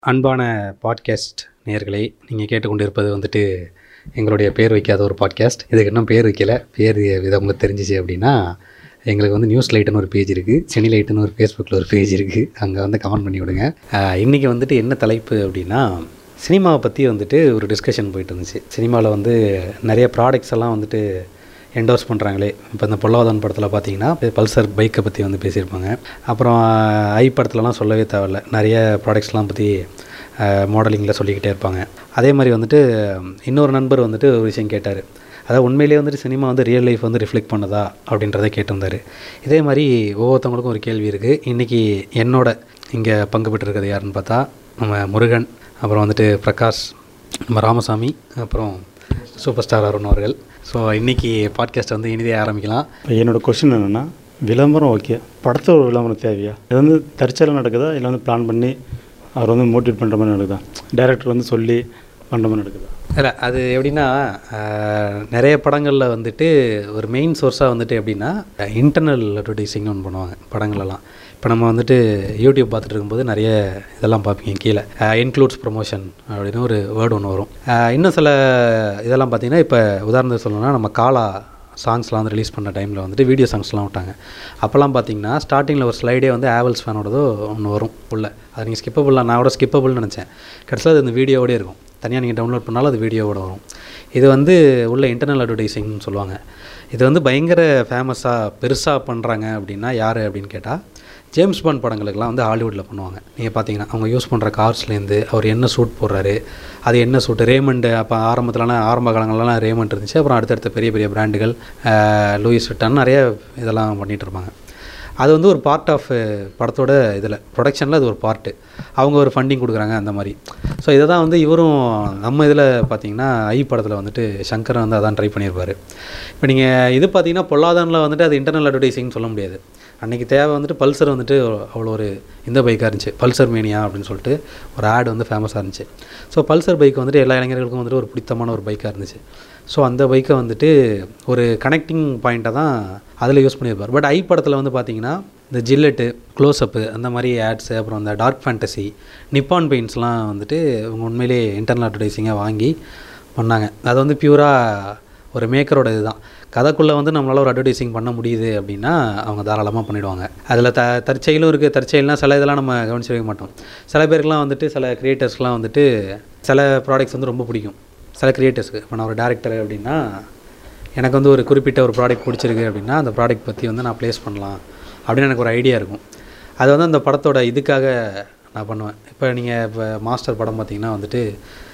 அன்பான பாட்காஸ்ட் நேயர்களே நீங்கள் கேட்டுக்கொண்டிருப்பது வந்துட்டு எங்களுடைய பேர் வைக்காத ஒரு பாட்காஸ்ட் இதுக்கு இன்னும் பேர் வைக்கல பேர் இது உங்களுக்கு தெரிஞ்சிச்சு அப்படின்னா எங்களுக்கு வந்து நியூஸ் லைட்டுன்னு ஒரு பேஜ் இருக்குது செனி லைட்டுன்னு ஒரு ஃபேஸ்புக்கில் ஒரு பேஜ் இருக்குது அங்கே வந்து கமெண்ட் பண்ணி விடுங்க ஆஹ் இன்னைக்கு வந்துட்டு என்ன தலைப்பு அப்படின்னா சினிமாவை பற்றி வந்துட்டு ஒரு டிஸ்கஷன் போயிட்டு இருந்துச்சு சினிமாவில் வந்து நிறைய ப்ராடக்ட்ஸ் எல்லாம் வந்துட்டு என்டோர்ஸ் பண்ணுறாங்களே இப்போ இந்த பொல்லாதன் படத்தில் பார்த்தீங்கன்னா பல்சர் பைக்கை பற்றி வந்து பேசியிருப்பாங்க அப்புறம் ஐ படத்துலலாம் சொல்லவே தேவையில்ல நிறைய ப்ராடக்ட்ஸ்லாம் பற்றி மாடலிங்கில் சொல்லிக்கிட்டே இருப்பாங்க அதே மாதிரி வந்துட்டு இன்னொரு நண்பர் வந்துட்டு ஒரு விஷயம் கேட்டார் அதாவது உண்மையிலேயே வந்துட்டு சினிமா வந்து ரியல் லைஃப் வந்து ரிஃப்ளெக்ட் பண்ணுதா அப்படின்றத கேட்டிருந்தார் இதே மாதிரி ஒவ்வொருத்தவங்களுக்கும் ஒரு கேள்வி இருக்குது இன்றைக்கி என்னோட இங்கே பங்கு பெற்றிருக்கிறது யாருன்னு பார்த்தா நம்ம முருகன் அப்புறம் வந்துட்டு பிரகாஷ் நம்ம ராமசாமி அப்புறம் சூப்பர் ஸ்டார் அருண் அவர்கள் ஸோ இன்றைக்கி பாட்காஸ்ட் வந்து இனிதே ஆரம்பிக்கலாம் இப்போ என்னோடய கொஷின் என்னென்னா விளம்பரம் ஓகே படத்தில் ஒரு விளம்பரம் தேவையா இது வந்து தற்செயலாக நடக்குதா இல்லை வந்து பிளான் பண்ணி அவர் வந்து மோட்டிவேட் பண்ணுற மாதிரி நடக்குதா டைரக்டர் வந்து சொல்லி பண்ணுற மாதிரி நடக்குதா இல்லை அது எப்படின்னா ஆஹ், நிறைய படங்களில் வந்துட்டு ஒரு மெயின் சோர்ஸாக வந்துட்டு எப்படின்னா இன்டர்னல் அட்வர்டைஸிங்னு ஒன்று பண்ணுவாங்க படங்களெல்லாம் இப்போ நம்ம வந்துட்டு யூடியூப் பார்த்துட்டு இருக்கும்போது நிறைய இதெல்லாம் பார்ப்பீங்க கீழே இன்க்ளூட்ஸ் ப்ரொமோஷன் அப்படின்னு ஒரு வேர்டு ஒன்று வரும் ஆஹ், இன்னும் சில இதெல்லாம் பார்த்தீங்கன்னா இப்போ உதாரணத்துக்கு சொல்லணும்னா நம்ம காலா சாங்ஸ்லாம் வந்து ரிலீஸ் பண்ண டைமில் வந்துட்டு வீடியோ சாங்ஸ்லாம் விட்டாங்க அப்போல்லாம் பார்த்தீங்கன்னா ஸ்டார்டிங்கில் ஒரு ஸ்லைடே வந்து ஆவல்ஸ் ஃபேனோடதோ ஒன்று வரும் உள்ள அது நீங்கள் ஸ்கிப்பபிளாக நான் கூட ஸ்கிப்பபிள்னு நினச்சேன் கடைசியில் அது இந்த வீடியோவோடே இருக்கும் தனியாக நீங்கள் டவுன்லோட் பண்ணாலும் அது வீடியோவோட வரும் இது வந்து உள்ள இன்டர்னல் அட்வர்டைஸிங்னு சொல்லுவாங்க இது வந்து பயங்கர ஃபேமஸாக பெருசாக பண்ணுறாங்க அப்படின்னா யார் அப்படின்னு கேட்டால் ஜேம்ஸ் பாண்ட் படங்களுக்கெல்லாம் வந்து ஹாலிவுட்டில் பண்ணுவாங்க நீங்கள் பார்த்தீங்கன்னா அவங்க யூஸ் பண்ணுற கார்ஸ்லேருந்து அவர் என்ன சூட் போடுறாரு அது என்ன சூட்டு ரேமண்டு அப்போ ஆரம்பத்துலலாம் ஆரம்ப காலங்கள்லாம் ரேமண்ட் இருந்துச்சு அப்புறம் அடுத்தடுத்த பெரிய பெரிய பிராண்டுகள் லூயிஸ் விட்டான் நிறைய இதெல்லாம் பண்ணிகிட்டு இருப்பாங்க அது வந்து ஒரு பார்ட் ஆஃப் படத்தோட இதில் ப்ரொடக்ஷனில் அது ஒரு பார்ட்டு அவங்க ஒரு ஃபண்டிங் கொடுக்குறாங்க அந்த மாதிரி ஸோ இதை தான் வந்து இவரும் நம்ம இதில் பார்த்தீங்கன்னா ஐ படத்தில் வந்துட்டு சங்கர் வந்து அதான் ட்ரை பண்ணியிருப்பார் இப்போ நீங்கள் இது பார்த்தீங்கன்னா பொல்லாதனில் வந்துட்டு அது இன்டர்னல் அட்வர்டைஸிங்னு சொல்ல முடியாது அன்றைக்கி தேவை வந்துட்டு பல்சர் வந்துட்டு அவ்வளோ ஒரு இந்த பைக்காக இருந்துச்சு பல்சர் மேனியா அப்படின்னு சொல்லிட்டு ஒரு ஆட் வந்து ஃபேமஸாக இருந்துச்சு ஸோ பல்சர் பைக் வந்துட்டு எல்லா இளைஞர்களுக்கும் வந்துட்டு ஒரு பிடித்தமான ஒரு பைக்காக இருந்துச்சு ஸோ அந்த பைக்கை வந்துட்டு ஒரு கனெக்டிங் பாயிண்ட்டை தான் அதில் யூஸ் பண்ணியிருப்பார் பட் ஐ படத்தில் வந்து பார்த்தீங்கன்னா இந்த ஜில்லெட்டு க்ளோஸ்அப்பு அந்த மாதிரி ஆட்ஸு அப்புறம் அந்த டார்க் ஃபேண்டசி நிப்பான் பெயிண்ட்ஸ்லாம் வந்துட்டு இவங்க உண்மையிலேயே இன்டர்னல் அட்வர்டைஸிங்காக வாங்கி பண்ணாங்க அது வந்து பியூராக ஒரு மேக்கரோட இதுதான் கதைக்குள்ளே வந்து நம்மளால் ஒரு அட்வர்டைஸிங் பண்ண முடியுது அப்படின்னா அவங்க தாராளமாக பண்ணிடுவாங்க அதில் த தற்செயலும் இருக்குது தற்செயல்னா சில இதெல்லாம் நம்ம கவனிச்சிருக்க மாட்டோம் சில பேருக்குலாம் வந்துட்டு சில கிரியேட்டர்ஸ்லாம் வந்துட்டு சில ப்ராடக்ட்ஸ் வந்து ரொம்ப பிடிக்கும் சில கிரியேட்டர்ஸ்க்கு இப்போ நான் ஒரு டேரக்டர் அப்படின்னா எனக்கு வந்து ஒரு குறிப்பிட்ட ஒரு ப்ராடக்ட் பிடிச்சிருக்கு அப்படின்னா அந்த ப்ராடக்ட் பற்றி வந்து நான் ப்ளேஸ் பண்ணலாம் அப்படின்னு எனக்கு ஒரு ஐடியா இருக்கும் அது வந்து அந்த படத்தோட இதுக்காக நான் பண்ணுவேன் இப்போ நீங்கள் இப்போ மாஸ்டர் படம் பார்த்தீங்கன்னா வந்துட்டு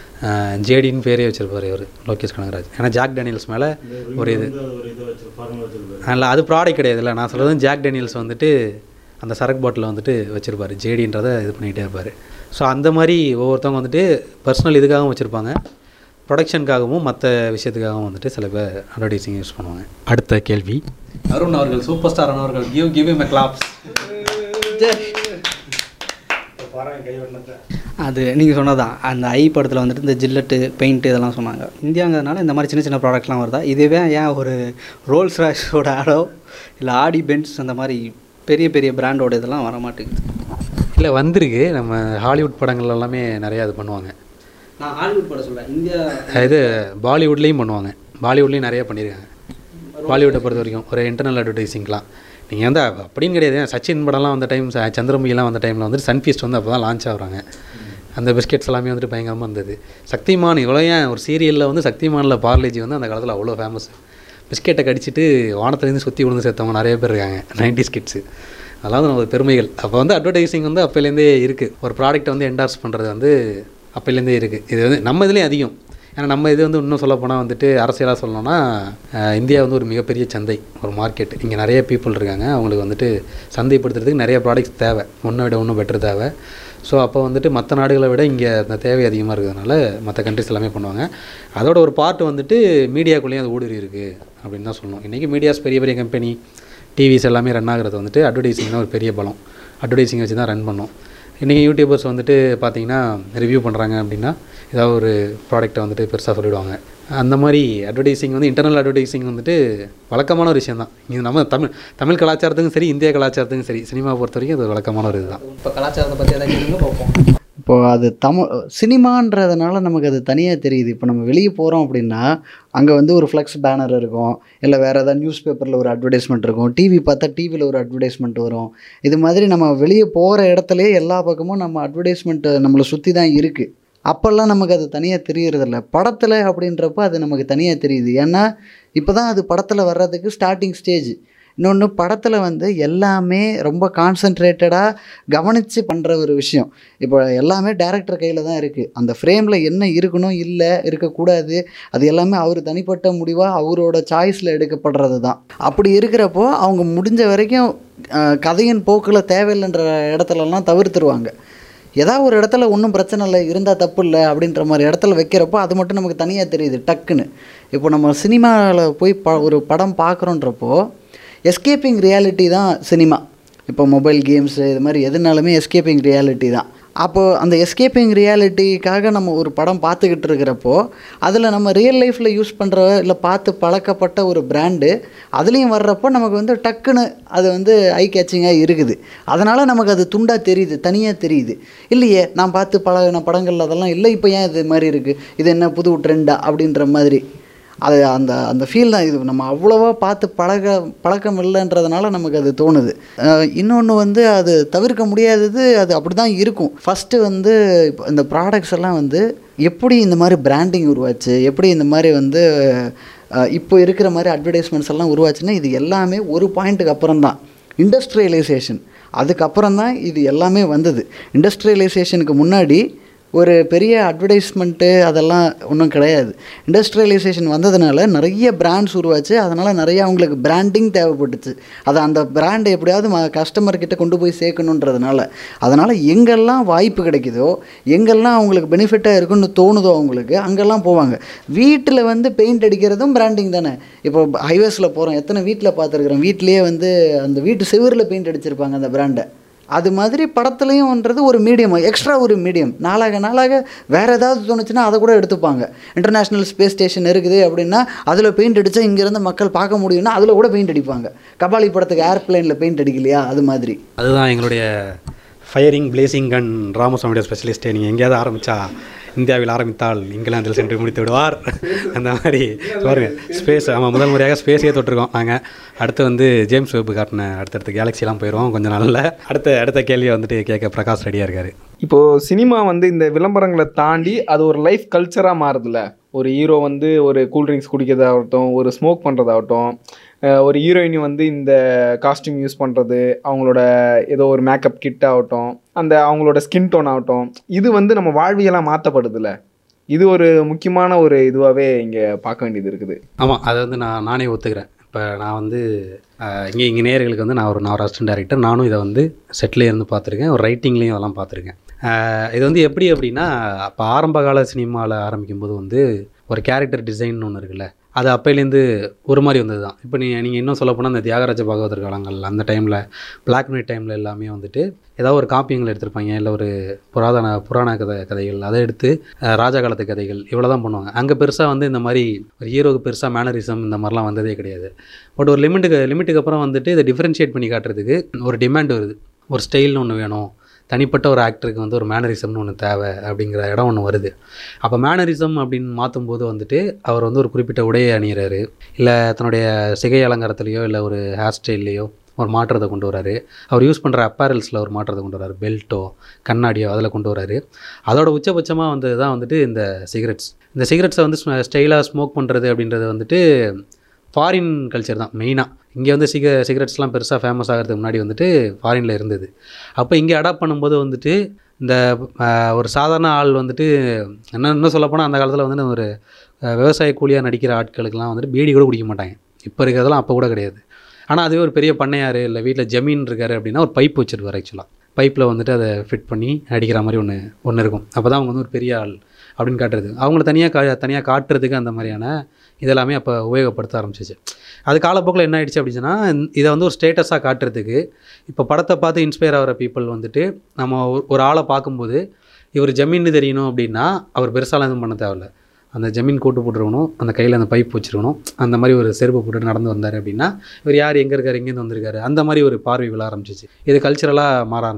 ஜேடின்னு பேரே வச்சிருப்பார் இவர் லோகேஷ் கனகராஜ் ஏன்னா ஜாக் டேனியல்ஸ் மேலே ஒரு இது இல்லை அது ப்ராடக்ட் கிடையாது இல்லை நான் சொல்கிறது ஜாக் டேனியல்ஸ் வந்துட்டு அந்த சரக்கு பாட்டில் வந்துட்டு வச்சுருப்பாரு ஜேடின்றதை இது பண்ணிகிட்டே இருப்பார் ஸோ அந்த மாதிரி ஒவ்வொருத்தவங்க வந்துட்டு பர்சனல் இதுக்காகவும் வச்சுருப்பாங்க ப்ரொடக்ஷனுக்காகவும் மற்ற விஷயத்துக்காகவும் வந்துட்டு சில பேர் அட்வர்டைஸிங் யூஸ் பண்ணுவாங்க அடுத்த கேள்வி அருண் அவர்கள் சூப்பர் ஸ்டார் அருண் அவர்கள் கிவ் கிவ் இம் கிளாப்ஸ் அது நீங்கள் சொன்னதான் அந்த ஐ படத்தில் வந்துட்டு இந்த ஜில்லட்டு பெயிண்ட் இதெல்லாம் சொன்னாங்க இந்தியாங்கிறதுனால இந்த மாதிரி சின்ன சின்ன ப்ராடக்ட்லாம் வருதா இதுவே ஏன் ஒரு ரோல்ஸ் ராய்ஸோட ஆடோ இல்லை ஆடி பென்ஸ் அந்த மாதிரி பெரிய பெரிய பிராண்டோட இதெல்லாம் வர மாட்டேங்குது இல்லை வந்திருக்கு நம்ம ஹாலிவுட் படங்கள் எல்லாமே நிறையா இது பண்ணுவாங்க நான் ஹாலிவுட் படம் சொல்கிறேன் இந்தியா இது பாலிவுட்லேயும் பண்ணுவாங்க பாலிவுட்லேயும் நிறைய பண்ணியிருக்காங்க பாலிவுட்டை பொறுத்த வரைக்கும் ஒரு இன்டர்னல் அட்வர்டைஸிங்லாம் நீங்கள் வந்து அப்படின்னு கிடையாது ஏன் சச்சின் படம்லாம் வந்த டைம் ச- சந்திரமுகிலாம் வந்த டைமில் வந்துட்டு சன்ஃபீஸ்ட் வந்து அப்போ தான் லான்ச் ஆகுறாங்க அந்த பிஸ்கெட்ஸ் எல்லாமே வந்துட்டு பயங்கரமாக இருந்தது சக்திமான் இவ்வளோ ஏன் ஒரு சீரியலில் வந்து சக்திமானில் பார்லேஜி வந்து அந்த காலத்தில் அவ்வளோ ஃபேமஸ் பிஸ்கெட்டை கடிச்சிட்டு வானத்துலேருந்து சுற்றி விழுந்து சேர்த்தவங்க நிறைய பேர் இருக்காங்க நைன்டிஸ் கிட்ஸு அதெல்லாம் வந்து ஒரு பெருமைகள் அப்போ வந்து அட்வர்டைஸிங் வந்து அப்போலேருந்தே இருக்குது ஒரு ப்ராடக்ட்டை வந்து என்டார்ஸ் பண்ணுறது வந்து அப்போலேருந்தே இருக்குது இது வந்து நம்ம இதுலேயும் அதிகம் ஏன்னா நம்ம இது வந்து இன்னும் சொல்லப் போனால் வந்துட்டு அரசியலாக சொல்லணும்னா அஹ், இந்தியா வந்து ஒரு மிகப்பெரிய சந்தை ஒரு மார்க்கெட் இங்கே நிறைய பீப்புள் இருக்காங்க அவங்களுக்கு வந்துட்டு சந்தைப்படுத்துறதுக்கு நிறைய ப்ராடக்ட்ஸ் தேவை ஒன்றை விட ஒன்றும் பெட்டர் தேவை ஸோ அப்போ வந்துட்டு மற்ற நாடுகளை விட இங்கே அந்த தேவை அதிகமாக இருக்கிறதுனால மற்ற கண்ட்ரிஸ் எல்லாமே பண்ணுவாங்க அதோட ஒரு பார்ட் வந்துட்டு மீடியாக்குள்ளேயும் அது ஊடுருவி இருக்குது அப்படின்னு தான் சொல்லணும் இன்றைக்கி மீடியாஸ் பெரிய பெரிய கம்பெனி டிவிஸ் எல்லாமே ரன் ஆகுறது வந்துட்டு அட்வர்டைஸிங் தான் ஒரு பெரிய பலம் அட்வர்டைஸிங் வச்சு தான் ரன் பண்ணோம் இன்றைக்கி யூடியூபர்ஸ் வந்துட்டு பார்த்தீங்கன்னா ரிவ்யூ பண்ணுறாங்க அப்படின்னா ஏதாவது ஒரு ப்ராடக்ட்டை வந்துட்டு பெருசாக சொல்லிடுவாங்க அந்த மாதிரி அட்வர்டைஸிங் வந்து இன்டர்னல் அட்வர்டைஸிங் வந்துட்டு வழக்கமான ஒரு விஷயம் தான் இது நம்ம தமிழ் தமிழ் கலாச்சாரத்துக்கும் சரி இந்திய கலாச்சாரத்துக்கும் சரி சினிமா பொறுத்த வரைக்கும் அது வழக்கமான ஒரு இதுதான் இப்போ கலாச்சாரத்தை பற்றி எதாவது கேளுங்க பார்ப்போம் இப்போது அது தமிழ் சினிமான்றதுனால நமக்கு அது தனியாக தெரியுது இப்போ நம்ம வெளியே போகிறோம் அப்படின்னா அங்கே வந்து ஒரு ஃப்ளெக்ஸ் பேனர் இருக்கும் இல்லை வேறு ஏதாவது நியூஸ் பேப்பரில் ஒரு அட்வர்டைஸ்மெண்ட் இருக்கும் டிவி பார்த்தா டிவியில் ஒரு அட்வர்டைஸ்மெண்ட் வரும் இது மாதிரி நம்ம வெளியே போகிற இடத்துலையே எல்லா பக்கமும் நம்ம அட்வர்டைஸ்மெண்ட்டு நம்மளை சுற்றி தான் இருக்குது அப்போல்லாம் நமக்கு அது தனியாக தெரியறதில்ல படத்தில் அப்படின்றப்ப அது நமக்கு தனியாக தெரியுது ஏன்னா இப்போ தான் அது படத்தில் வர்றதுக்கு ஸ்டார்டிங் ஸ்டேஜ் இன்னொன்று படத்தில் வந்து எல்லாமே ரொம்ப கான்சன்ட்ரேட்டடாக கவனித்து பண்ணுற ஒரு விஷயம் இப்போ எல்லாமே டேரக்டர் கையில் தான் இருக்குது அந்த ஃப்ரேமில் என்ன இருக்கணும் இல்லை இருக்கக்கூடாது அது எல்லாமே அவர் தனிப்பட்ட முடிவாக அவரோட சாய்ஸில் எடுக்கப்படுறது தான் அப்படி இருக்கிறப்போ அவங்க முடிஞ்ச வரைக்கும் அஹ், கதையின் போக்கில் தேவையில்லைன்ற இடத்துலலாம் தவிர்த்துருவாங்க ஏதாவது ஒரு இடத்துல ஒன்றும் பிரச்சனை இல்லை இருந்தால் தப்பு இல்லை அப்படின்ற மாதிரி இடத்துல வைக்கிறப்போ அது மட்டும் நமக்கு தனியாக தெரியுது டக்குன்னு இப்போ நம்ம சினிமாவில் போய் ப ஒரு படம் பார்க்குறோன்றப்போ எஸ்கேப்பிங் ரியாலிட்டி தான் சினிமா இப்போ மொபைல் கேம்ஸு இது மாதிரி எதுனாலுமே எஸ்கேப்பிங் ரியாலிட்டி தான் அப்போது அந்த எஸ்கேப்பிங் ரியாலிட்டிக்காக நம்ம ஒரு படம் பார்த்துக்கிட்டு இருக்கிறப்போ அதில் நம்ம ரியல் லைஃப்பில் யூஸ் பண்ணுற இல்லை பார்த்து பழக்கப்பட்ட ஒரு பிராண்டு அதுலேயும் வர்றப்போ நமக்கு வந்து டக்குன்னு அது வந்து ஐ கேச்சிங்காக இருக்குது அதனால் நமக்கு அது துண்டாக தெரியுது தனியாக தெரியுது இல்லையே நான் பார்த்து பழகின படங்கள் அதெல்லாம் இல்லை இப்போ ஏன் இது மாதிரி இருக்குது இது என்ன புது ட்ரெண்டா அப்படின்ற மாதிரி அது அந்த அந்த ஃபீல் தான் இது நம்ம அவ்வளோவா பார்த்து பழக பழக்கம் இல்லைன்றதுனால நமக்கு அது தோணுது இன்னொன்று வந்து அது தவிர்க்க முடியாதது அது அப்படி தான் இருக்கும் ஃபஸ்ட்டு வந்து இப்போ இந்த ப்ராடக்ட்ஸ் எல்லாம் வந்து எப்படி இந்த மாதிரி பிராண்டிங் உருவாச்சு எப்படி இந்த மாதிரி வந்து அஹ், இப்போ இருக்கிற மாதிரி அட்வர்டைஸ்மெண்ட்ஸ் எல்லாம் உருவாச்சுன்னா இது எல்லாமே ஒரு பாயிண்ட்டுக்கு அப்புறம் தான் இண்டஸ்ட்ரியலைசேஷன் அதுக்கப்புறம் தான் இது எல்லாமே வந்தது இண்டஸ்ட்ரியலைசேஷனுக்கு முன்னாடி ஒரு பெரிய அட்வர்டைஸ்மெண்ட்டு அதெல்லாம் ஒன்றும் கிடையாது இண்டஸ்ட்ரியலைசேஷன் வந்ததுனால நிறைய பிராண்ட்ஸ் உருவாச்சு அதனால் நிறைய அவங்களுக்கு பிராண்டிங் தேவைப்பட்டுச்சு அதை அந்த பிராண்டை எப்படியாவது ம கஸ்டமர்கிட்ட கொண்டு போய் சேர்க்கணுன்றதுனால அதனால் எங்கெல்லாம் வாய்ப்பு கிடைக்குதோ எங்கெல்லாம் அவங்களுக்கு பெனிஃபிட்டாக இருக்குன்னு தோணுதோ அவங்களுக்கு அங்கெல்லாம் போவாங்க வீட்டில் வந்து பெயிண்ட் அடிக்கிறதும் பிராண்டிங் தானே இப்போ ஹைவேஸில் போகிறோம் எத்தனை வீட்டில் பார்த்துருக்குறோம் வீட்லேயே வந்து அந்த வீட்டு செவுரில் பெயிண்ட் அடிச்சிருப்பாங்க அந்த பிராண்டை அது மாதிரி படத்துலையும்ன்றது ஒரு மீடியம் எக்ஸ்ட்ரா ஒரு மீடியம் நாளாக நாளாக வேறு ஏதாவது தோணுச்சுன்னா அதை கூட எடுத்துப்பாங்க இன்டர்நேஷ்னல் ஸ்பேஸ் ஸ்டேஷன் இருக்குது அப்படின்னா அதில் பெயிண்ட் அடித்தா இங்கேருந்து மக்கள் பார்க்க முடியும்னா அதில் கூட பெயிண்ட் அடிப்பாங்க கபாலி படத்துக்கு ஏர்பிளைனில் பெயிண்ட் அடிக்கலையா அது மாதிரி அதுதான் எங்களுடைய ஃபயரிங் பிளேசிங் கன் ராமசாமியோட ஸ்பெஷலிஸ்ட்டே நீங்கள் எங்கேயாவது ஆரம்பித்தா இந்தியாவில் ஆரம்பித்தால் இங்கிலாந்தில் சென்று முடித்து விடுவார் அந்த மாதிரி பாருங்க ஸ்பேஸ் ஆமாம் முதல் முறையாக ஸ்பேஸே தொட்டிருக்கோம் நாங்கள் அடுத்து வந்து ஜேம்ஸ் வெப் காட்டின அடுத்தடுத்த கேலக்ஸிலாம் போயிடுவோம் கொஞ்சம் நாளில் அடுத்த அடுத்த கேள்வியை வந்துட்டு கேட்க பிரகாஷ் ரெடியாக இருக்காரு இப்போது சினிமா வந்து இந்த விளம்பரங்களை தாண்டி அது ஒரு லைஃப் கல்ச்சராக மாறுதுல்ல ஒரு ஹீரோ வந்து ஒரு கூல்ட்ரிங்க்ஸ் குடிக்கிறதாகட்டும் ஒரு ஸ்மோக் பண்ணுறதாகட்டும் அஹ் ஒரு ஹீரோயினி வந்து இந்த காஸ்டியூம் யூஸ் பண்ணுறது அவங்களோட ஏதோ ஒரு மேக்கப் கிட் ஆகட்டும் அந்த அவங்களோட ஸ்கின் டோன் ஆகட்டும் இது வந்து நம்ம வாழ்வியலாக மாற்றப்படுதுல்ல இது ஒரு முக்கியமான ஒரு இதுவாகவே இங்கே பார்க்க வேண்டியது இருக்குது ஆமாம் அதை வந்து நான் நானே ஒத்துக்கிறேன் இப்போ நான் வந்து அஹ், இங்கே இங்கே நேயர்களுக்கு வந்து நான் ஒரு நான் ஒரு அசிஸ்டன்ட் டேரக்டர் நானும் இதை வந்து செட்டிலே இருந்து பார்த்துருக்கேன் ஒரு ரைட்டிங்லேயும் அதெல்லாம் பார்த்துருக்கேன் அஹ், இது வந்து எப்படி அப்படின்னா அப்போ ஆரம்ப கால சினிமாவில் ஆரம்பிக்கும்போது வந்து ஒரு கேரக்டர் டிசைன் ஒன்று இருக்குல்ல அது அப்பையிலேருந்து ஒரு மாதிரி வந்தது தான் இப்போ நீ நீங்கள் இன்னும் சொல்ல போனால் இந்த தியாகராஜ பாகவதர் காலங்கள் அந்த டைமில் பிளாக் அண்ட் ஒயிட் டைமில் எல்லாமே வந்துட்டு ஏதாவது ஒரு காப்பியங்கள் எடுத்திருப்பாங்க இல்லை ஒரு புராதன புராண கதை கதைகள் அதை எடுத்து அஹ், ராஜா காலத்து கதைகள் இவ்வளோ தான் பண்ணுவாங்க அங்கே பெருசாக வந்து இந்த மாதிரி ஒரு ஹீரோக்கு பெருசாக மேனரிசம் இந்த மாதிரிலாம் வந்ததே கிடையாது பட் ஒரு லிமிட்டுக்கு லிமிட்டுக்கு அப்புறம் வந்துட்டு இதை டிஃப்ரென்ஷியேட் பண்ணி காட்டுறதுக்கு ஒரு டிமாண்ட் வருது ஒரு ஸ்டைல்னு ஒன்று வேணும் தனிப்பட்ட ஒரு ஆக்டருக்கு வந்து ஒரு மேனரிசம்னு ஒன்று தேவை அப்படிங்கிற இடம் ஒன்று வருது அப்போ மேனரிசம் அப்படின்னு மாற்றும்போது வந்துட்டு அவர் வந்து ஒரு குறிப்பிட்ட உடையை அணியிறாரு இல்லை தன்னுடைய சிகை அலங்காரத்துலேயோ இல்லை ஒரு ஹேர் ஸ்டைல்லையோ ஒரு மாற்றத்தை கொண்டு வராரு அவர் யூஸ் பண்ணுற அப்பேரல்ஸில் ஒரு மாற்றத்தை கொண்டு வராரு பெல்ட்டோ கண்ணாடியோ அதில் கொண்டு வராரு அதோட உச்சபட்சமாக வந்தது தான் வந்துட்டு இந்த சிகரெட்ஸ் இந்த சிகரெட்ஸை வந்து ஸ்டைலாக ஸ்மோக் பண்ணுறது அப்படின்றது வந்துட்டு ஃபாரின் கல்ச்சர் தான் மெயினாக இங்கே வந்து சிக சிகரெட்ஸ்லாம் பெருசாக ஃபேமஸ் ஆகிறதுக்கு முன்னாடி வந்துட்டு ஃபாரினில் இருந்தது அப்போ இங்கே அடாப்ட் பண்ணும்போது வந்துட்டு இந்த ஆஹ், ஒரு சாதாரண ஆள் வந்துட்டு என்ன இன்னும் சொல்லப்போனால் அந்த காலத்தில் வந்து ஒரு ஆஹ், விவசாய கூலியாக நடிக்கிற ஆட்களுக்கெல்லாம் வந்துட்டு பீடி கூட குடிக்க மாட்டாங்க இப்போ இருக்கிறதெல்லாம் அப்போ கூட கிடையாது ஆனால் அதுவே ஒரு பெரிய பண்ணையார் இல்லை வீட்டில் ஜமீன் இருக்காரு அப்படின்னா ஒரு பைப் வச்சுருப்பார் ஆக்சுவலாக பைப்பில் வந்துட்டு அதை ஃபிட் பண்ணி அடிக்கிற மாதிரி ஒன்று ஒன்று இருக்கும் அப்போ தான் அவங்க வந்து ஒரு பெரிய ஆள் அப்படின்னு காட்டுறது அவங்கள தனியாக கா தனியாக காட்டுறதுக்கு அந்த மாதிரியான இதெல்லாமே அப்போ உபயோகப்படுத்த ஆரம்பிச்சிச்சு அது காலப்போக்கில் என்ன ஆயிடுச்சு அப்படின்னா இந்த- இதை வந்து ஒரு ஸ்டேட்டஸாக காட்டுறதுக்கு இப்போ படத்தை பார்த்து இன்ஸ்பயர் ஆகிற பீப்புள் வந்துட்டு நம்ம ஒரு- ஒரு ஆளை பார்க்கும்போது இவர் ஜமீன் தெரியணும் அப்படின்னா அவர் பெருசாலாம் எதுவும் பண்ண தேவையில்ல அந்த ஜமீன் கோட்டு போட்டுருக்கணும் அந்த கையில் அந்த பைப் வச்சிருக்கணும் அந்த மாதிரி ஒரு செருப்பு போட்டு நடந்து வந்தார் அப்படின்னா இவர் யார் எங்கே இருக்கார் எங்கேருந்து வந்திருக்காரு அந்த மாதிரி ஒரு பார்வை விழ ஆரம்பிச்சிச்சு இது கல்ச்சரலாக மாற ஆரம்பிச்சது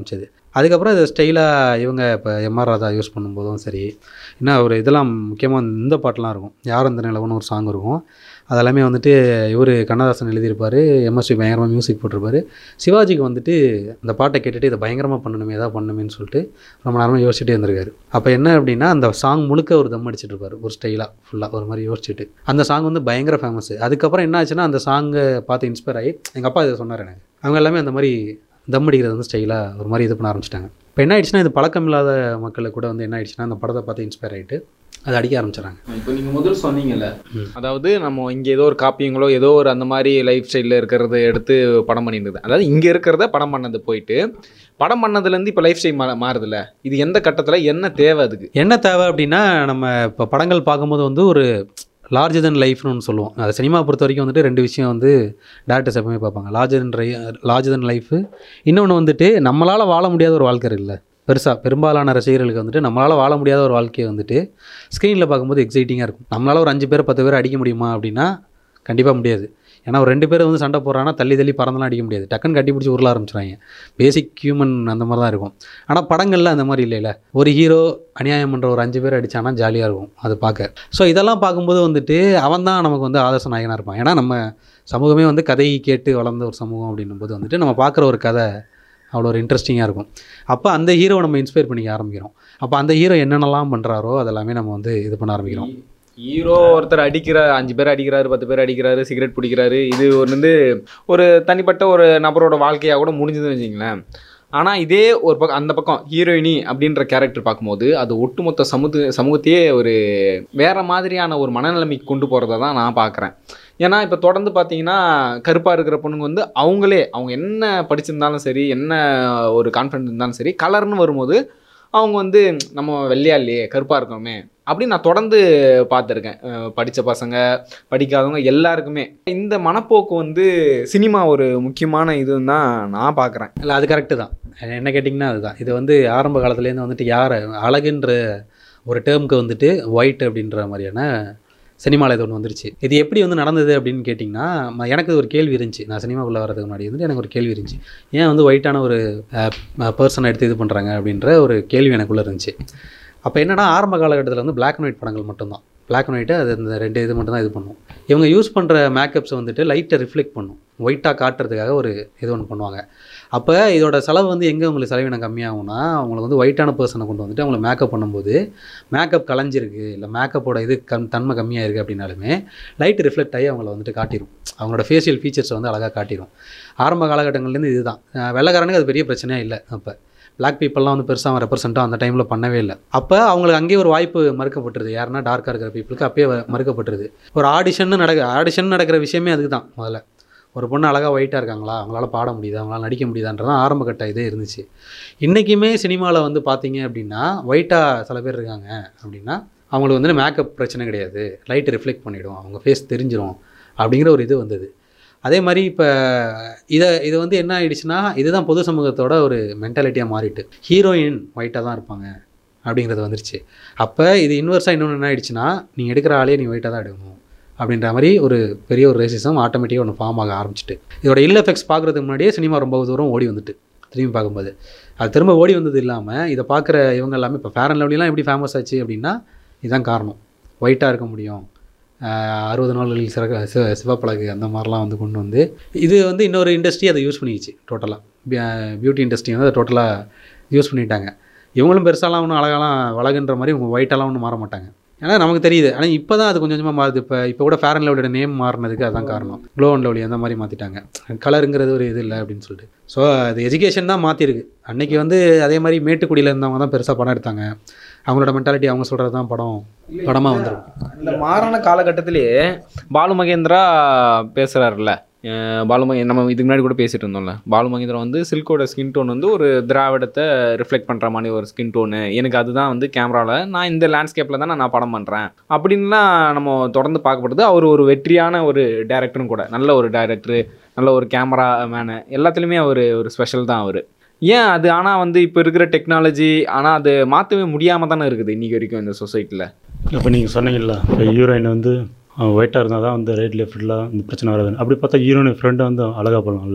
அதுக்கப்புறம் இதை ஸ்டைலாக இவங்க இப்போ எம்ஆர் ராதா யூஸ் பண்ணும்போதும் சரி இன்னும் ஒரு இதெல்லாம் முக்கியமாக இந்த பாட்டெலாம் இருக்கும் யார் அந்த நிலவுன்னு ஒரு சாங் இருக்கும் அதெல்லாமே வந்துட்டு இவர் கண்ணதாசன் எழுதியிருப்பார் எம்எஸ்வி பயங்கரமாக மியூசிக் போட்டிருப்பாரு சிவாஜிக்கு வந்துட்டு அந்த பாட்டை கேட்டுட்டு இதை பயங்கரமாக பண்ணணுமே எதாவது பண்ணணுமேன்னு சொல்லிட்டு ரொம்ப நேரமாக யோசிச்சுட்டே இருந்திருக்காரு அப்போ என்ன அப்படின்னா அந்த சாங் முழுக்க ஒரு தம் அடிச்சிட்டு இருப்பாரு ஒரு ஸ்டைலாக ஃபுல்லாக ஒரு மாதிரி யோசிச்சுட்டு அந்த சாங் வந்து பயங்கர ஃபேமஸ் அதுக்கப்புறம் என்ன ஆச்சுன்னா அந்த சாங்கை பார்த்து இன்ஸ்பயர் ஆகி எங்கள் அப்பா இதை சொன்னார் எனக்கு அவங்க எல்லாமே அந்த மாதிரி தம் அடிக்கிறது வந்து ஸ்டைலாக ஒரு மாதிரி இது பண்ண ஆரம்பிச்சிட்டாங்க இப்போ என்ன ஆயிடுச்சுன்னா இது பழக்கம் இல்லாத மக்களுக்கு கூட வந்து என்ன ஆயிடுச்சுன்னா அந்த படத்தை பார்த்து இன்ஸ்பயர் ஆகிட்டு அதை அடிக்க ஆரம்பிச்சிடறாங்க இப்போ நீங்கள் முதல் சொன்னீங்கல்ல அதாவது நம்ம இங்கே ஏதோ ஒரு காப்பியங்களோ ஏதோ ஒரு அந்த மாதிரி லைஃப் ஸ்டைலில் இருக்கிறத எடுத்து படம் பண்ணியிருந்தது அதாவது இங்கே இருக்கிறத படம் பண்ணது போயிட்டு படம் பண்ணதுலேருந்து இப்போ லைஃப் ஸ்டைல் மா மாறுதுல்ல இது எந்த கட்டத்தில் என்ன தேவை அதுக்கு என்ன தேவை அப்படின்னா நம்ம இப்போ படங்கள் பார்க்கும்போது வந்து ஒரு லார்ஜர் தென் லைஃப்னு ஒன்று சொல்லுவோம் அது சினிமா பொறுத்த வரைக்கும் வந்துட்டு ரெண்டு விஷயம் வந்து டேரக்டர்ஸ் எப்பவுமே பார்ப்பாங்க லார்ஜர் தென் ரை லார்ஜர் தென் லைஃபு இன்னொன்று வந்துட்டு நம்மளால் வாழ முடியாத ஒரு வாழ்க்கை இருக்குல்ல பெருசாக பெரும்பாலான ரசிகர்களுக்கு வந்துட்டு நம்மளால் வாழ முடியாத ஒரு வாழ்க்கையை வந்துட்டு ஸ்க்ரீனில் பார்க்கும்போது எக்ஸைட்டிங்காக இருக்கும் நம்மளால் ஒரு அஞ்சு பேர் பத்து பேர் அடிக்க முடியுமா அப்படின்னா கண்டிப்பாக முடியாது ஏன்னா ஒரு ரெண்டு பேர் வந்து சண்டை போடுறாங்கன்னா தள்ளி தள்ளி பறந்தெல்லாம் அடிக்க முடியாது டக்குன்னு கட்டி பிடிச்சி உருள ஆரம்பிச்சிடுறாங்க பேசிக் ஹியூமன் அந்த மாதிரி தான் இருக்கும் ஆனால் படங்களில் அந்த மாதிரி இல்லைல்ல ஒரு ஹீரோ அநியாயம் பண்ணுற ஒரு அஞ்சு பேர் அடித்தானா ஜாலியாக இருக்கும் அது பார்க்க ஸோ இதெல்லாம் பார்க்கும்போது வந்துட்டு அவன் தான் நமக்கு வந்து ஆதர்ச நாயகனாக இருப்பான் ஏன்னா நம்ம சமூகமே வந்து கதையை கேட்டு வளர்ந்த ஒரு சமூகம் அப்படின்னும் போது வந்துட்டு நம்ம பார்க்குற ஒரு கதை அவ்வளோ ஒரு இன்ட்ரெஸ்டிங்காக இருக்கும் அப்போ அந்த ஹீரோவை நம்ம இன்ஸ்பயர் பண்ணிக்க ஆரம்பிக்கிறோம் அப்போ அந்த ஹீரோ என்னென்னலாம் பண்ணுறாரோ அதெல்லாமே நம்ம வந்து இது பண்ண ஆரம்பிக்கிறோம் ஹீரோ ஒருத்தர் அடிக்கிற அஞ்சு பேர் அடிக்கிறாரு பத்து பேர் அடிக்கிறாரு சிகரெட் பிடிக்கிறாரு இது ஒரு வந்து ஒரு தனிப்பட்ட ஒரு நபரோட வாழ்க்கையாக கூட முடிஞ்சதுன்னு வச்சிங்களேன் ஆனால் இதே ஒரு பக்கம் அந்த பக்கம் ஹீரோயினி அப்படின்ற கேரக்டர் பார்க்கும்போது அது ஒட்டுமொத்த சமூக சமூகத்தையே ஒரு வேற மாதிரியான ஒரு மனநிலைமைக்கு கொண்டு போகிறத தான் நான் பார்க்குறேன் ஏன்னா இப்போ தொடர்ந்து பார்த்தீங்கன்னா கருப்பாக இருக்கிற பொண்ணுங்க வந்து அவங்களே அவங்க என்ன படிச்சிருந்தாலும் சரி என்ன ஒரு கான்ஃபிடன்ட் இருந்தாலும் சரி கலர்னு வரும்போது அவங்க வந்து நம்ம வெள்ளையா இல்லையே கருப்பாக இருக்கணுமே அப்படின்னு நான் தொடர்ந்து பார்த்துருக்கேன் படித்த பசங்க படிக்காதவங்க எல்லாருக்குமே இந்த மனப்போக்கு வந்து சினிமா ஒரு முக்கியமான இதுன்னு தான் நான் பார்க்குறேன் இல்லை அது கரெக்டு தான் என்ன கேட்டிங்கன்னா அதுதான் இது வந்து ஆரம்ப காலத்துலேருந்து வந்துட்டு யார் அழகுன்ற ஒரு டேர்முக்கு வந்துட்டு ஒயிட் அப்படின்ற மாதிரியான சினிமாவில் இது ஒன்று வந்துருச்சு இது எப்படி வந்து நடந்தது அப்படின்னு கேட்டிங்கன்னா ம- எனக்கு ஒரு கேள்வி இருந்துச்சு நான் சினிமாக்குள்ளே வரதுக்கு முன்னாடி வந்துட்டு எனக்கு ஒரு கேள்வி இருந்துச்சு ஏன் வந்து ஒயிட்டான ஒரு பர்சனை எடுத்து இது பண்ணுறாங்க அப்படின்ற ஒரு கேள்வி எனக்குள்ளே இருந்துச்சு அப்போ என்னன்னா ஆரம்ப காலகட்டத்தில் வந்து Black and ஒயிட் படங்கள் மட்டும்தான் Black and ஒயிட்டு அது இந்த ரெண்டு இது மட்டும் தான் இது பண்ணும் இவங்க யூஸ் பண்ணுற மேக்கப்ஸை வந்துட்டு லைட்டை ரிஃப்ளெக்ட் பண்ணும் ஒயிட்டாக காட்டுறதுக்காக ஒரு இது ஒன்று பண்ணுவாங்க அப்போ இதோட செலவு வந்து எங்கே உங்களுக்கு செலவினம் கம்மியாகும்னா அவங்களுக்கு வந்து ஒயிட்டான பர்சனை கொண்டு வந்துட்டு அவங்களை மேக்கப் பண்ணும்போது மேக்கப் கலைஞ்சிருக்கு இல்லை மேக்கப்போட இது கம் தன்மை கம்மியாக இருக்குது அப்படின்னாலுமே லைட் ரிஃப்ளெக்ட் ஆகி அவங்கள வந்துட்டு காட்டிடும் அவங்களோட ஃபேஷியல் ஃபீச்சர்ஸை வந்து அழகாக காட்டிடும் ஆரம்ப காலகட்டங்கள்லேருந்து இதுதான் அஹ் வெள்ளைக்காரனுக்கு அது பெரிய பிரச்சனையே இல்லை அப்போ பிளாக் பீப்புளெலாம் வந்து பெருசாக ரெப்ரசென்ட்டாக அந்த டைமில் பண்ணவே இல்லை அப்போ அவங்களுக்கு அங்கேயே ஒரு வாய்ப்பு மறுக்கப்பட்டுருது யாருன்னா டார்க்காக இருக்கிற பீப்புளுக்கு அப்பயே வ- மறுக்கப்பட்டுருது ஒரு ஆடிஷன் நடக்க ஆடிஷன் நடக்கிற விஷயமே அதுக்கு தான் முதல்ல ஒரு பொண்ணு அழகாக ஒயிட்டாக இருக்காங்களா அவங்களால பாட முடியுதா அவங்களால நடிக்க முடியுதான்றதான் ஆரம்ப கட்ட இதே இருந்துச்சு இன்றைக்குமே சினிமாவில் வந்து பார்த்தீங்க அப்படின்னா ஒயிட்டாக சில பேர் இருக்காங்க அப்படின்னா அவங்களுக்கு வந்து மேக்கப் பிரச்சனை கிடையாது லைட் ரிஃப்ளெக்ட் பண்ணிவிடும் அவங்க ஃபேஸ் தெரிஞ்சிரும் அப்படிங்கிற ஒரு இது வந்தது அதே மாதிரி இப்போ இதை இது வந்து என்ன ஆயிடுச்சுன்னா இதுதான் பொது சமூகத்தோட ஒரு மென்டாலிட்டியாக மாறிட்டு ஹீரோயின் ஒயிட்டாக தான் இருப்பாங்க அப்படிங்கிறது வந்துருச்சு அப்போ இது இன்வெர்ஸாக இன்னொன்று என்ன ஆயிடுச்சுன்னா நீ எடுக்கிற ஆளே நீ ஒயிட்டாக தான் எடுக்கணும் அப்படின்ற மாதிரி ஒரு பெரிய ஒரு ரேசிசம் ஆட்டோமேட்டிக்காக ஒன்று ஃபார்ம் ஆக ஆரம்பிச்சிட்டு இதோட இல் எஃபெக்ட்ஸ் பார்க்குறதுக்கு முன்னாடியே சினிமா ரொம்ப தூரம் ஓடி வந்துட்டு திரும்பி பார்க்கும்போது அது திரும்ப ஓடி வந்தது இல்லாமல் இதை பார்க்குற இவங்க எல்லாமே இப்போ ஃபேர் அண்ட் லவ்லிலாம் எப்படி ஃபேமஸ் ஆச்சு அப்படின்னா இதுதான் காரணம் ஒயிட்டாக இருக்க முடியும் ஆஹ் அறுபது நாள்களில் சிறக சிவ சிவப்பழகு அந்த மாதிரிலாம் வந்து கொண்டு வந்து இது வந்து இன்னொரு இண்டஸ்ட்ரி அதை யூஸ் பண்ணிக்கிச்சு டோட்டலாக பியூட்டி இண்டஸ்ட்ரி வந்து அதை டோட்டலாக யூஸ் பண்ணிட்டாங்க இவங்களும் பெருசாலாம் ஒன்றும் அழகாலாம் வழகுன்ற மாதிரி இவங்க ஒயிட்டாலாம் ஒன்றும் மாற மாட்டாங்க ஏன்னா நமக்கு தெரியுது ஆனால் இப்போ தான் அது கொஞ்சம் கொஞ்சமாக மாறுது இப்போ இப்போ கூட ஃபேர் அண்ட் லவ்லியோட நேம் மாறினதுக்கு அதான் காரணம் க்ளோ அண்ட் லவ்லி அந்த மாதிரி மாற்றிட்டாங்க கலருங்கிறது ஒரு இது இல்லை அப்படின்னு சொல்லிட்டு ஸோ அது எஜுகேஷன் தான் மாற்றிருக்கு அன்னைக்கு வந்து அதே மாதிரி மேட்டுக்குடியில் இருந்தவங்க தான் பெருசாக படம் எடுத்தாங்க அவங்களோட மென்டாலிட்டி அவங்க சொல்கிறது தான் படம் படமாக வந்துடும் இந்த மாறான காலகட்டத்திலேயே பாலு மகேந்திரா பேசுகிறாருல்ல பாலு மகே நம்ம இதுக்கு முன்னாடி கூட பேசிட்டு இருந்தோம்ல பாலு மகேந்திரா வந்து சில்கோட ஸ்கின் டோன் வந்து ஒரு திராவிடத்தை ரிஃப்ளெக்ட் பண்ணுற மாதிரி ஒரு ஸ்கின் டோனு எனக்கு அதுதான் வந்து கேமராவில் நான் இந்த லேண்ட்ஸ்கேப்பில் தான் நான் படம் பண்ணுறேன் அப்படின்லாம் நம்ம தொடர்ந்து பார்க்கப்படுது அவர் ஒரு வெற்றியான ஒரு டேரக்டரும் கூட நல்ல ஒரு டேரக்டரு நல்ல ஒரு கேமரா மேனு எல்லாத்துலேயுமே அவர் ஒரு ஸ்பெஷல் தான் அவர் ஏன் அது ஆனால் வந்து இப்போ இருக்கிற டெக்னாலஜி ஆனால் அது மாற்றவே முடியாமல் தானே இருக்குது இன்றைக்கி வரைக்கும் இந்த சொசைட்டியில் இப்போ நீங்கள் சொன்னீங்கல்ல இப்போ ஹீரோயின் வந்து ஒயிட்டாக இருந்தால் தான் வந்து ரைட் லெஃப்ட்லாம் இந்த பிரச்சனை வராது அப்படி பார்த்தா ஹீரோயின் ஃப்ரெண்டை வந்து அழகாக போடலாம்ல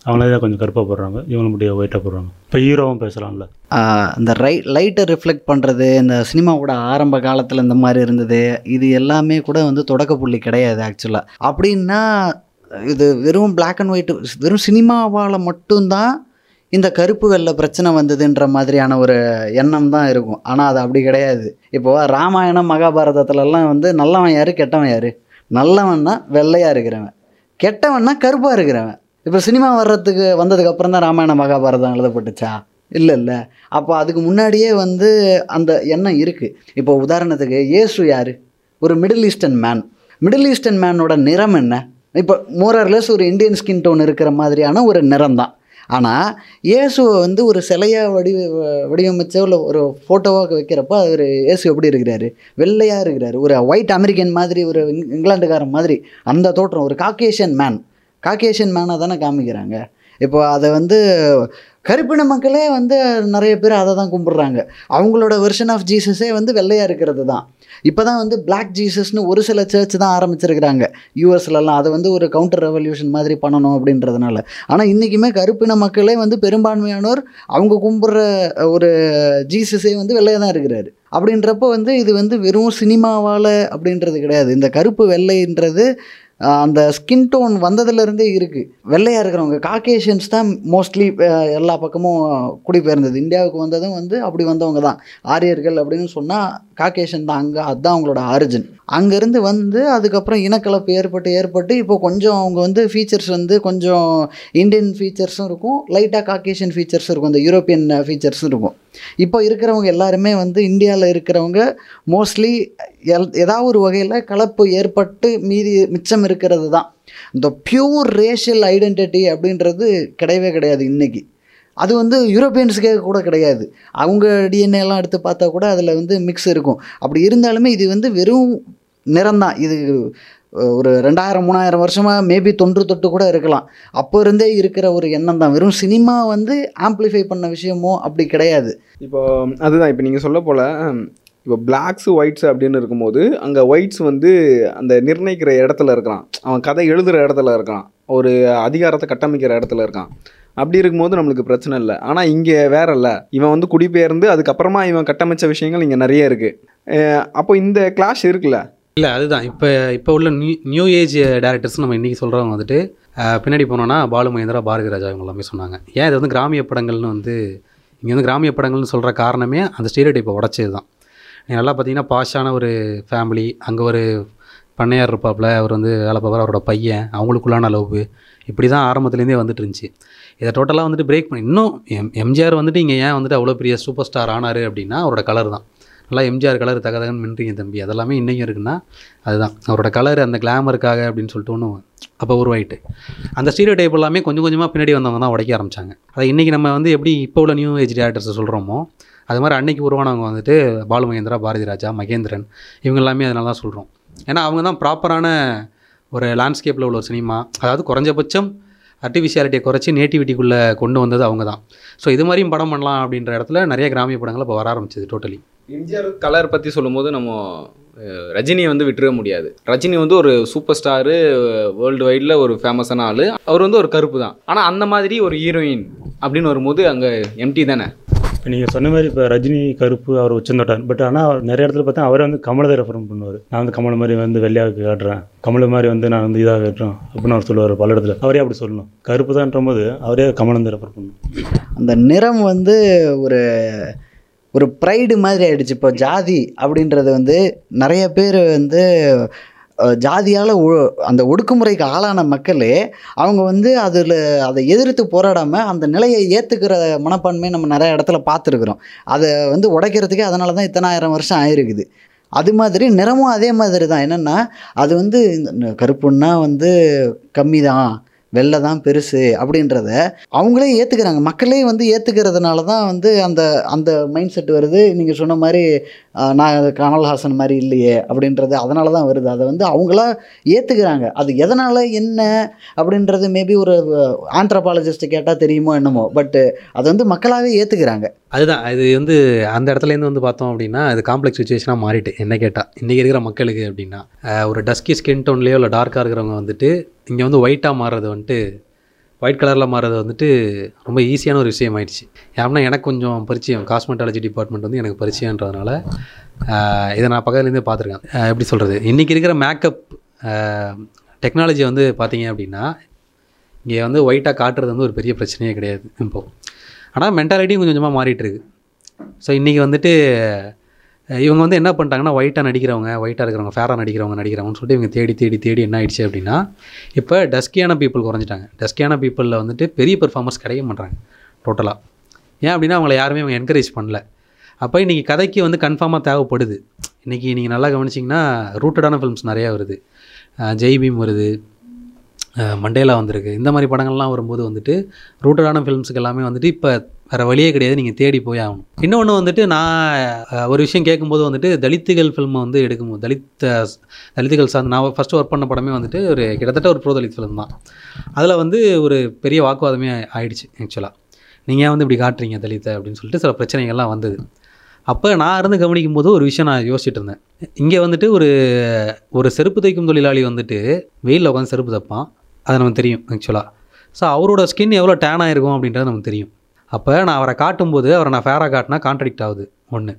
அவங்களே தான் கொஞ்சம் கருப்பாக போடுறாங்க இவங்க மட்டும் ஒயிட்டாக போடுறாங்க இப்போ ஹீரோவும் பேசலாம்ல ஆஹ் இந்த ரை லைட்டை ரிஃப்ளெக்ட் பண்ணுறது இந்த சினிமாவோட ஆரம்ப காலத்தில் இந்த மாதிரி இருந்தது இது எல்லாமே கூட வந்து தொடக்க புள்ளி கிடையாது ஆக்சுவலாக அப்படின்னா இது வெறும் Black அண்ட் ஒயிட் வெறும் சினிமாவால் மட்டும்தான் இந்த கருப்பு வெள்ளை பிரச்சனை வந்ததுன்ற மாதிரியான ஒரு எண்ணம் தான் இருக்கும் ஆனால் அது அப்படி கிடையாது இப்போ ராமாயணம் மகாபாரதத்துலலாம் வந்து நல்லவன் யார் கெட்டவன் யார் நல்லவன்னா வெள்ளையாக இருக்கிறவன் கெட்டவன்னா கருப்பாக இருக்கிறவன் இப்போ சினிமா வர்றதுக்கு வந்ததுக்கு அப்புறம் தான் ராமாயண மகாபாரதம் எழுதப்பட்டுச்சா இல்லை இல்லை அப்போ அதுக்கு முன்னாடியே வந்து அந்த எண்ணம் இருக்குது இப்போ உதாரணத்துக்கு இயேசு யார் ஒரு middle eastern man middle eastern மேனோட நிறம் என்ன இப்போ மோரர்லெஸ் ஒரு இந்தியன் ஸ்கின் டோன் இருக்கிற மாதிரியான ஒரு நிறம் தான் ஆனால் இயேசுவை வந்து ஒரு சிலையாக வடி வடிவமைச்சோ இல்லை ஒரு ஃபோட்டோவாக வைக்கிறப்போ அவர் இயேசு எப்படி இருக்கிறாரு வெள்ளையாக இருக்கிறாரு ஒரு ஒயிட் அமெரிக்கன் மாதிரி ஒரு இங்- இங்கிலாந்துக்காரன் மாதிரி அந்த தோற்றம் ஒரு காக்கேஷியன் மேன் காக்கேஷியன் மேனாக தானே காமிக்கிறாங்க இப்போ அதை வந்து கருப்பின மக்களே வந்து நிறைய பேர் அதை தான் கும்பிட்றாங்க அவங்களோட வெர்ஷன் ஆஃப் ஜீசஸே வந்து வெள்ளையாக இருக்கிறது தான் இப்போ தான் வந்து Black ஜீசஸ்னு ஒரு சில சர்ச் தான் ஆரம்பிச்சிருக்கிறாங்க யூஎஸ்லலாம் அதை வந்து ஒரு கவுண்டர் ரெவல்யூஷன் மாதிரி பண்ணணும் அப்படின்றதுனால ஆனால் இன்றைக்குமே கருப்பின மக்களே வந்து பெரும்பான்மையானோர் அவங்க கும்பிட்ற ஒரு ஜீசஸே வந்து வெள்ளையாக தான் இருக்கிறாரு அப்படின்றப்போ வந்து இது வந்து வெறும் சினிமாவால் அப்படின்றது கிடையாது இந்த கருப்பு வெள்ளைன்றது ஆஹ், அந்த ஸ்கின் டோன் வந்ததுலேருந்தே இருக்குது வெள்ளையாக இருக்கிறவங்க காக்கேஷியன்ஸ் தான் மோஸ்ட்லி எல்லா பக்கமும் குடிபெயர்ந்தது இந்தியாவுக்கு வந்ததும் வந்து அப்படி வந்தவங்க தான் ஆரியர்கள் அப்படின்னு சொன்னால் காக்கேஷன் தான் அங்கே அதுதான் அவங்களோட ஆரிஜின் அங்கேருந்து வந்து அதுக்கப்புறம் இனக்கலப்பு ஏற்பட்டு ஏற்பட்டு இப்போ கொஞ்சம் அவங்க வந்து ஃபீச்சர்ஸ் வந்து கொஞ்சம் இந்தியன் ஃபீச்சர்ஸும் இருக்கும் லைட்டாக காக்கேஷியன் ஃபீச்சர்ஸும் இருக்கும் இந்த யூரோப்பியன் ஃபீச்சர்ஸும் இருக்கும் இப்போ இருக்கிறவங்க எல்லாருமே வந்து இந்தியாவில் இருக்கிறவங்க மோஸ்ட்லி எல் ஏதாவது ஒரு வகையில் கலப்பு ஏற்பட்டு மீதி மிச்சம் இருக்கிறது தான் இந்த பியூர் ரேஷியல் ஐடென்டிட்டி அப்படின்றது கிடையவே கிடையாது இன்னைக்கு அது வந்து யூரோப்பியன்ஸுக்கே கூட கிடையாது அவங்க DNA எல்லாம் எடுத்து பார்த்தா கூட அதில் வந்து மிக்ஸ் இருக்கும் அப்படி இருந்தாலுமே இது வந்து வெறும் நிறம்தான் இது அஹ், ஒரு ரெண்டாயிரம் மூணாயிரம் வருஷமாக மேபி தொன்று தொட்டு கூட இருக்கலாம் அப்போ இருந்தே இருக்கிற ஒரு எண்ணம் தான் வெறும் சினிமா வந்து ஆம்ப்ளிஃபை பண்ண விஷயமோ அப்படி கிடையாது இப்போ அதுதான் இப்போ நீங்கள் சொல்ல போல் இப்போ பிளாக்ஸு ஒயிட்ஸ் அப்படின்னு இருக்கும்போது அங்கே ஒயிட்ஸ் வந்து அந்த நிர்ணயிக்கிற இடத்துல இருக்கான் அவன் கதை எழுதுகிற இடத்துல இருக்கான் ஒரு அதிகாரத்தை கட்டமைக்கிற இடத்துல இருக்கான் அப்படி இருக்கும்போது நம்மளுக்கு பிரச்சனை இல்லை ஆனால் இங்கே வேற இல்லை இவன் வந்து குடிபெயர்ந்து அதுக்கப்புறமா இவன் கட்டமைச்ச விஷயங்கள் இங்கே நிறைய இருக்குது அப்போ இந்த கிளாஷ் இருக்குல்ல இல்லை அதுதான் இப்போ இப்போ உள்ள நியூ நியூ ஏஜ் டேரக்டர்ஸ் நம்ம இன்றைக்கி சொல்கிறவங்க வந்துட்டு அஹ், பின்னாடி போனோன்னா பாலு மகேந்திரா பாரதி ராஜா இவங்க எல்லாமே சொன்னாங்க ஏன் இது வந்து கிராமிய படங்கள்னு வந்து இங்கே வந்து கிராமிய படங்கள்னு சொல்கிற காரணமே அந்த ஸ்டீரியோடைப்பை உடச்சது தான் நீங்கள் நல்லா பார்த்தீங்கன்னா பாஷான ஒரு ஃபேமிலி அங்கே ஒரு பண்ணையார் இருப்பாப்புல அவர் வந்து வேலை பார்ப்பார் அவரோட பையன் அவங்களுக்குள்ளான லவ் இப்படி தான் ஆரம்பத்துலேருந்தே வந்துட்டு இருந்துச்சு இதை டோட்டலாக வந்துட்டு பிரேக் பண்ணி இன்னும் எம் எம்ஜிஆர் வந்துட்டு இங்கே ஏன் வந்துட்டு அவ்வளோ பெரிய சூப்பர் ஸ்டார் ஆனார் அப்படின்னா அவரோட கலர் தான் நல்லா எம்ஜிஆர் கலர் தகதகன்னு மின்றீங்க தம்பி அதெல்லாமே இன்னைக்கும் இருக்குன்னா அதுதான் அவரோட கலர் அந்த கிளாமருக்காக அப்படின்னு சொல்லிட்டு ஒன்று அப்போ உருவாயிட்டு அந்த ஸ்டீரியோ டைப் எல்லாமே கொஞ்சம் கொஞ்சமாக பின்னாடி வந்தவங்க தான் உடைக்க ஆரம்பிச்சாங்க அதை இன்றைக்கி நம்ம வந்து எப்படி இப்போ உள்ள நியூ ஏஜ் டேரக்டர்ஸை சொல்கிறோமோ அது மாதிரி அன்னைக்கு உருவானவங்க வந்துட்டு பாலு மகேந்திரா பாரதி ராஜா மகேந்திரன் இவங்க எல்லாமே அதனால தான் சொல்கிறோம் ஏன்னா அவங்க தான் ப்ராப்பரான ஒரு லேண்ட்ஸ்கேப்பில் உள்ள ஒரு சினிமா அதாவது குறைஞ்சபட்சம் ஆர்டிஃபிஷியாலிட்டியை குறைச்சி நேட்டிவிட்டிக்குள்ளே கொண்டு வந்தது அவங்க தான் ஸோ இது மாதிரியும் படம் பண்ணலாம் அப்படின்ற இடத்துல நிறைய கிராமிய படங்கள் இப்போ வர ஆரம்பிச்சது டோட்டலி எம்ஜிஆர் கலர் பற்றி சொல்லும்போது நம்ம அஹ், ரஜினியை வந்து விட்டுற முடியாது ரஜினி வந்து ஒரு சூப்பர் ஸ்டாரு வேர்ல்டு வைடில் ஒரு ஃபேமஸான ஆள் அவர் வந்து ஒரு கருப்பு தான் ஆனால் அந்த மாதிரி ஒரு ஹீரோயின் அப்படின்னு வரும்போது அங்கே எம்டி தானே இப்போ நீங்கள் சொன்ன மாதிரி இப்போ ரஜினி கருப்பு அவர் உச்சந்தோட்டார் பட் ஆனால் நிறைய இடத்துல பார்த்தா அவரே வந்து கமலை தான் ரெஃபர் பண்ணுவார் நான் வந்து கமல் மாதிரி வந்து வெள்ளையாக காட்டுறேன் கமல் மாதிரி வந்து நான் வந்து இதாக காட்டுறேன் அப்படின்னு அவர் சொல்லுவார் பல இடத்துல அவரே அப்படி சொல்லணும் கருப்பு தான்ற போது அவரே கமலை தான் ரெஃபர் பண்ணணும் அந்த நிறம் வந்து ஒரு ஒரு ப்ரைடு மாதிரி ஆயிடுச்சு இப்போ ஜாதி அப்படின்றது வந்து நிறைய பேர் வந்து ஜாதியால் அந்த ஒடுக்குமுறைக்கு ஆளான மக்களே அவங்க வந்து அதில் அதை எதிர்த்து போராடாமல் அந்த நிலையை ஏற்றுக்கிற மனப்பான்மையை நம்ம நிறைய இடத்துல பார்த்துருக்குறோம் அதை வந்து உடைக்கிறதுக்கே அதனால தான் இத்தனாயிரம் வருஷம் ஆயிருக்குது அது மாதிரி நிறமும் அதே மாதிரி தான் என்னென்னா அது வந்து இந்த கருப்புன்னா வந்து கம்மி தான் வெள்ளை தான் பெருசு அப்படின்றத அவங்களே ஏற்றுக்கிறாங்க மக்களே வந்து ஏற்றுக்கிறதுனால தான் வந்து அந்த அந்த மைண்ட் செட் வருது நீங்கள் சொன்ன மாதிரி ஆஹ், நான் கமல்ஹாசன் மாதிரி இல்லையே அப்படின்றது அதனால தான் வருது அதை வந்து அவங்களா ஏற்றுக்கிறாங்க அது எதனால் என்ன அப்படின்றது மேபி ஒரு ஆந்த்ரபாலஜிஸ்ட்டு கேட்டால் தெரியுமோ என்னமோ பட்டு அதை வந்து மக்களாகவே ஏற்றுக்கிறாங்க அதுதான் இது வந்து அந்த இடத்துலேருந்து வந்து பார்த்தோம் அப்படின்னா அது காம்ப்ளெக்ஸ் சுச்சுவேஷனாக மாறிட்டு என்ன கேட்டால் இன்றைக்கி இருக்கிற மக்களுக்கு அப்படின்னா அஹ், ஒரு டஸ்கி ஸ்கின் டோன்லேயோ இல்லை டார்க்காக இருக்கிறவங்க வந்துட்டு இங்கே வந்து ஒயிட்டாக மாறுறது வந்துட்டு ஒயிட் கலரில் மாறது வந்துட்டு ரொம்ப ஈஸியான ஒரு விஷயம் ஆயிடுச்சு ஏன்னா எனக்கு கொஞ்சம் பரிச்சயம் காஸ்மெட்டாலஜி டிபார்ட்மெண்ட் வந்து எனக்கு பரிச்சயன்றதுனால ஆஹ் இதை நான் பக்கத்துலேருந்தே பார்த்துருக்கேன் ஆஹ் எப்படி சொல்கிறது இன்றைக்கி இருக்கிற மேக்கப் டெக்னாலஜி வந்து பார்த்தீங்க அப்படின்னா இங்கே வந்து ஒயிட்டாக காட்டுறது வந்து ஒரு பெரிய பிரச்சனையே கிடையாது இப்போது ஆனால் மென்டாலிட்டியும் கொஞ்சம் கொஞ்சமாக மாறிட்டு இருக்கு ஸோ இன்றைக்கி வந்துட்டு அஹ் இவங்க வந்து என்ன பண்ணிட்டாங்கன்னா ஒயிட்டாக நடிக்கிறவங்க ஒயிட்டாக இருக்கிறவங்க ஃபேராக நடிக்கிறவங்க நடிக்கிறவங்கன்னு சொல்லிட்டு இவங்க தேடி தேடி தேடி என்ன ஆயிடுச்சு அப்படின்னா இப்போ டஸ்கியான பீப்புள் குறைஞ்சிட்டாங்க டஸ்கியான பீப்புளில் வந்துட்டு பெரிய பெர்ஃபார்மர்ஸ் கிடைக்க மாட்டாங்க டோட்டலாக ஏன் அப்படின்னா அவங்கள யாருமே அவங்க என்கரேஜ் பண்ணல அப்போ இன்றைக்கி கதைக்கு வந்து கன்ஃபார்மாக தேவைப்படுது இன்றைக்கி நீங்கள் நல்லா கவனிச்சிங்கன்னா ரூட்டடான ஃபிலிம்ஸ் நிறையா வருது அஹ் ஜெய் பீம் வருது அஹ் மண்டேலா வந்திருக்கு இந்த மாதிரி படங்கள்லாம் வரும்போது வந்துட்டு ரூட்டடான ஃபிலிம்ஸுக்கு எல்லாமே வந்துட்டு இப்போ வேறு வழியே கிடையாது நீங்கள் தேடி போய் ஆகணும் இன்னொன்று வந்துட்டு நான் அஹ், ஒரு விஷயம் கேட்கும்போது வந்துட்டு தலித்துகள் ஃபில்மை வந்து எடுக்கும்போது தலித் அஹ், தலித்துகள் சார்ந்து நான் ஃபஸ்ட்டு ஒர்க் பண்ண படமே வந்துட்டு ஒரு கிட்டத்தட்ட ஒரு ப்ரோ தலித் ஃபிலிம் தான் அதில் வந்து ஒரு பெரிய வாக்குவாதமே ஆயிடுச்சு ஆக்சுவலாக நீங்கள் ஏன் வந்து இப்படி காட்டுறீங்க தலித்தை அப்படின்னு சொல்லிட்டு சில பிரச்சனைகள்லாம் வந்தது அப்போ நான் இருந்து கவனிக்கும் போது ஒரு விஷயம் நான் யோசிச்சுட்டு இருந்தேன் இங்கே வந்துட்டு ஒரு ஒரு செருப்பு தைக்கும் தொழிலாளி வந்துட்டு வெயிலில் உட்காந்து செருப்பு தைப்பான் அது நமக்கு தெரியும் ஆக்சுவலாக ஸோ அவரோட ஸ்கின் எவ்வளோ டேன் ஆயிருக்கும் அப்படின்றது நமக்கு தெரியும் அப்போ நான் அவரை காட்டும்போது அவரை நான் ஃபேராக காட்டினா கான்ட்ராடிக்ட் ஆகுது ஒன்று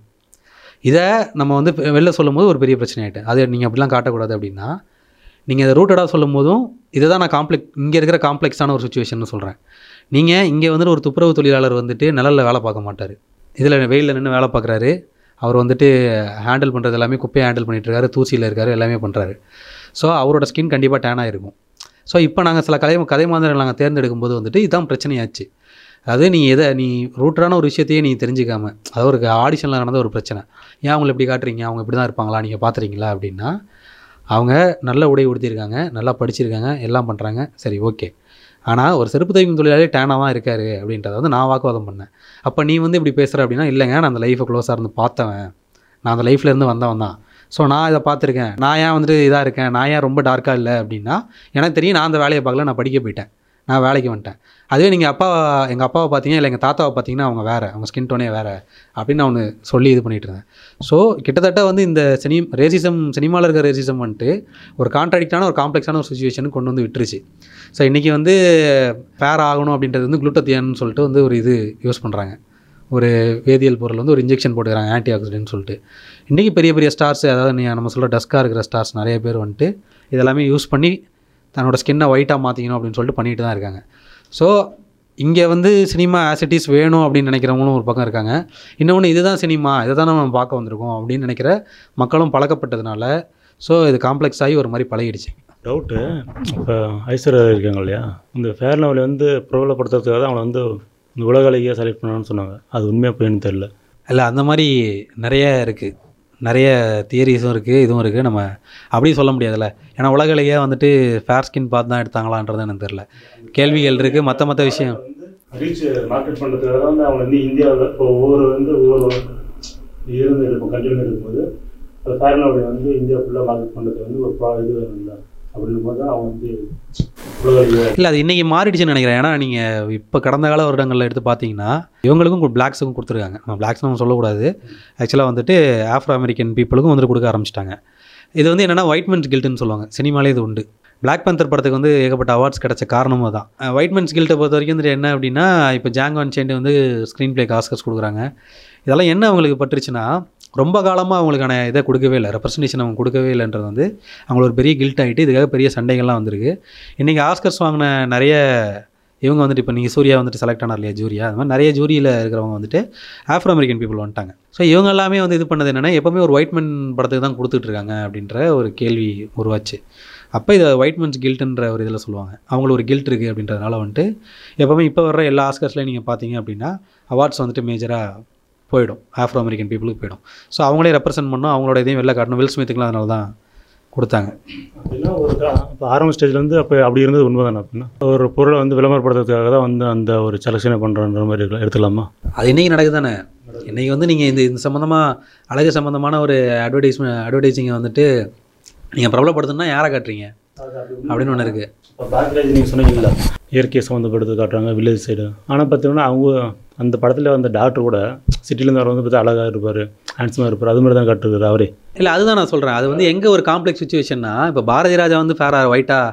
இதை நம்ம வந்து பெ- வெளில சொல்லும்போது ஒரு பெரிய பிரச்சனை ஆகிட்டு அது நீங்கள் அப்படிலாம் காட்டக்கூடாது அப்படின்னா நீங்கள் இதை ரூட்டடாக சொல்லும் போதும் இதை தான் நான் காம்ப்ளெக்ஸ் இங்கே இருக்கிற காம்ப்ளெக்ஸான ஒரு சுச்சுவேஷன் சொல்கிறேன் நீங்கள் இங்கே வந்துட்டு ஒரு துப்புரவு தொழிலாளர் வந்துட்டு நிழல்ல வேலை பார்க்க மாட்டார் இதில் வெயிலில் நின்று வேலை பார்க்குறாரு அவர் வந்துட்டு ஹேண்டில் பண்ணுறது எல்லாமே குப்பையை ஹேண்டில் பண்ணிட்டு இருக்காரு தூசியில் இருக்காரு எல்லாமே பண்ணுறாரு ஸோ அவரோட ஸ்கின் கண்டிப்பாக டேனாக இருக்கும் ஸோ இப்போ நாங்கள் சில கதை கதை மாதிரிகள் நாங்கள் தேர்ந்தெடுக்கும் போது வந்துட்டு இதுதான் பிரச்சனையாச்சு அது நீ எதை நீ ரூட்டரான ஒரு விஷயத்தையே நீ தெரிஞ்சுக்காம அது ஒரு ஆடிஷனில் நடந்த ஒரு பிரச்சனை ஏன் அவங்களை இப்படி காட்டுறீங்க அவங்க இப்படி தான் இருப்பாங்களா நீங்கள் பார்த்துறீங்களா அப்படின்னா அவங்க நல்ல உடை உடுத்திருக்காங்க நல்லா படிச்சிருக்காங்க எல்லாம் பண்ணுறாங்க சரி ஓகே ஆனால் ஒரு செருப்பு தைக்கும் தொழிலாளி டேனாக தான் இருக்காரு அப்படின்றத வந்து நான் வாக்குவாதம் பண்ணேன் அப்போ நீ வந்து இப்படி பேசுகிற அப்படின்னா இல்லைங்க நான் அந்த லைஃப்பை க்ளோஸாக இருந்து பார்த்தவன் நான் அந்த லைஃப்ல இருந்து வந்தவன் தான் ஸோ நான் இதை பார்த்துருக்கேன் நான் ஏன் வந்துட்டு இதாக இருக்கேன் நான் ஏன் ரொம்ப டார்க்காக இல்லை அப்படின்னா எனக்கு தெரியும் நான் அந்த வேலையை பார்க்கல நான் படிக்க போயிட்டேன் நான் வேலைக்கு வந்துட்டேன் அதுவே நீங்கள் அப்பா எங்கள் அப்பாவை பார்த்தீங்க இல்லை எங்கள் தாத்தாவை பார்த்தீங்கன்னா அவங்க வேறு அவங்க ஸ்கின் டோனே வேறு அப்படின்னு நான் ஒன்று சொல்லி இது பண்ணிட்டு இருந்தேன் ஸோ கிட்டத்தட்ட வந்து இந்த சினி ரேசிசம் சினிமாவில் இருக்கிற ரேசிசம் வந்துட்டு ஒரு கான்ட்ராடிக்டான ஒரு காம்ப்ளெக்ஸான ஒரு சுச்சுவேஷனுக்கு கொண்டு வந்து விட்டுருச்சு ஸோ இன்றைக்கி வந்து ஃபேர் ஆகணும் அப்படின்றது வந்து குளுட்டத்தியான்னு சொல்லிட்டு வந்து ஒரு இது யூஸ் பண்ணுறாங்க ஒரு வேதியியல் பொருள் வந்து ஒரு இன்ஜெக்ஷன் போட்டுக்கிறாங்க ஆன்டி ஆக்சிடென்ட் சொல்லிட்டு இன்றைக்கி பெரிய பெரிய ஸ்டார்ஸ் அதாவது நீ நம்ம சொல்ல டஸ்க்காக இருக்கிற ஸ்டார்ஸ் நிறைய பேர் வந்துட்டு இதெல்லாமே யூஸ் பண்ணி தன்னோட ஸ்கின்னை ஒயிட்டாக மாற்றிக்கணும் அப்படின்னு சொல்லிட்டு பண்ணிட்டு தான் இருக்காங்க ஸோ இங்கே வந்து சினிமா ஆசிட்டிஸ் வேணும் அப்படின்னு நினைக்கிறவங்களும் ஒரு பக்கம் இருக்காங்க இன்னொன்று இதுதான் சினிமா இதை தான் நம்ம பார்க்க வந்திருக்கோம் அப்படின்னு நினைக்கிற மக்களும் பழக்கப்பட்டதுனால ஸோ இது காம்ப்ளெக்ஸ் ஆகி ஒரு மாதிரி பழகிடுச்சு டவுட்டு இப்போ ஐஸ்வர்யா இருக்காங்க இல்லையா இந்த ஃபேர் லெவலில் வந்து பிரபலப்படுத்துறதுக்காக தான் அவங்கள வந்து இந்த உலக அழகியாக செலக்ட் பண்ணணும்னு சொன்னாங்க அது உண்மையாக போயின்னு தெரில இல்லை அந்த மாதிரி நிறைய இருக்குது நிறைய தியரிஸும் இருக்குது இதுவும் இருக்குது நம்ம அப்படி சொல்ல முடியாதுல்ல ஏன்னா உலகிலேயே வந்துட்டு ஃபேர் ஸ்கின் பார்த்து தான் எடுத்தாங்களான்றது எனக்கு தெரில கேள்விகள் இருக்குது மற்ற மற்ற விஷயம் ரீச் மார்க்கெட் பண்ணுறதுக்காக தான் வந்து அவங்க வந்து இந்தியாவில் இப்போ ஒவ்வொரு வந்து ஒவ்வொரு இருந்து எடுக்கும் கண்டினியூ எடுக்கும்போது இப்போ ஃபேர் லெவலி வந்து இந்தியா ஃபுல்லாக மார்க்கெட் பண்ணுறதுக்கு வந்து ஒரு ப்ரா இது வேணும் இல்லை அப்படின்னும் போது தான் அவங்க வந்து உலக அழகியாக இல்லை அது இன்றைக்கி மாறிடுச்சுன்னு நினைக்கிறேன் ஏன்னா நீங்கள் இப்போ கடந்த கால வருடங்களில் எடுத்து பார்த்தீங்கன்னா இவங்களுக்கும் பிளாக்ஸுக்கும் கொடுத்துருக்காங்க நம்ம பிளாக்ஸ் நம்ம சொல்லக்கூடாது ஆக்சுவலாக வந்துட்டு ஆஃப்ரோ அமெரிக்கன் பீப்புளுக்கும் வந்துட்டு கொடுக்க ஆரம்பிச்சிட்டாங்க இது வந்து என்னென்னா ஒயிட் மென்ஸ் கில்ட்டுன்னு சொல்லுவாங்க சினிமாலே இது உண்டு Black Panther படத்துக்கு வந்து ஏகப்பட்ட அவார்ட்ஸ் கிடைச்ச காரணமும் தான் ஒயிட் மென்ஸ் கில்ட்டை பொறுத்த வரைக்கும் வந்துட்டு என்ன அப்படின்னா இப்போ ஜாங்கோ அண்ட் வந்து ஸ்க்ரீன் பிளேக்கு ஆஸ்கர்ஸ் கொடுக்குறாங்க இதெல்லாம் என்ன அவங்களுக்கு பட்டுருச்சுன்னா ரொம்ப காலமாக அவங்களுக்கான இதை கொடுக்கவே இல்லை ரெப்ரசன்டேஷன் அவங்க கொடுக்கவே இல்லைன்றது வந்து அவங்களுக்கு ஒரு பெரிய கில்ட் ஆகிட்டு இதுக்காக பெரிய சண்டைகள்லாம் வந்திருக்கு இன்றைக்கி ஆஸ்கர்ஸ் வாங்கின நிறைய இவங்க வந்துட்டு இப்போ நீங்கள் சூர்யா வந்துட்டு செலக்ட் ஆனார் இல்லையா ஜூரியா அது மாதிரி நிறைய ஜூரியில் இருக்கிறவங்க வந்துட்டு ஆஃப்ரோ அமெரிக்கன் பீப்புள் வந்துட்டாங்க ஸோ இவங்க எல்லாமே வந்து இது பண்ணது என்னென்னா எப்போவுமே ஒரு ஒயிட் மென் படத்துக்கு தான் கொடுத்துட்டு இருக்காங்க அப்படின்ற ஒரு கேள்வி உருவாச்சு அப்போ இதை ஒயிட் மென்ஸ் கில்ட்டுன்ற ஒரு இதில் சொல்லுவாங்க அவங்களுக்கு ஒரு கில்ட் இருக்குது அப்படின்றதுனால வந்துட்டு எப்போவுமே இப்போ வர்ற எல்லா ஆஸ்கர்ஸ்லையும் நீங்கள் பார்த்தீங்க அப்படின்னா அவார்ட்ஸ் வந்துட்டு மேஜராக போயிடும் ஆஃப்ரோ அமெரிக்கன் பீப்புளுக்கு போயிடும் ஸோ அவங்களே ரெப்ரசென்ட் பண்ணணும் அவங்களோட இதையும் வெளில காட்டணும் வில் ஸ்மித்துக்குலாம் அதனால தான் கொடுத்தாங்க அப்படின்னா ஒரு இப்போ ஆரம்ப ஸ்டேஜில் வந்து அப்போ அப்படி இருந்தது உண்மை தானே அப்படின்னா ஒரு பொருளை வந்து விளம்பரப்படுத்துறதுக்காக தான் வந்து அந்த ஒரு செலெக்ஷனை பண்ணுறன்ற மாதிரி இருக்கலாம் எடுத்துக்கலாமா அது இன்றைக்கி நடக்குது தானே இன்றைக்கி வந்து நீங்கள் இந்த இந்த சம்மந்தமாக அழகு சம்மந்தமான ஒரு அட்வர்டைஸ்மெண்ட் அட்வர்டைஸிங்கை வந்துட்டு நீங்கள் பிரபலப்படுத்தணும்னா யாரை காட்டுறீங்க அப்படின்னு ஒன்று இருக்குது இப்போ பேக்ரேஜ் நீங்கள் சொன்னீங்கல்ல இயற்கை சம்மந்தப்படுத்து காட்டுறாங்க வில்லேஜ் சைடு ஆனால் பார்த்தீங்கன்னா அவங்க அந்த படத்தில் வந்த டாக்டர் கூட சிட்டிலேருந்து வரவங்க பார்த்தா அழகாக இருப்பார் ஹேண்ட்ஸமாக இருப்பார் அது மாதிரி தான் காட்டுறாரு அவரே இல்லை அதுதான் நான் சொல்கிறேன் அது வந்து எங்கே ஒரு காம்ப்ளெக்ஸ் சுச்சுவேஷன்னா இப்போ பாரதி ராஜா வந்து ஃபேராக ஒயிட்டாக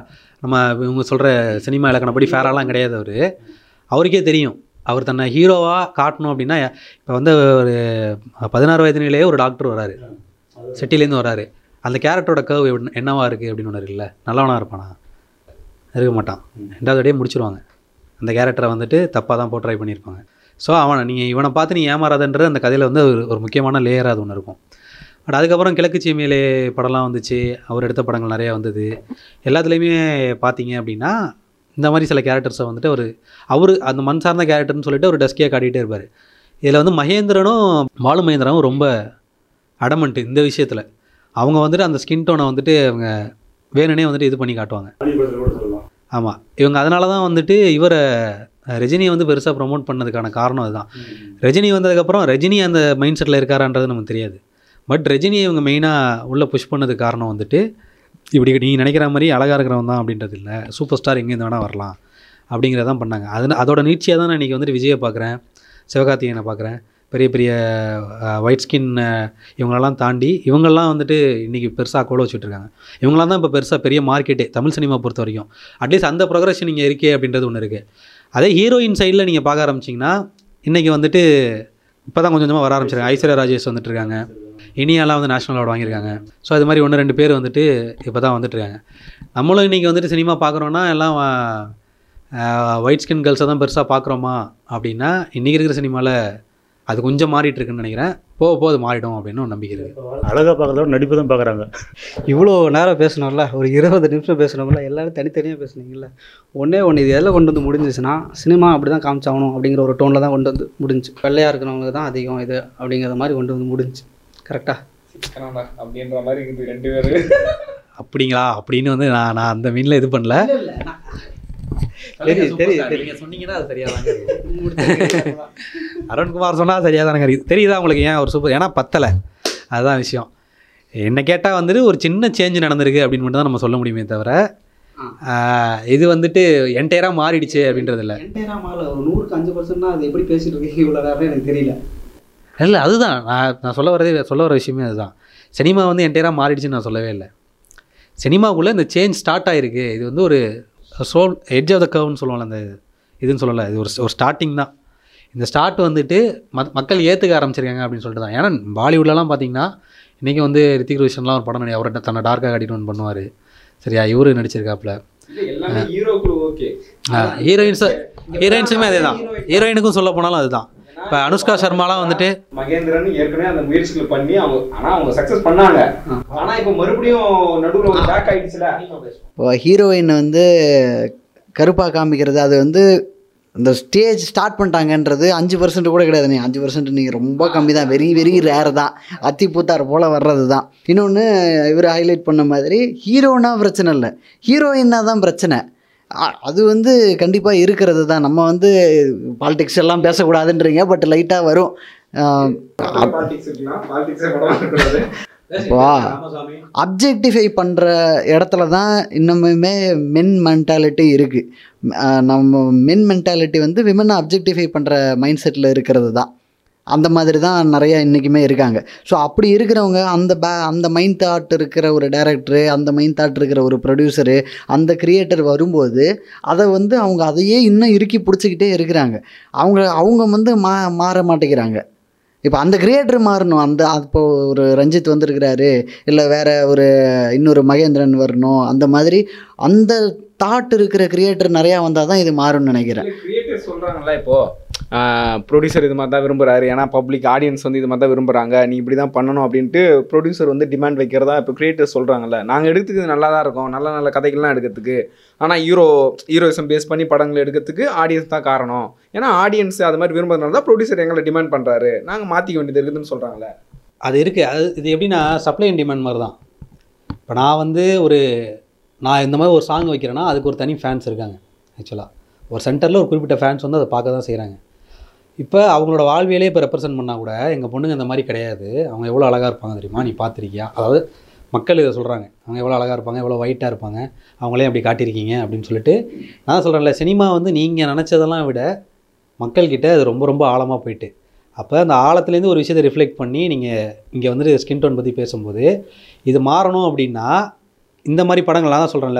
நம்ம இவங்க சொல்கிற சினிமா இலக்கணப்படி ஃபேராலாம் கிடையாது அவர் அவருக்கே தெரியும் அவர் தன்னை ஹீரோவாக காட்டணும் அப்படின்னா இப்போ வந்து ஒரு பதினாறு வயதினிலேயே ஒரு டாக்டர் வராரு சிட்டிலேருந்து வராரு அந்த கேரக்டரோட கர்வ் என்னவா இருக்குது அப்படின்னு ஒன்று இருக்குல்ல நல்லவனாக இருப்பானா இருக்க மாட்டான் ரெண்டாவது அடியே முடிச்சிருவாங்க அந்த கேரக்டரை வந்துட்டு தப்பாக தான் போட்ரை பண்ணியிருப்பாங்க ஸோ அவனை நீங்கள் இவனை பார்த்து நீ ஏமாறாதன்றது அந்த கதையில் வந்து ஒரு ஒரு முக்கியமான லேயராக அது ஒன்று இருக்கும் பட் அதுக்கப்புறம் கிழக்கு சீமையிலே படம்லாம் வந்துச்சு அவர் எடுத்த படங்கள் நிறையா வந்தது எல்லாத்துலேயுமே பார்த்தீங்க அப்படின்னா இந்த மாதிரி சில கேரக்டர்ஸை வந்துட்டு அவர் அவர் அந்த மண் சார்ந்த கேரக்டர்னு சொல்லிட்டு ஒரு டஸ்கியாக காட்டிகிட்டே இருப்பார் இதில் வந்து மகேந்திரனும் பாலு மகேந்திராவும் ரொம்ப அடமண்ட்டு இந்த விஷயத்தில் அவங்க வந்துட்டு அந்த ஸ்கின் டோனை வந்துட்டு அவங்க வேணுனே வந்துட்டு இது பண்ணி காட்டுவாங்க ஆமாம் இவங்க அதனால தான் வந்துட்டு இவரை ரஜினியை வந்து பெருசாக ப்ரொமோட் பண்ணதுக்கான காரணம் அதுதான் ரஜினி வந்ததுக்கப்புறம் ரஜினி அந்த மைண்ட் செட்டில் இருக்காரான்றது நமக்கு தெரியாது பட் ரஜினியை இவங்க மெயினாக உள்ளே புஷ் பண்ணதுக்கு காரணம் வந்துட்டு இப்படி நீங்கள் நினைக்கிற மாதிரி அழகாக இருக்கிறவன் தான் அப்படின்றது இல்லை சூப்பர் ஸ்டார் எங்கேருந்து வேணால் வரலாம் அப்படிங்கிறதான் பண்ணாங்க அது அதோட நீட்சியாக தான் நான் இன்றைக்கி வந்துட்டு விஜயை பார்க்குறேன் சிவகார்த்திகேயனை பார்க்குறேன் பெரிய பெரிய ஒயிட் ஸ்கின் இவங்களெல்லாம் தாண்டி இவங்கெல்லாம் வந்துட்டு இன்றைக்கி பெருசாக கோல வச்சுட்டு இருக்காங்க இவங்களாம் தான் இப்போ பெருசாக பெரிய மார்க்கெட்டே தமிழ் சினிமா பொறுத்த வரைக்கும் அட்லீஸ்ட் அந்த ப்ரொக்ரஷன் இங்கே இருக்கே அப்படின்றது ஒன்று இருக்குது அதே ஹீரோயின் சைடில் நீங்கள் பார்க்க ஆரம்பிச்சிங்கன்னா இன்றைக்கி வந்துட்டு இப்போ தான் கொஞ்சம் கொஞ்சமாக வர ஆரம்பிச்சிருக்காங்க ஐஸ்வர்யா ராஜேஷ் வந்துட்டு இருக்காங்க இனியாலாம் வந்து நேஷனல் அவார்டு வாங்கியிருக்காங்க ஸோ அது மாதிரி ஒன்று ரெண்டு பேர் வந்துட்டு இப்போ தான் வந்துட்டு இருக்காங்க நம்மளும் இன்றைக்கி வந்துட்டு சினிமா பார்க்குறோன்னா எல்லாம் ஒயிட் ஸ்கின் கேர்ள்ஸை தான் பெருசாக பார்க்குறோமா அப்படின்னா இன்றைக்கி இருக்கிற சினிமாவில் அது கொஞ்சம் மாறிட்டு இருக்குன்னு நினைக்கிறேன் போக போக அது மாறிடும் அப்படின்னு ஒரு நம்பிக்கை இருக்குது அழகாக பார்க்கறதோட நடிப்பு தான் பார்க்குறாங்க இவ்வளோ நேரம் பேசணும்ல ஒரு இருபது நிமிஷம் பேசணும்ல எல்லாரும் தனித்தனியாக பேசுனீங்கல்ல ஒன்றே ஒன்று இது எதில் கொண்டு வந்து முடிஞ்சிச்சுன்னா சினிமா அப்படி தான் காமிச்சாகணும் அப்படிங்கிற ஒரு டோனில் தான் கொண்டு வந்து முடிஞ்சு வெள்ளையாக இருக்கிறவங்க தான் அதிகம் இது அப்படிங்கிற மாதிரி கொண்டு வந்து முடிஞ்சு கரெக்டாக அப்படின்ற மாதிரி இருக்குது ரெண்டு பேரு அப்படிங்களா அப்படின்னு வந்து நான் நான் அந்த மீனில் இது பண்ணல தெரியுது, தெரியுது, தெரியுது. நீங்கள் சொன்னீங்கன்னா அது சரியாக தாங்க இருக்குது அருண்குமார் சொன்னால் சரியாக தானங்க இருக்குது தெரியுதா உங்களுக்கு ஏன் ஒரு சூப்பர் ஏன்னா பத்தலை அதுதான் விஷயம் என்ன கேட்டால் வந்துட்டு ஒரு சின்ன சேஞ்ச் நடந்திருக்கு அப்படின்னு மட்டும் தான் நம்ம சொல்ல முடியுமே தவிர ஆஹ், இது வந்துட்டு என்டையராக மாறிடுச்சு அப்படின்றது இல்லை என்டையராக மாறல ஒரு நூறுக்கு அஞ்சு பர்சன்ட்னா அது எப்படி பேசிட்டு இருக்கீங்க இவ்வளோ நேரம் எனக்கு தெரியல இல்லை அதுதான் நான் நான் சொல்ல வரதே சொல்ல வர விஷயமே அதுதான் சினிமா வந்து என்டையராக மாறிடுச்சுன்னு நான் சொல்லவே இல்லை சினிமாவுக்குள்ளே இந்த சேஞ்ச் ஸ்டார்ட் ஆகிருக்கு இது வந்து ஒரு சோல் எட்ஜ் ஆஃப் த கர்வ்னு சொல்லுவாங்கல்ல அந்த இதுன்னு சொல்லலை இது ஒரு ஒரு ஸ்டார்டிங் தான் இந்த ஸ்டார்ட் வந்துட்டு மத் மக்கள் ஏற்றுக்க ஆரம்பிச்சிருக்காங்க அப்படின்னு சொல்லிட்டு தான் ஏன்னா பாலிவுட்லலாம் பார்த்தீங்கன்னா இன்றைக்கி வந்து ரித்திக் ரோஷன்லாம் ஒரு படம் நடி அவர்கிட்ட தன்னை டார்க்காக காட்டிட்டு ஒன்று பண்ணுவார் சரியா இவரு நடிச்சிருக்காப்புல எல்லாமே ஹீரோக்குள்ள ஓகே ஹீரோயின்ஸ் ஹீரோயின்ஸுமே அதே தான் ஹீரோயினுக்கும் சொல்ல போனாலும் அதுதான் இப்போ அனுஷ்கா சர்மாலாம் வந்துட்டு மகேந்திரன் ஏற்கனவே அந்த முயற்சிகள் பண்ணி அவங்க ஆனா அவங்க சக்சஸ் பண்ணாங்க ஆனா இப்போ மறுபடியும் நடுவுல ஒரு பேக் ஆயிடுச்சுல இப்போ ஹீரோயின் வந்து கருப்பாக காமிக்கிறது அது வந்து இந்த ஸ்டேஜ் ஸ்டார்ட் பண்ணிட்டாங்கன்றது அஞ்சு பர்சன்ட் கூட கிடையாது நீ அஞ்சு பர்சன்ட் நீங்கள் ரொம்ப கம்மி தான் வெரி வெரி ரேர் தான் அத்தி பூத்தார் போல் வர்றது தான் இன்னொன்று இவர் ஹைலைட் பண்ண மாதிரி ஹீரோனா பிரச்சனை இல்லை ஹீரோயின்னா தான் பிரச்சனை அ- அது வந்து கண்டிப்பாக இருக்கிறது தான் நம்ம வந்து பாலிடிக்ஸ் எல்லாம் பேசக்கூடாதுன்றீங்க பட் லைட்டாக வரும் ஆஹ் பாலிடிக்ஸ் இருக்கலாம் பாலிடிக்ஸே படம் இருக்கக்கூடாது வா அப்ஜெக்டிஃபை பண்ணுற இடத்துல தான் இன்னமுமே மென் மென்டாலிட்டி இருக்குது நம்ம மென் மென்டாலிட்டி வந்து விமனை அப்ஜெக்டிஃபை பண்ணுற மைண்ட் செட்டில் இருக்கிறது தான் அந்த மாதிரி தான் நிறைய இன்றைக்குமே இருக்காங்க ஸோ அப்படி இருக்கிறவங்க அந்த பே அந்த மைண்ட் தாட் இருக்கிற ஒரு டைரக்டரு அந்த மைண்ட் தாட் இருக்கிற ஒரு ப்ரொடியூசரு அந்த கிரியேட்டர் வரும்போது அதை வந்து அவங்க அதையே இன்னும் இறுக்கி பிடிச்சிக்கிட்டே இருக்கிறாங்க அவங்க அவங்க வந்து மா மாற மாட்டேங்கிறாங்க இப்போ அந்த கிரியேட்டர் மாறணும் அந்த இப்போ ஒரு ரஞ்சித் வந்திருக்கிறாரு இல்லை வேற ஒரு இன்னொரு மகேந்திரன் வரணும் அந்த மாதிரி அந்த தாட் இருக்கிற கிரியேட்டர் நிறையா வந்தால் தான் இது மாறும்னு நினைக்கிறேன் கிரியேட்டர் சொல்றாங்கல்ல இப்போ ப்ரொடியூசர் இது மாதிரி தான் விரும்புறாரு ஏன்னா பப்ளிக் ஆடியன்ஸ் வந்து இது மாதிரி தான் விரும்புறாங்க நீ இப்படி தான் பண்ணணும் அப்படின்ட்டு ப்ரொடியூசர் வந்து டிமாண்ட் வைக்கிறதா இப்போ கிரியேட்டர் சொல்றாங்கல்ல நாங்கள் எடுத்துக்கிறது நல்லா தான் இருக்கும் நல்ல நல்ல கதைகள்லாம் எடுக்கிறதுக்கு ஆனால் ஹீரோ ஹீரோயிசம் பேஸ் பண்ணி படங்கள் எடுக்கிறதுக்கு ஆடியன்ஸ் தான் காரணம் ஏன்னா ஆடியன்ஸ் அது மாதிரி விரும்புறதுனால தான் ப்ரொடியூசர் எங்களை டிமாண்ட் பண்ணுறாரு நாங்கள் மாற்றிக்க வேண்டியது இருக்குதுன்னு சொல்கிறாங்களே அது இருக்குது அது இது எப்படின்னா சப்ளை அண்ட் டிமாண்ட் மாதிரி தான் இப்போ நான் வந்து ஒரு நான் இந்த மாதிரி ஒரு சாங் வைக்கிறேன்னா அதுக்கு ஒரு தனி ஃபேன்ஸ் இருக்காங்க ஆக்சுவலாக ஒரு சென்டரில் ஒரு குறிப்பிட்ட ஃபேன்ஸ் வந்து அதை பார்க்க தான் செய்கிறாங்க இப்போ அவங்களோட வாழ்வியலே இப்போ ரெப்ரசென்ட் பண்ணால் கூட எங்கள் பொண்ணுங்க இந்த மாதிரி கிடையாது அவங்க எவ்வளோ அழகாக இருப்பாங்க தெரியுமா நீ பார்த்துருக்கியா அதாவது மக்கள் இதை சொல்கிறாங்க அவங்க எவ்வளோ அழகாக இருப்பாங்க எவ்வளோ ஒயிட்டாக இருப்பாங்க அவங்களே அப்படி காட்டியிருக்கீங்க அப்படின்னு சொல்லிட்டு நான் சொல்கிறேன்ல சினிமா வந்து நீங்கள் நினச்சதெல்லாம் விட மக்கள்கிட்ட அது ரொம்ப ரொம்ப ஆழமாக போயிட்டு அப்போ அந்த ஆழத்துலேருந்து ஒரு விஷயத்தை ரிஃப்ளெக்ட் பண்ணி நீங்கள் இங்கே வந்துட்டு ஸ்கின் டோன் பற்றி பேசும்போது இது மாறணும் அப்படின்னா இந்த மாதிரி படங்கள்லாம் தான் சொல்கிறேன்ல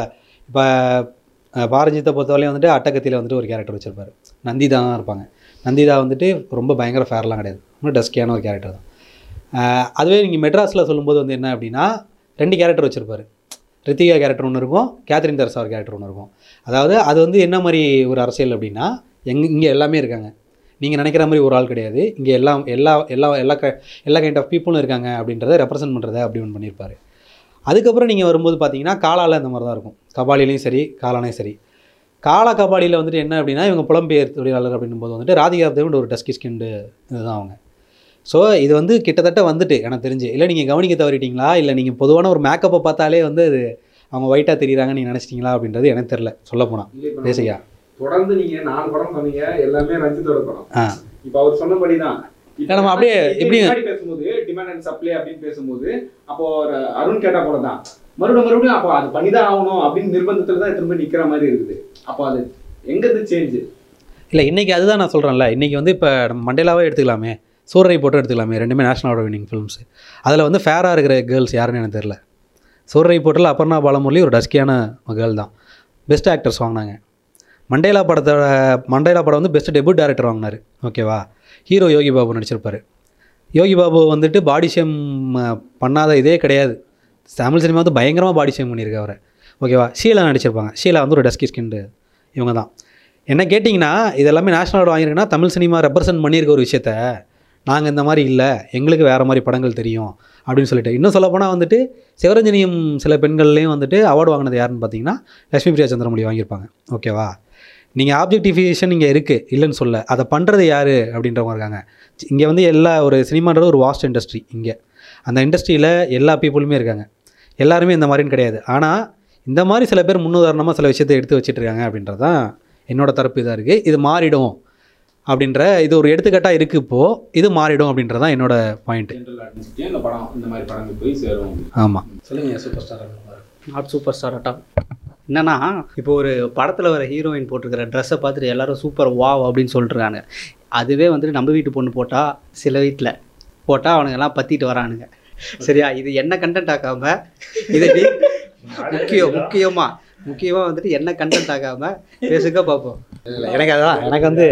இப்போ பாரஞ்சித்தை பொறுத்தவரையும் வந்துட்டு அட்டகத்தியில் வந்துட்டு ஒரு கேரக்டர் வச்சுருப்பாரு நந்திதா தான் இருப்பாங்க நந்திதா வந்துட்டு ரொம்ப பயங்கர ஃபேர்லாம் கிடையாது ரொம்ப டஸ்கியான ஒரு கேரக்டர் தான் அஹ் அதுவே நீங்கள் மெட்ராஸில் சொல்லும்போது வந்து என்ன அப்படின்னா ரெண்டு கேரக்டர் வச்சுருப்பாரு ரித்திகா கேரக்டர் ஒன்று இருக்கும் கேத்ரின் தெரசா ஒரு கேரக்டர் ஒன்று இருக்கும் அதாவது அது வந்து என்ன மாதிரி ஒரு அரசியல் அப்படின்னா எங் இங்கே எல்லாமே இருக்காங்க நீங்கள் நினைக்கிற மாதிரி ஒரு ஆள் கிடையாது இங்கே எல்லாம் எல்லா எல்லா எல்லா க எல்லா கைண்ட் ஆஃப் பீப்புளும் இருக்காங்க அப்படின்றத ரெப்ரசன்ட் பண்ணுறத அப்படி ஒன்று பண்ணியிருப்பாரு அதுக்கப்புறம் நீங்கள் வரும்போது பார்த்தீங்கன்னா காலால இந்த மாதிரி தான் இருக்கும் கபாலிலையும் சரி காலானையும் சரி காலா கபாலியில் வந்துட்டு என்ன அப்படின்னா இவங்க புலம்பெயர் தொழிலாளர் அப்படின்னும் போது வந்துட்டு ராதிகா தேவன் ஒரு டஸ்கி ஸ்கின்டு இதுதான் அவங்க ஸோ இது வந்து கிட்டத்தட்ட வந்துட்டு எனக்கு தெரிஞ்சு இல்லை நீங்கள் கவனிக்க தவறிட்டீங்களா இல்லை நீங்கள் பொதுவான ஒரு மேக்கப்பை பார்த்தாலே வந்து அது அவங்க ஒயிட்டாக தெரியுறாங்க நீங்கள் நினச்சிட்டிங்களா அப்படின்றது எனக்கு தெரில சொல்ல போனால் தேசிகா தொடர்ந்து நீங்க நாலு படம் சொன்னீங்க எல்லாமே ரஞ்சித்தோட படம் ஆ இப்போ அவர் சொன்னபடி தான் இல்ல, நம்ம அப்படியே எப்படி- பேசும்போது டிமாண்ட் அண்ட் சப்ளை அப்படின்னு பேசும்போது அப்போ ஒரு அருண் கேட்டா போல தான் மறுபடியும் மறுபடியும் அப்போ அது பண்ணிதான் ஆகணும் அப்படின்னு நிர்பந்தத்துல தான் திரும்ப நிக்கிற மாதிரி இருக்குது அப்போ அது எங்க இருந்து சேஞ்ச் இல்லை இன்றைக்கி அதுதான் நான் சொல்கிறேன்ல இன்றைக்கி வந்து இப்போ நம்ம மண்டேலாவே எடுத்துக்கலாமே சூரரை போட்டு எடுத்துக்கலாமே ரெண்டுமே நேஷனல் அவார்டு வின்னிங் ஃபிலிம்ஸ் அதில் வந்து ஃபேராக இருக்கிற கேர்ள்ஸ் யாருன்னு எனக்கு தெரில சூரரை போட்டில் அபர்ணா பாலமுரளி ஒரு டஸ்கியான கேர்ள் தான் பெஸ்ட் ஆக்டர்ஸ் வாங்கினாங்க மண்டேலா படத்தோட மண்டேலா படம் வந்து பெஸ்ட் டெபியூட் டேரக்டர் வாங்கினார் ஓகேவா ஹீரோ யோகி பாபு நடிச்சிருப்பாரு யோகி பாபு வந்துட்டு பாடி ஷேம் பண்ணாத இதே கிடையாது தமிழ் சினிமா வந்து பயங்கரமாக பாடி ஷேம் பண்ணியிருக்கு அவரை ஓகேவா ஷீலா நடிச்சிருப்பாங்க ஷீலா வந்து ஒரு டஸ்கி ஸ்கின்டு இவங்க தான் என்ன கேட்டிங்கன்னா இது எல்லாமே நேஷனல் அவார்டு வாங்கியிருக்குன்னா தமிழ் சினிமா ரெப்ரசன்ட் பண்ணியிருக்க ஒரு விஷயத்த நாங்கள் இந்த மாதிரி இல்லை எங்களுக்கு வேறு மாதிரி படங்கள் தெரியும் அப்படின்னு சொல்லிட்டு இன்னும் சொல்லப்போனால் வந்துட்டு சிவரஞ்சனியும் சில பெண்கள்லேயும் வந்துட்டு அவார்டு வாங்கினது யாருன்னு பார்த்தீங்கன்னா லட்சுமி பிரியா சந்திரமொழி வாங்கியிருப்பாங்க ஓகேவா நீங்கள் ஆப்ஜெக்டிஃபிகேஷன் இங்கே இருக்குது இல்லைன்னு சொல்ல அதை பண்ணுறது யார் அப்படின்றவங்க இருக்காங்க இங்கே வந்து எல்லா ஒரு சினிமான்றது ஒரு வாஸ்ட் இண்டஸ்ட்ரி இங்கே அந்த இண்டஸ்ட்ரியில் எல்லா பீப்புளுமே இருக்காங்க எல்லாருமே இந்த மாதிரின்னு கிடையாது ஆனால் இந்த மாதிரி சில பேர் முன்னுதாரணமாக சில விஷயத்தை எடுத்து வச்சிட்டு இருக்காங்க அப்படின்றது தான் என்னோட தரப்பு இதாக இருக்குது இது மாறிடும் அப்படின்ற இது ஒரு எடுத்துக்காட்டாக இருக்குது இப்போது இது மாறிடும் அப்படின்றது தான் என்னோட பாயிண்ட் ஜென்ரல் அட்மினிஸ்ட்ரேஷன் இந்த படம் இந்த மாதிரி படங்கள் போய் சேரும் ஆமாம் சொல்லுங்கள் super star not super star அட்டா என்னன்னா இப்போ ஒரு படத்தில் வர ஹீரோயின் போட்டிருக்கிற ட்ரெஸ்ஸை பார்த்துட்டு எல்லாரும் சூப்பர் வாவ் அப்படின்னு சொல்லிட்டுருக்காங்க அதுவே வந்துட்டு நம்ம வீட்டு பொண்ணு போட்டால் சில வீட்டில் போட்டால் அவனுங்க எல்லாம் பற்றிட்டு வரானுங்க சரியா இது என்ன கண்டென்ட் ஆக்காம இதை நீ முக்கியம் முக்கியமாக முக்கியமாக வந்துட்டு என்ன கண்டென்ட் ஆக்காம பேசுக்க பார்ப்போம் எனக்கு அதான் எனக்கு வந்து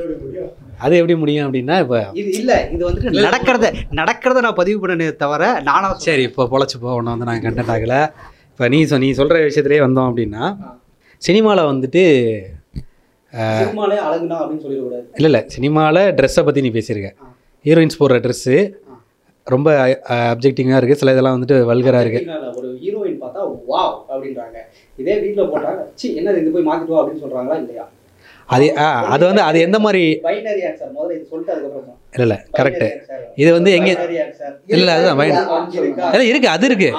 அது எப்படி முடியும் அப்படின்னா இப்போ இது இல்லை இது வந்துட்டு நடக்கிறத நடக்கிறத நான் பதிவு பண்ணனே தவிர நானா சரி இப்போ பொழைச்சிப்போ ஒன்று வந்து நாங்கள் கண்டென்ட் ஆகலை இப்போ நீ சொ நீ சொல்கிற விஷயத்துலேயே வந்தோம் அப்படின்னா சினிமாவில் வந்துட்டு சினிமாலே அழகுனா அப்படின்னு சொல்லிடக்கூடாது இல்லை இல்லை சினிமாவில் ட்ரெஸ்ஸை பற்றி நீ பேசியிருக்க ஹீரோயின்ஸ் போடுற ட்ரெஸ்ஸு ரொம்ப அப்ஜெக்டிங்காக இருக்குது சில இதெல்லாம் வந்துட்டு வல்கராக இருக்குது இல்ல, ஒரு ஹீரோயின் பார்த்தா வாவ் அப்படின்றாங்க இதே வீட்டில் போட்டாங்க சி என்னது இது போய் மாத்திட்டு வா அப்படின்னு சொல்றாங்களா இல்லையா அது ஆ அது வந்து அது எந்த மாதிரி பைனரி ஆன்சர் முதல்ல இது சொல்லிட்டு அதுக்கப்புறம் இல்லை இல்லை கரெக்டு இது வந்து எங்கே இல்ல, அதுதான் binary. இல்லை இருக்குது அது இருக்குது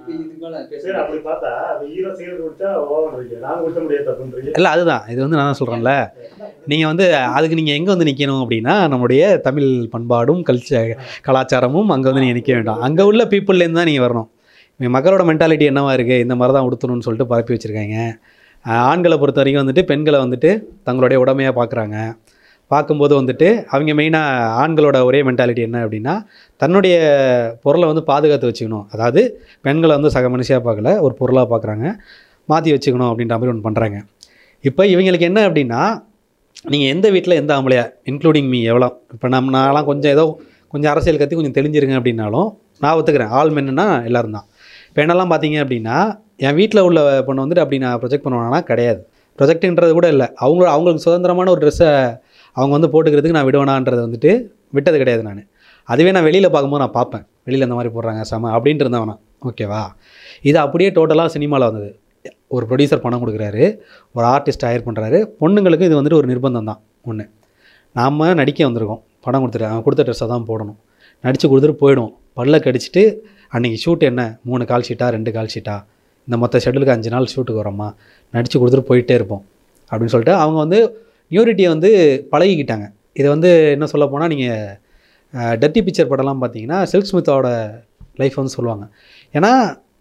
சரி அப்படி பார்த்தா அந்த ஹீரோ சீரியல் கொடுத்தா ஓவன்றீங்க நான் கொடுத்த முடியாது தப்புன்றீங்க இல்லை அதுதான் இது வந்து நான் தான் சொல்கிறேன்ல நீங்கள் வந்து அதுக்கு நீங்கள் எங்கே வந்து நிற்கணும் அப்படின்னா நம்முடைய தமிழ் பண்பாடும் கல்ச்ச கலாச்சாரமும் அங்கே வந்து நீங்கள் நிற்க வேண்டாம் அங்கே உள்ள பீப்புள்லேருந்து தான் நீங்கள் வரணும் இவங்க மக்களோட மென்டாலிட்டி என்னவா இருக்குது இந்த மாதிரி தான் உடுத்தணும்னு சொல்லிட்டு பரப்பி வச்சுருக்காங்க ஆண்களை பொறுத்த வரைக்கும் வந்துட்டு பெண்களை வந்துட்டு தங்களுடைய உடமையாக பார்க்குறாங்க பார்க்கும்போது வந்துட்டு அவங்க மெயினாக ஆண்களோட ஒரே மென்டாலிட்டி என்ன அப்படின்னா தன்னுடைய பொருளை வந்து பாதுகாத்து வச்சுக்கணும் அதாவது பெண்களை வந்து சக மனுஷியாக பார்க்கல ஒரு பொருளாக பார்க்குறாங்க மாற்றி வச்சுக்கணும் அப்படின்ற மாதிரி ஒன்று பண்ணுறாங்க இப்போ இவங்களுக்கு என்ன அப்படின்னா நீங்கள் எந்த வீட்டில் எந்த ஆம்பளையா இன்க்ளூடிங் மீ எவ்வளோ இப்போ நம்ம நான்லாம் கொஞ்சம் ஏதோ கொஞ்சம் அரசியல் கற்றி கொஞ்சம் தெரிஞ்சிருங்க அப்படின்னாலும் நான் ஒத்துக்கிறேன் ஆள் மென்னுனா எல்லாரும் தான் இப்போ என்னெல்லாம் பார்த்தீங்க அப்படின்னா என் வீட்டில் உள்ள பொண்ணு வந்துட்டு அப்படி நான் ப்ரொஜெக்ட் பண்ணுவேன்னா கிடையாது ப்ரொஜெக்ட்ன்றது கூட இல்லை அவங்க அவங்களுக்கு சுதந்திரமான ஒரு ட்ரெஸ்ஸை அவங்க வந்து போட்டுக்கிறதுக்கு நான் விடுவேனான்றதை வந்துட்டு விட்டது கிடையாது நான் அதுவே நான் வெளியில் பார்க்கும்போது நான் பார்ப்பேன் வெளியில் இந்த மாதிரி போடுறாங்க செம அப்படின்ட்டு இருந்தவனா ஓகேவா இது அப்படியே டோட்டலாக சினிமாவில் வந்தது ஒரு ப்ரொடியூசர் பணம் கொடுக்குறாரு ஒரு ஆர்டிஸ்ட் ஹயர் பண்ணுறாரு பொண்ணுங்களுக்கு இது வந்துட்டு ஒரு நிர்பந்தம் தான் ஒன்று நாம் நடிக்க வந்திருக்கோம் படம் கொடுத்துட்டு அவன் கொடுத்த ட்ரெஸ்ஸை தான் போடணும் நடித்து கொடுத்துட்டு போயிடுவோம் பல்ல கடிச்சிட்டு அன்றைக்கி ஷூட் என்ன மூணு கால் ஷீட்டா ரெண்டு கால் ஷீட்டா இந்த மொத்த ஷெட்யூலுக்கு அஞ்சு நாள் ஷூட்டுக்கு வரோம்மா நடித்து கொடுத்துட்டு போயிட்டே இருப்போம் அப்படின்னு சொல்லிட்டு அவங்க வந்து நியூரிட்டியை வந்து பழகிக்கிட்டாங்க இதை வந்து என்ன சொல்ல போனால் நீங்கள் டர்ட்டி பிக்சர் படம்லாம் பார்த்தீங்கன்னா சில்க் ஸ்மித்தாவோட லைஃப் வந்து சொல்லுவாங்க ஏன்னா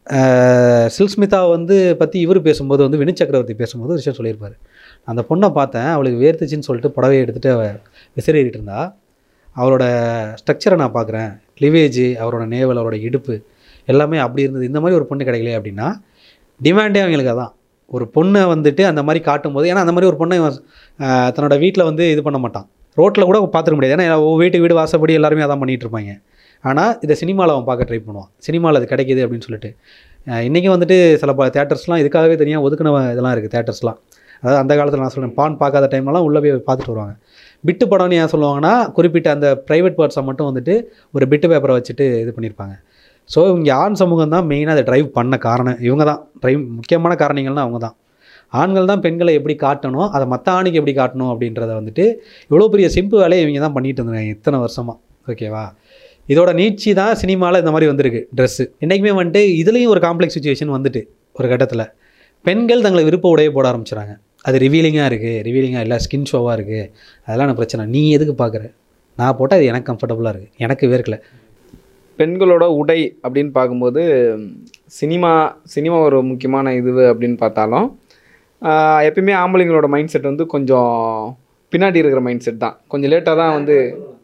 அஹ், சில்க் ஸ்மிதா வந்து பற்றி இவர் பேசும்போது வந்து வினு சக்கரவர்த்தி பேசும்போது ஒரு விஷயம் சொல்லியிருப்பார் அந்த பொண்ணை பார்த்தேன் அவளுக்கு வேர்த்துச்சின்னு சொல்லிட்டு புடவையை எடுத்துகிட்டு அவ விசிறிட்டு இருந்தா அவரோட ஸ்ட்ரக்சரை நான் பார்க்குறேன் லிவேஜ் அவரோட நேவல் அவரோட இடுப்பு எல்லாமே அப்படி இருந்தது இந்த மாதிரி ஒரு பொண்ணு கிடைக்கலையே அப்படின்னா டிமாண்டே அவங்களுக்கு அதான் ஒரு பொண்ணை வந்துட்டு அந்த மாதிரி காட்டும்போது ஏன்னா அந்த மாதிரி ஒரு பொண்ணை இவன், ஆஹ், தன்னோட வீட்டில் வந்து இது பண்ண மாட்டான் ரோட்டில் கூட பார்த்துக்க முடியாது ஏன்னா ஒவ்வொரு வீட்டு வீடு வாசப்படி எல்லாருமே அதான் பண்ணிகிட்டு இருப்பாங்க ஆனால் இதை சினிமாவில் அவன் பார்க்க ட்ரை பண்ணுவான் சினிமாவில் அது கிடைக்கிது அப்படின்னு சொல்லிட்டு இன்றைக்கி வந்துட்டு சில ப தேட்டர்ஸ்லாம் இதுக்காகவே தனியாக ஒதுக்கின இதெல்லாம் இருக்குது தேட்டர்ஸ்லாம் அதாவது அந்த காலத்தில் நான் சொல்கிறேன் பான் பார்க்காத டைம்லலாம் உள்ளே போய் பார்த்துட்டு வருவாங்க பிட்டு படம்னு ஏன் சொல்லுவாங்கன்னா குறிப்பிட்ட அந்த ப்ரைவேட் பார்ட்ஸை மட்டும் வந்துட்டு ஒரு பிட்டு பேப்பரை வச்சுட்டு இது பண்ணியிருப்பாங்க ஸோ இங்கே ஆண் சமூகம் தான் மெயினாக அதை ட்ரைவ் பண்ண காரணம் இவங்க தான் ட்ரைவ் முக்கியமான காரணங்கள்னா அவங்க தான் ஆண்கள் தான் பெண்களை எப்படி காட்டணும் அதை மற்ற ஆணுக்கு எப்படி காட்டணும் அப்படின்றத வந்துட்டு இவ்வளோ பெரிய சிம்பு வேலையை இவங்க தான் பண்ணிட்டு இருந்தாங்க இத்தனை வருஷமாக ஓகேவா இதோட நீட்சி தான் சினிமாவில் இந்த மாதிரி வந்திருக்கு ட்ரெஸ்ஸு என்றைக்குமே வந்துட்டு இதுலேயும் ஒரு காம்ப்ளெக்ஸ் சுச்சுவேஷன் வந்துட்டு ஒரு கட்டத்தில் பெண்கள் தங்களை விருப்ப உடைய போட ஆரம்பிச்சிடுறாங்க அது ரிவீலிங்காக இருக்குது ரிவீலிங்காக இல்லை ஸ்கின் ஷோவாக இருக்குது அதெல்லாம் எனக்கு பிரச்சனை நீ எதுக்கு பார்க்குற நான் போட்டால் அது எனக்கு கம்ஃபர்டபுளாக இருக்குது எனக்கு வேர்க்கல பெண்களோட உடை அப்படின்னு பார்க்கும்போது சினிமா சினிமா ஒரு முக்கியமான இது அப்படின்னு பார்த்தாலும் ஆஹ் எப்பயுமே ஆம்பளைங்களோட மைண்ட் செட் வந்து கொஞ்சம் பின்னாடி இருக்கிற மைண்ட் செட் தான் கொஞ்சம் லேட்டாக தான் வந்து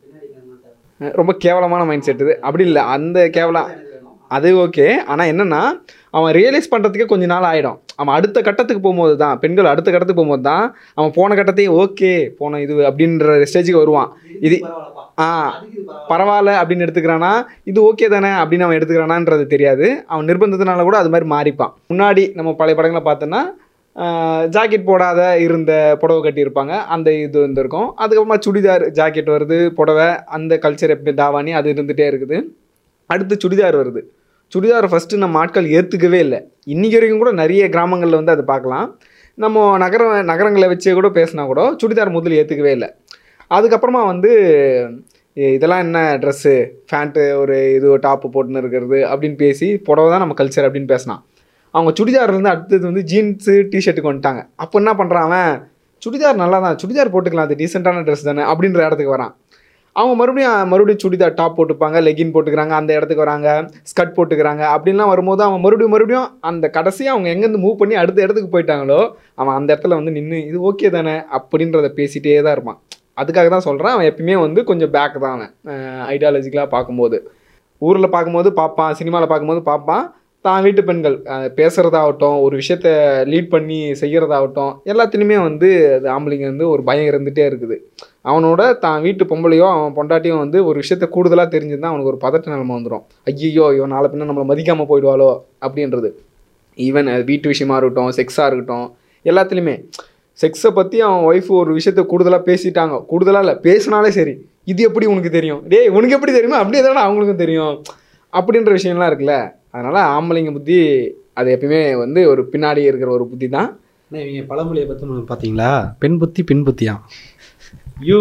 அஹ் ரொம்ப கேவலமான மைண்ட் செட் இது அப்படி இல்லை அந்த கேவலம் அது ஓகே ஆனால் என்னென்னா அவன் ரியலைஸ் பண்ணுறதுக்கே கொஞ்ச நாள் ஆகிடும் அவன் அடுத்த கட்டத்துக்கு போகும்போது தான் பெண்கள் அடுத்த கட்டத்துக்கு போகும்போது தான் அவன் போன கட்டத்தையும் ஓகே போன இது அப்படின்ற ஸ்டேஜுக்கு வருவான் இது ஆ பரவாயில்ல அப்படின்னு எடுத்துக்கிறானா இது ஓகே தானே அப்படின்னு அவன் எடுத்துக்கிறானான்றது தெரியாது அவன் நிர்பந்தத்தினால கூட அது மாதிரி மாறிப்பான் முன்னாடி நம்ம பழைய படங்களை பார்த்தோன்னா ஜாக்கெட் போடாத இருந்த புடவை கட்டியிருப்பாங்க அந்த இது இருந்திருக்கும் அதுக்கப்புறமா சுடிதார் ஜாக்கெட் வருது புடவை அந்த கல்ச்சர் எப்படி தாவாணி அது இருந்துகிட்டே இருக்குது அடுத்து சுடிதார் வருது சுடிதாரை ஃபஸ்ட்டு நம்ம ஆட்கள் ஏற்றுக்கவே இல்லை இன்றைக்கி வரைக்கும் கூட நிறைய கிராமங்களில் வந்து அதை பார்க்கலாம் நம்ம நகர நகரங்களை வச்சே கூட பேசினா கூட சுடிதார் முதல்ல ஏற்றுக்கவே இல்லை அதுக்கப்புறமா வந்து "ஏ, இதெல்லாம் என்ன ட்ரெஸ்ஸு ஃபேண்ட்டு ஒரு இது டாப்பு போட்டுன்னு இருக்கிறது அப்படின்னு பேசி புடவை தான் நம்ம கல்ச்சர் அப்படின்னு பேசினான் அவங்க சுடிதார்லேருந்து அடுத்தது வந்து ஜீன்ஸு டிஷர்ட்டுக்கு வந்துட்டாங்க அப்போ என்ன பண்ணுறான் அவன் சுடிதார் நல்லா தான் சுடிதார் போட்டுக்கலாம் அது டீசெண்டான ட்ரெஸ் தானே அப்படின்ற இடத்துக்கு வரான் அவங்க மறுபடியும் மறுபடியும் சுடிதார் டாப் போட்டுப்பாங்க லெகின் போட்டுக்கிறாங்க அந்த இடத்துக்கு வராங்க ஸ்கர்ட் போட்டுக்கிறாங்க அப்படின்லாம் வரும்போது அவன் மறுபடியும் மறுபடியும் அந்த கடைசியாக அவங்க எங்கேருந்து மூவ் பண்ணி அடுத்த இடத்துக்கு போயிட்டாங்களோ அவன் அந்த இடத்துல வந்து நின்று இது ஓகே தானே அப்படின்றத பேசிகிட்டே தான் இருப்பான் அதுக்காக தான் சொல்கிறேன் அவன் எப்பயுமே வந்து கொஞ்சம் பேக் தான் அவன் ஐடியாலஜிக்கலாக பார்க்கும்போது ஊரில் பார்க்கும்போது பார்ப்பான் சினிமாவில் பார்க்கும்போது பார்ப்பான் தான் வீட்டு பெண்கள் அஹ், பேசுறதாகட்டும் ஒரு விஷயத்த லீட் பண்ணி செய்கிறதாகட்டும் எல்லாத்துலேயுமே வந்து அது ஆம்பளைங்க வந்து ஒரு பயம் இருந்துகிட்டே இருக்குது அவனோட தான் வீட்டு பொம்பளையோ அவன் பொண்டாட்டியும் வந்து ஒரு விஷயத்த கூடுதலாக தெரிஞ்சிருந்தா அவனுக்கு ஒரு பதட்ட நிலைமை வந்துடும் ஐயோ இவன் நாளை பின்ன நம்மளை மதிக்காமல் போயிடுவாளோ அப்படின்றது ஈவன் அது வீட்டு விஷயமா இருக்கட்டும் செக்ஸாக இருக்கட்டும் எல்லாத்துலேயுமே செக்ஸை பற்றி அவன் ஒய்ஃப் ஒரு விஷயத்த கூடுதலாக பேசிட்டாங்க கூடுதலாக இல்லை பேசினாலே சரி இது எப்படி உனக்கு தெரியும் டேய் உனக்கு எப்படி தெரியுமா அப்படியே தானே அவங்களுக்கும் தெரியும் அப்படின்ற விஷயம்லாம் இருக்குல்ல அதனால் ஆம்பளைங்க புத்தி அது எப்பயுமே வந்து ஒரு பின்னாடி இருக்கிற ஒரு புத்தி தான் அண்ணா, இவங்க பழமொழியை பற்றி பார்த்தீங்களா பெண் புத்தி பின் புத்தியா you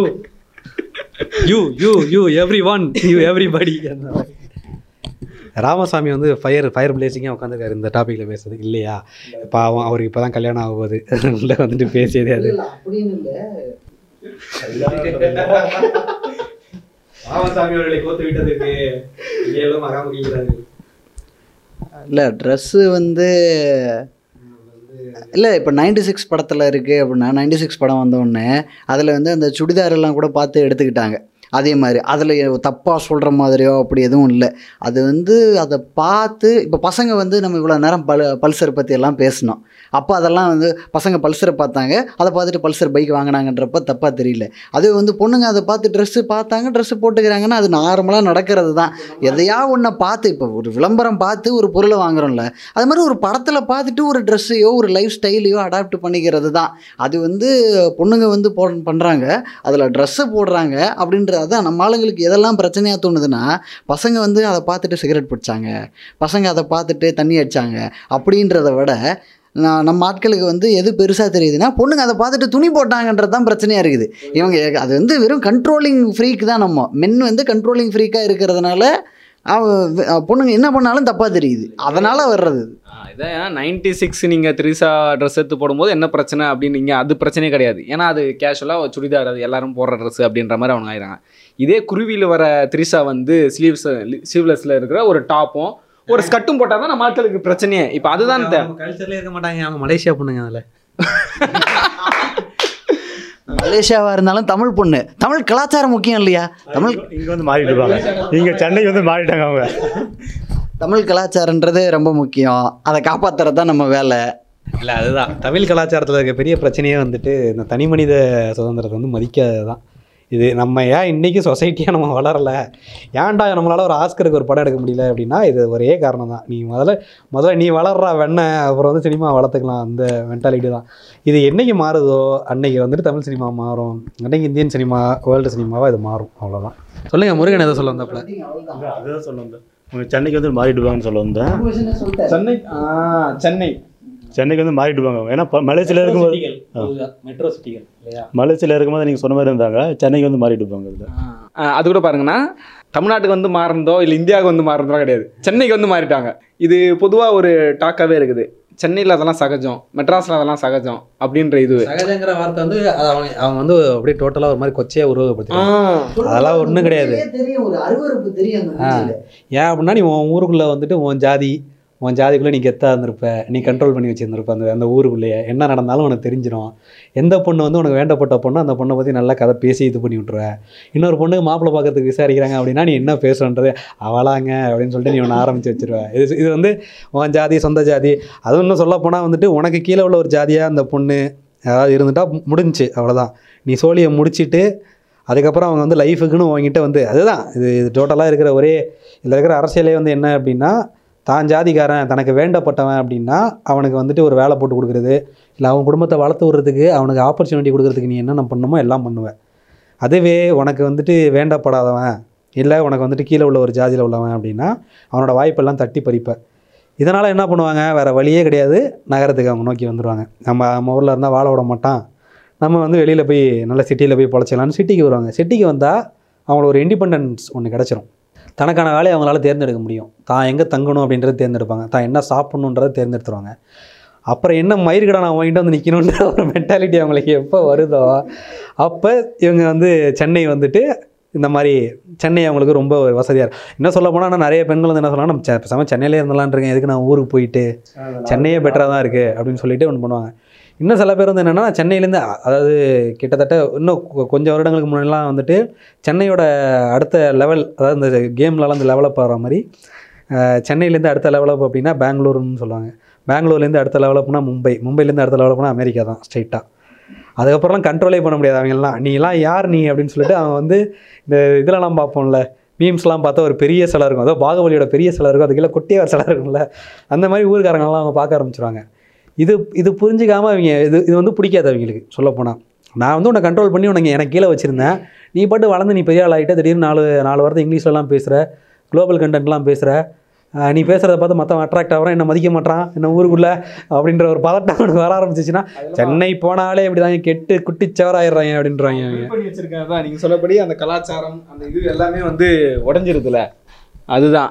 you you you everyone you everybody Ramasamy வந்து ஃபயர் ஃபயர் பிளேசிங்காக உட்காந்துருக்காரு இந்த டாப்பிக்கில் பேசுறதுக்கு இல்லையா பாவம் அவருக்கு இப்போ தான் கல்யாணம் ஆக போகுது உள்ள வந்துட்டு பேசியதே அது அப்படின்னு இல்லை ராமசாமி அவர்களை கோத்து விட்டதுக்கு மேலும் அகாமக்கிறாரு இல்லை ட்ரெஸ்ஸு வந்து இல்லை இப்போ நைன்டி சிக்ஸ் படத்தில் இருக்குது அப்படின்னா நைன்டி சிக்ஸ் படம் வந்த உடனே அதில் வந்து அந்த சுடிதார் எல்லாம் கூட பார்த்து எடுத்துக்கிட்டாங்க அதே மாதிரி அதில் தப்பாக சொல்கிற மாதிரியோ அப்படி எதுவும் இல்லை அது வந்து அதை பார்த்து இப்போ பசங்க வந்து நம்ம இவ்வளோ நேரம் பல் பல்சர் பற்றி எல்லாம் பேசினோம் அப்போ அதெல்லாம் வந்து பசங்க பல்சரை பார்த்தாங்க அதை பார்த்துட்டு பல்சர் பைக் வாங்கினாங்கன்றப்ப தப்பாக தெரியல அது வந்து பொண்ணுங்க அதை பார்த்து ட்ரெஸ்ஸு பார்த்தாங்க ட்ரெஸ்ஸு போட்டுக்கிறாங்கன்னா அது நார்மலாக நடக்கிறது தான் எதையா ஒன்றை பார்த்து இப்போ ஒரு விளம்பரம் பார்த்து ஒரு பொருளை வாங்குறோம்ல அது மாதிரி ஒரு படத்தில் பார்த்துட்டு ஒரு ட்ரெஸ்ஸையோ ஒரு லைஃப் ஸ்டைலையோ அடாப்ட் பண்ணிக்கிறது தான் அது வந்து பொண்ணுங்க வந்து போ பண்ணுறாங்க அதில் ட்ரெஸ்ஸை போடுறாங்க அப்படின்றது அதான் நம்ம ஆளுங்களுக்கு எதெல்லாம் பிரச்சனையாக தோணுதுன்னா பசங்க வந்து அதை பார்த்துட்டு சிகரெட் பிடிச்சாங்க பசங்க அதை பார்த்துட்டு தண்ணி அடித்தாங்க அப்படின்றத விட நான் நம்ம ஆட்களுக்கு வந்து எது பெருசாக தெரியுதுன்னா பொண்ணுங்க அதை பார்த்துட்டு துணி போட்டாங்கன்றது தான் பிரச்சனையாக இருக்குது இவங்க அது வந்து வெறும் கண்ட்ரோலிங் ஃப்ரீக் தான் நம்ம மென் வந்து கண்ட்ரோலிங் ஃப்ரீக்காக இருக்கிறதுனால அவ பொண்ணுங்க என்ன பண்ணாலும் தப்பாக தெரியுது அதனால் வர்றது இது. இதான் நைன்டி சிக்ஸ் நீங்கள் த்ரீசா ட்ரெஸ் எடுத்து போடும்போது என்ன பிரச்சனை அப்படின்னு நீங்கள் அது பிரச்சனையே கிடையாது ஏன்னா அது கேஷுவலாக சுடிதார் அது எல்லாரும் போடுற ட்ரெஸ் அப்படின்ற மாதிரி அவங்க ஆயிடுறாங்க இதே குருவியில் வர த்ரீசா வந்து ஸ்லீவ்ஸ் ஸ்லீவ்லெஸில் இருக்கிற ஒரு டாப்பும் ஒரு ஸ்கர்ட்டும் போட்டால் தான் நம்ம ஆட்களுக்கு பிரச்சனையே இப்போ அதுதான் இந்த கல்ச்சர்லேயே இருக்க மாட்டாங்க அவங்க மலேசியா பொண்ணுங்க அதில் மலேசியாவாக இருந்தாலும் தமிழ் பொண்ணு தமிழ் கலாச்சாரம் முக்கியம் இல்லையா தமிழ் இங்கே வந்து மாறிட்டு இருப்பாங்க இங்கே சென்னை வந்து மாறிட்டாங்க அவங்க தமிழ் கலாச்சாரன்றது ரொம்ப முக்கியம் அதை காப்பாற்றுறது தான் நம்ம வேலை இல்லை அதுதான் தமிழ் கலாச்சாரத்தில் இருக்க பெரிய பிரச்சனையே வந்துட்டு இந்த தனி மனித சுதந்திரத்தை வந்து மதிக்காதது தான் இது நம்ம ஏன் இன்றைக்கி சொசைட்டியாக நம்ம வளரலை ஏன்டா நம்மளால் ஒரு ஆஸ்கருக்கு ஒரு படம் எடுக்க முடியல அப்படின்னா இது ஒரே காரணம் தான் நீ முதல்ல முதல்ல நீ வளர்றா வெண்ணை அப்புறம் வந்து சினிமா வளர்த்துக்கலாம் அந்த மென்டாலிட்டி தான் இது என்னைக்கு மாறுதோ அன்னைக்கு வந்துட்டு தமிழ் சினிமா மாறும் அன்னைக்கு இந்தியன் சினிமா வேர்ல்டு சினிமாவாக இது மாறும் அவ்வளோதான் சொல்லுங்கள் முருகன் எதை சொல்ல வந்தப்பல அதுதான் சொல்ல வந்தேன் உங்க சென்னைக்கு வந்து மாறிடுவாங்கன்னு சொல்ல வந்தேன் சென்னை ஆ சென்னை சென்னைக்கு வந்து மாறிடுவாங்க அவங்க. ஏன்னா ப- மலேசியால இருக்கும்போது மெட்ரோ சிட்டிகள் இல்லையா மலேசியால இருக்கும்போது நீங்கள் சொன்ன மாதிரி இருந்தாங்க சென்னைக்கு வந்து மாறிடுவாங்க இதில் ஆ, அது கூட பாருங்கன்னா தமிழ்நாட்டுக்கு வந்து மாறினதோ இல்லை இந்தியாவுக்கு வந்து மாறினதோ கிடையாது சென்னைக்கு வந்து மாறிட்டாங்க இது பொதுவாக ஒரு டாக்காகவே இருக்குது சென்னையில் அதெல்லாம் சகஜம் மெட்ராஸில் அதெல்லாம் சகஜம் அப்படின்ற இது சகஜங்கிற வார்த்தை வந்து அது அவங்க அவங்க வந்து அப்படியே டோட்டலாக ஒரு மாதிரி கொச்சையாக உருவகப்படுத்தி அதெல்லாம் ஒண்ணும் கிடையாது. தெரியும் ஒரு அருவருப்பு தெரியும் அந்த ஆ. மூஞ்சில. ஏன் அப்படின்னா நீ உன் ஊருக்குள்ளே வந்துட்டு உன் ஜாதி உன் ஜாதிக்குள்ளே நீ கெத்தாக இருந்திருப்ப நீ கண்ட்ரோல் பண்ணி வச்சிருந்திருப்ப அந்த அந்த ஊருக்குள்ளேயே என்ன நடந்தாலும் உனக்கு தெரிஞ்சிடும் எந்த பொண்ணு வந்து உனக்கு வேண்டப்பட்ட பொண்ணு அந்த பொண்ணை பற்றி நல்லா கதை பேசி இது பண்ணி விட்ருவ இன்னொரு பொண்ணுக்கு மாப்பிள்ளை பார்க்கறதுக்கு விசாரிக்கிறாங்க அப்படின்னா நீ என்ன பேசுன்றது அவளாங்க அப்படின்னு சொல்லிட்டு நீ ஒன்று ஆரம்பித்து வச்சிருவ இது இது வந்து உன் ஜாதி சொந்த ஜாதி அதுவும் இன்னும் சொல்ல போனால் வந்துட்டு உனக்கு கீழே உள்ள ஒரு ஜாதியாக அந்த பொண்ணு அதாவது இருந்துட்டா முடிஞ்சுச்சு அவ்வளோதான் நீ சோழியை முடிச்சிட்டு அதுக்கப்புறம் அவங்க வந்து லைஃபுக்குன்னு உங்ககிட்ட வந்து அதுதான் இது இது டோட்டலாக இருக்கிற ஒரே இதில் இருக்கிற அரசியலே வந்து என்ன அப்படின்னா தான் ஜாதிக்காரன் தனக்கு வேண்டப்பட்டவன் அப்படின்னா அவனுக்கு வந்துட்டு ஒரு வேலை போட்டு கொடுக்குறது இல்லை அவன் குடும்பத்தை வளர்த்து விடுறதுக்கு அவனுக்கு ஆப்பர்ச்சுனிட்டி கொடுக்குறதுக்கு நீ என்னென்ன பண்ணுமோ எல்லாம் பண்ணுவேன் அதுவே உனக்கு வந்துட்டு வேண்டப்படாதவன் இல்லை உனக்கு வந்துட்டு கீழே உள்ள ஒரு ஜாதியில் உள்ளவன் அப்படின்னா அவனோட வாய்ப்பெல்லாம் தட்டி பறிப்ப இதனால் என்ன பண்ணுவாங்க வேறு வழியே கிடையாது நகரத்துக்கு அவங்க நோக்கி வந்துடுவாங்க நம்ம நம்ம ஊரில் இருந்தால் வாழ விட மாட்டான் நம்ம வந்து வெளியில் போய் நல்ல சிட்டியில் போய் பொழைச்சிக்கலாம்னு சிட்டிக்கு வருவாங்க சிட்டிக்கு வந்தால் அவங்களுக்கு ஒரு இண்டிபெண்டன்ஸ் ஒன்று கிடச்சிரும் தனக்கான வேலையை அவங்களால தேர்ந்தெடுக்க முடியும் தான் எங்கே தங்கணும் அப்படின்றத தேர்ந்தெடுப்பாங்க தான் என்ன சாப்பிட்ணுன்றதை தேர்ந்தெடுத்துருவாங்க அப்புறம் என்ன மயிர்கடை நான் வாங்கிட்டு வந்து நிற்கணுன்ற ஒரு மென்டாலிட்டி அவங்களுக்கு எப்போ வருதோ அப்போ இவங்க வந்து சென்னை வந்துட்டு இந்த மாதிரி சென்னை அவங்களுக்கு ரொம்ப ஒரு வசதியாக இருக்கும் இன்னும் சொல்ல போனால் நான் நிறைய பெண்கள் வந்து என்ன சொல்லலாம் நம்ம செ- பேசாம சென்னையிலே இருந்தலான் இருக்கேன் எதுக்கு நான் ஊருக்கு போயிட்டு சென்னையே பெட்டராக தான் இருக்குது அப்படின்னு சொல்லிட்டு ஒன்று பண்ணுவாங்க இன்னும் சில பேர் வந்து என்னென்னா சென்னையிலேருந்து அ- அதாவது கிட்டத்தட்ட இன்னும் கொ- கொஞ்சம் வருடங்களுக்கு முன்னாடிலாம் வந்துட்டு சென்னையோட அடுத்த லெவல் அதாவது இந்த கேம்லலாம் இந்த லெவலப் ஆகிற மாதிரி அஹ், சென்னையிலேருந்து அடுத்த லெவலப் அப்படின்னா பெங்களூருன்னு சொல்லுவாங்க பெங்களூர்லேருந்து அடுத்த லெவலப்னா மும்பை மும்பைலேருந்து அடுத்த லெவலப்னா அமெரிக்கா தான் ஸ்ட்ரைட்டாக அதுக்கப்புறம்லாம் கண்ட்ரோலே பண்ண முடியாது அவங்கெல்லாம் நீ எல்லாம் யார் நீ அப்படின்னு சொல்லிட்டு அவன் வந்து இந்த இதெல்லாம் பார்ப்போம்ல மீம்ஸ்லாம் பார்த்தா ஒரு பெரிய சிலை இருக்கும் அதோ பாகுபலியோட பெரிய சிலை இருக்கும் அதுக்குள்ள குட்டியே ஒரு சிலை இருக்கும்ல அந்த மாதிரி ஊருக்காரங்களாம் அவங்க பார்க்க ஆரம்பிச்சிருவாங்க இது இது புரிஞ்சிக்காம அவங்க இது இது வந்து பிடிக்காது அவங்களுக்கு சொல்லப்போனால் நான் வந்து உன்னை கண்ட்ரோல் பண்ணி உனக்கு எனக்கு கீழே வச்சுருந்தேன் நீ பாட்டு வளர்ந்து நீ பெரிய ஆள் ஆகிட்ட திடீர்னு நாலு நாலு வாரத்தை இங்கிலீஷ்லலாம் பேசுகிற குளோபல் கண்டென்ட்லாம் பேசுகிற நீ பேசுகிறத பார்த்து மற்றவன் அட்ராக்ட் ஆகிறான் என்ன மதிக்க மாட்டான் என்ன ஊருக்குள்ள அப்படின்ற ஒரு பதட்டம் அவனுக்கு வர ஆரம்பிச்சிச்சுன்னா சென்னை போனாலே இப்படி தான் கெட்டு குட்டிச்சவராயிடுறாங்க அப்படின்றாங்க அவங்க பண்ணி வச்சிருக்காங்க தான் நீங்கள் சொல்லபடி அந்த கலாச்சாரம் அந்த இது எல்லாமே வந்து உடஞ்சிருதுல அதுதான்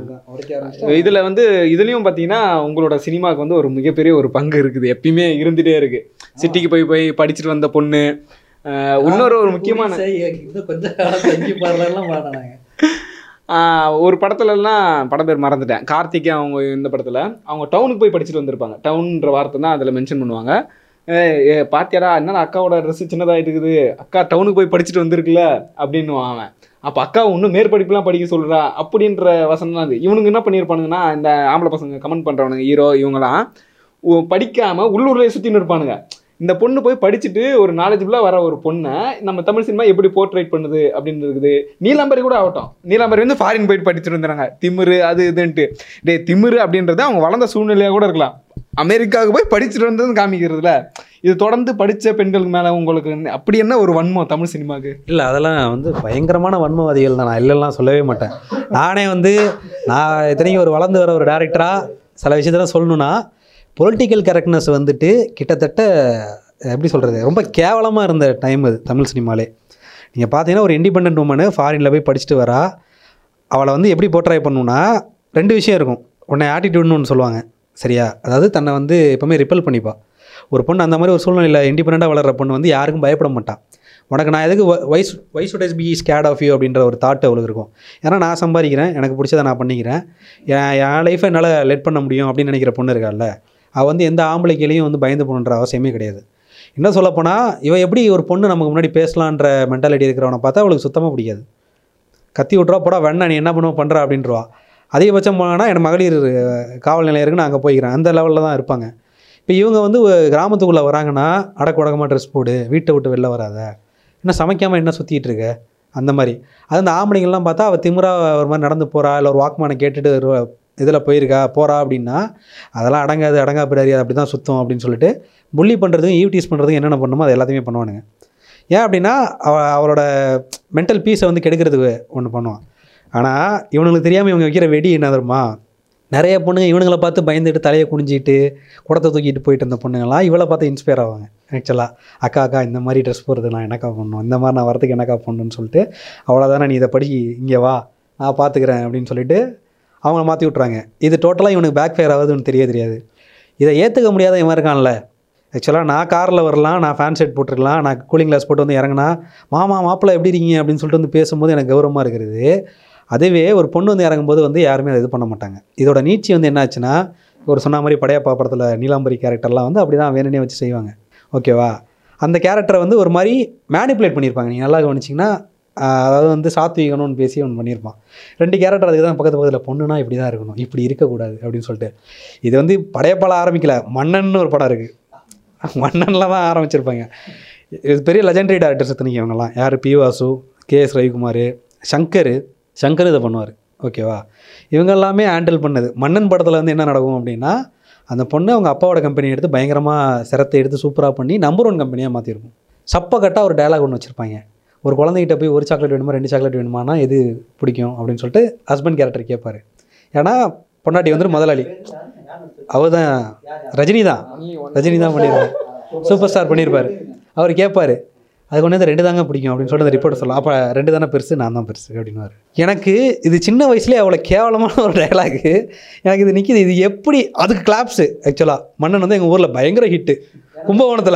இதில் வந்து இதுலேயும் பார்த்தீங்கன்னா உங்களோட சினிமாவுக்கு வந்து ஒரு மிகப்பெரிய ஒரு பங்கு இருக்குது எப்பயுமே இருந்துகிட்டே இருக்குது சிட்டிக்கு போய் போய் படிச்சுட்டு வந்த பொண்ணு அஹ், இன்னொரு ஒரு முக்கியமான இன்னும் கொஞ்சம் காலம் தங்கி பாடலாம் பாடினாங்க ஆஹ் ஒரு படத்துலலாம் படம் பேர் மறந்துட்டேன் கார்த்திக் அவங்க இந்த படத்தில் அவங்க டவுனுக்கு போய் படிச்சுட்டு வந்திருப்பாங்க டவுன்ற வார்த்தை தான் அதில் மென்ஷன் பண்ணுவாங்க ஏய், ஏ பாத்தியாடா என்னடா அக்காவோட ட்ரெஸ் சின்னதாகிட்டு இருக்குது அக்கா டவுனுக்கு போய் படிச்சுட்டு வந்திருக்குல்ல அப்படின்னு அவன் அப்போ அக்கா இன்னும் மேற்படிப்புலாம் படிக்க சொல்கிறா அப்படின்ற வசனம் அது இவனுங்க என்ன பண்ணியிருப்பானுங்கன்னா இந்த ஆம்பளை பசங்க கமெண்ட் பண்ணுறவனுங்க ஹீரோ இவங்களாம் உ- படிக்காம உள்ளூர்லேயே சுற்றின்னு இருப்பானுங்க இந்த பொண்ணு போய் படிச்சுட்டு ஒரு நாலேஜபிளாக வர ஒரு பொண்ணை நம்ம தமிழ் சினிமா எப்படி போர்ட்ரேட் பண்ணுது அப்படின்னு இருக்குது நீலாம்பரி கூட ஆகட்டும் நீலாம்பரி வந்து ஃபாரின் போயிட்டு படிச்சுட்டு வந்துடுறாங்க திமிரு அது இதுன்ட்டு டே திமிரு அப்படின்றது அவங்க வளர்ந்த சூழ்நிலையாக கூட இருக்கலாம் அமெரிக்காவுக்கு போய் படிச்சுட்டு வந்ததுன்னு காமிக்கிறதுல இது தொடர்ந்து படித்த பெண்களுக்கு மேலே உங்களுக்கு என்ன- அப்படி என்ன ஒரு வன்மம் தமிழ் சினிமாவுக்கு இல்லை அதெல்லாம் வந்து பயங்கரமான வன்மவாதிகள் தான் நான் இல்லைலாம் சொல்லவே மாட்டேன் நானே வந்து நான் இத்தனைக்கும் ஒரு வளர்ந்து வர ஒரு டேரக்டராக சில விஷயத்தெல்லாம் சொல்லணும்னா பொலிட்டிக்கல் கரெக்ட்னஸ் வந்துட்டு கிட்டத்தட்ட எப்படி சொல்கிறது ரொம்ப கேவலமாக இருந்த டைம் அது தமிழ் சினிமாலே நீங்கள் பார்த்தீங்கன்னா ஒரு இண்டிபெண்ட் உமனு ஃபாரினில் போய் படிச்சுட்டு வரா அவளை வந்து எப்படி போர்ட்ரை பண்ணணும்னா ரெண்டு விஷயம் இருக்கும் உன்னை ஆட்டிடியூட்னு ஒன்று சொல்லுவாங்க சரியா அதாவது தன்னை வந்து எப்போவுமே ரிப்பல் பண்ணிப்பா ஒரு பொண்ணு அந்த மாதிரி ஒரு சூழ்நிலையில் இண்டிபெண்ட்டாக வளர்கிற பொண்ணு வந்து யாருக்கும் பயப்பட மாட்டான் உனக்கு நான் எதுக்கு wise wise would be scared of you அப்படின்ற ஒரு தாட் அவளுக்கு இருக்கும் ஏன்னா நான் சம்பாதிக்கிறேன் எனக்கு பிடிச்சதை நான் பண்ணிக்கிறேன் என் என் லைஃப்பை என்னால் லெட் பண்ண முடியும் அப்படின்னு நினைக்கிற பொண்ணு இருக்கால்ல அவள் வந்து எந்த ஆம்பளைக்கிலையும் வந்து பயந்து போகணுன்ற அவசியமே கிடையாது இன்னும் சொல்லப்போனால் இவன் எப்படி ஒரு பொண்ணு நமக்கு முன்னாடி பேசலான்ற மென்டாலிட்டி இருக்கிறவனை பார்த்தா அவளுக்கு சுத்தமாக பிடிக்காது கத்தி விட்றா போடா வேணா நீ என்ன பண்ணுவ பண்ணுற அப்படின்றவா அதிகபட்சம் போனால் என் மகளிர் அஹ், காவல் நிலையம் இருக்கு நான் அங்கே போய்க்கிறேன் அந்த லெவலில் தான் இருப்பாங்க இப்போ இவங்க வந்து கிராமத்துக்குள்ளே வராங்கன்னா அடக்க உடக்கமாக ட்ரெஸ் போடு வீட்டை விட்டு வெளில வராத என்ன சமைக்காமல் என்ன சுற்றிட்டு இருக்க அந்த மாதிரி அது அந்த ஆம்பளைங்கள்லாம் பார்த்தா அவள் திமிரா ஒரு மாதிரி நடந்து போகிறா இல்லை ஒரு வாக்மானை கேட்டுட்டு இதில் போயிருக்கா போகிறா அப்படின்னா அதெல்லாம் அடங்காது அடங்கா பிடாரி அது அப்படி தான் சுத்தம் அப்படின்னு சொல்லிட்டு புள்ளி பண்ணுறதுக்கும் ஈவ்டீஸ் பண்ணுறதுக்கும் என்னென்ன பண்ணுமோ அது எல்லாத்தையுமே பண்ணுவானுங்க ஏன் அப்படின்னா அவ அவளோட மென்டல் பீஸை வந்து கெடுக்கிறதுக்கு ஒன்று பண்ணுவான் ஆனால் இவனுங்களுக்கு தெரியாமல் இவங்க வைக்கிற வெடி என்ன தெரியுமா நிறைய பொண்ணுங்க இவனுங்களை பார்த்து பயந்துட்டு தலையை குனிஞ்சிட்டு குடத்தை தூக்கிட்டு போயிட்டு இருந்த பொண்ணுங்களாம் இவளை பார்த்து இன்ஸ்பயர் ஆவாங்க ஆக்சுவலாக அக்கா அக்கா இந்த மாதிரி ட்ரெஸ் போடுறது நான் என்னக்கா பண்ணணும் இந்த மாதிரி நான் வரதுக்கு என்னக்கா பண்ணணும்னு சொல்லிட்டு அவ்வளோதானே நீ இதை படி இங்கே வா நான் பார்த்துக்கிறேன் அப்படின்னு சொல்லிட்டு அவங்கள மாற்றி விட்றாங்க இது டோட்டலாக இவனுக்கு பேக் ஃபயர் ஆகுதுன்னு தெரிய தெரியாது இதை ஏற்றுக்க முடியாத இவன் இருக்கான்ல ஆக்சுவலாக நான் காரில் வரலாம் நான் ஃபேன் செட் போட்டிருக்கலாம் நான் கூலிங் கிளாஸ் போட்டு வந்து இறங்கினா மாமா மாப்பிள்ளை எப்படி இருக்கீங்க அப்படின்னு சொல்லிட்டு வந்து பேசும்போது எனக்கு கௌரவமாக இருக்கிறது அதுவே ஒரு பொண்ணு வந்து இறங்கும்போது வந்து யாருமே அதை இது பண்ண மாட்டாங்க இதோட நீட்சி வந்து என்னாச்சுன்னா ஒரு சொன்ன மாதிரி படையப்பா படத்தில் நீலாம்பரி கேரக்டர்லாம் வந்து அப்படி தான் வேணுனே வச்சு செய்வாங்க ஓகேவா அந்த கேரக்டரை வந்து ஒரு மாதிரி மேனிப்புலேட் பண்ணியிருப்பாங்க நீங்கள் நல்லா கவனிச்சிங்கன்னா ஆஹ் அதாவது வந்து சாத்விகணும்னு பேசி அவன் பண்ணியிருப்பான் ரெண்டு கேரக்டர் அதுக்கு தான் பக்கத்து பக்கத்தில் பொண்ணுனா இப்படி தான் இருக்கணும் இப்படி இருக்கக்கூடாது அப்படின்னு சொல்லிட்டு இது வந்து படையப்பால ஆரம்பிக்கல மன்னன் ஒரு படம் இருக்குது மன்னனில் தான் ஆரம்பிச்சிருப்பாங்க இது பெரிய லெஜெண்டரி டேரக்டர்ஸ் எத்தனைக்கு இவங்கெல்லாம் யார் P Vasu K S Ravikumar Shankar Shankar இதை பண்ணுவார் ஓகேவா இவங்க எல்லாமே ஹேண்டில் பண்ணது மன்னன் படத்தில் வந்து என்ன நடக்கும் அப்படின்னா அந்த பொண்ணு அவங்க அப்பாவோட கம்பெனி எடுத்து பயங்கரமாக சிரத்தை எடுத்து சூப்பராக பண்ணி நம்பர் ஒன் கம்பெனியாக மாற்றிருக்கும் சப்ப கட்டாக ஒரு டயலாக் ஒன்று வச்சுருப்பாங்க ஒரு குழந்தைகிட்ட போய் ஒரு சாக்லேட் வேணுமா ரெண்டு சாக்லேட் வேணுமானா எது பிடிக்கும் அப்படின்னு சொல்லிட்டு ஹஸ்பண்ட் கேரக்டர் கேட்பாரு ஏன்னா பொண்டாட்டி வந்து முதலாளி அவர் தான் ரஜினி தான் ரஜினி தான் பண்ணியிருப்பாரு சூப்பர் ஸ்டார் பண்ணியிருப்பாரு அவர் கேட்பாரு அதுக்கு ஒன்று ரெண்டு தாங்க பிடிக்கும் அப்படின்னு சொல்லிட்டு அந்த ரிப்போர்ட் சொல்லலாம் அப்போ ரெண்டு தானே பெருசு நான் தான் பெருசு அப்படின்னுவார் எனக்கு இது சின்ன வயசுலேயே அவ்வளோ கேவலமான ஒரு டயலாகு எனக்கு இது நிற்கிது இது எப்படி அதுக்கு கிளாப்ஸு ஆக்சுவலாக மன்னன் வந்து எங்கள் ஊரில் பயங்கர ஹிட்டு கும்பகோணத்தில்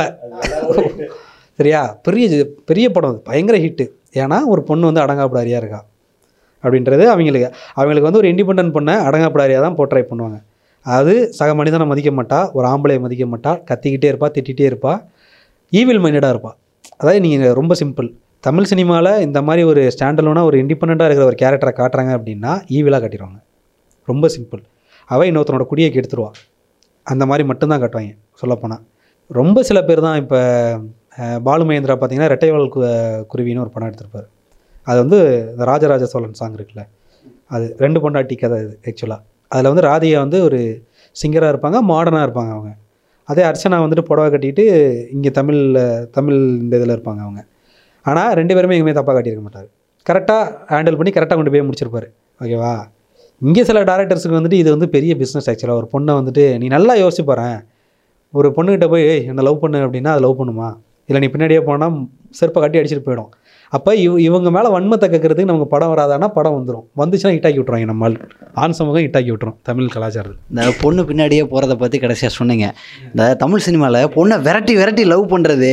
சரியா பெரிய ஜி- பெரிய படம் அது பயங்கர ஹிட்டு ஏன்னா ஒரு பொண்ணு வந்து அடங்காப்படாரியாக இருக்கா அப்படின்றது அவங்களுக்கு அவங்களுக்கு வந்து ஒரு இண்டிபெண்டன்ட் பொண்ணை அடங்காப்படாரியாக தான் போர்ட்ரை பண்ணுவாங்க அது சக மனிதனை மதிக்க மாட்டா ஒரு ஆம்பளையை மதிக்க மாட்டா கத்திக்கிட்டே இருப்பா திட்டிகிட்டே இருப்பா ஈவில் மைண்டடாக இருப்பா அதாவது நீங்கள் ரொம்ப சிம்பிள் தமிழ் சினிமாவில் இந்த மாதிரி ஒரு ஸ்டாண்டலோனாக ஒரு இண்டிபெண்ட்டாக இருக்கிற ஒரு கேரக்டரை காட்டுறாங்க அப்படின்னா ஈவிலாக காட்டிடுவாங்க ரொம்ப சிம்பிள் அவள் இன்னொருத்தனோட குடியை கெடுத்துருவா அந்த மாதிரி மட்டும்தான் காட்டுவாங்க சொல்லப்போனால் ரொம்ப சில பேர் தான் இப்போ பாலு மகேந்திரா பார்த்தீங்கன்னா ரெட்டைவால் கு குருவின்னு ஒரு படம் எடுத்திருப்பார் அது வந்து இந்த ராஜராஜ சோழன் சாங் இருக்குல்ல அது ரெண்டு பொண்டாட்டி கதை இது ஆக்சுவலாக அதில் வந்து ராதிகா வந்து ஒரு சிங்கராக இருப்பாங்க மாடர்னாக இருப்பாங்க அவங்க அதே அர்ச்சனா வந்துட்டு புடவை கட்டிட்டு இங்கே தமிழில் தமிழ் இந்த இதில் இருப்பாங்க அவங்க ஆனால் ரெண்டு பேருமே எங்கேயுமே தப்பாக காட்டியிருக்க மாட்டார் கரெக்டாக ஹேண்டில் பண்ணி கரெக்டாக கொண்டு போய் முடிச்சிருப்பாரு ஓகேவா இங்கே சில டேரக்டர்ஸுக்கு வந்துட்டு இது வந்து பெரிய பிஸ்னஸ் ஆக்சுவலாக ஒரு பொண்ணை வந்துட்டு நீ நல்லா யோசிச்சு பாரேன் ஒரு பொண்ணுக்கிட்ட போய் "ஏய், என்னை லவ் பண்ணு அப்படின்னா அது லவ் பண்ணுமா இல்லை நீ பின்னாடியே போனால் செருப்பை கட்டி அடிச்சிட்டு போயிடும் அப்போ இவ இவங்க மேலே வன்மத்தை கேட்கறதுக்கு நமக்கு படம் வராதானா படம் வந்துடும் வந்துச்சுன்னா ஹிட்டாக்கி விட்ருவாங்க நம்ம ஆள். ஆண் சமூகம் ஹிட்டாக்கி விட்டுரும் தமிழ் கலாச்சாரத்தில் இந்த பொண்ணு பின்னாடியே போகிறத பற்றி கடைசியாக சொன்னீங்க இந்த தமிழ் சினிமாவில் பொண்ணை விரட்டி விரட்டி லவ் பண்ணுறது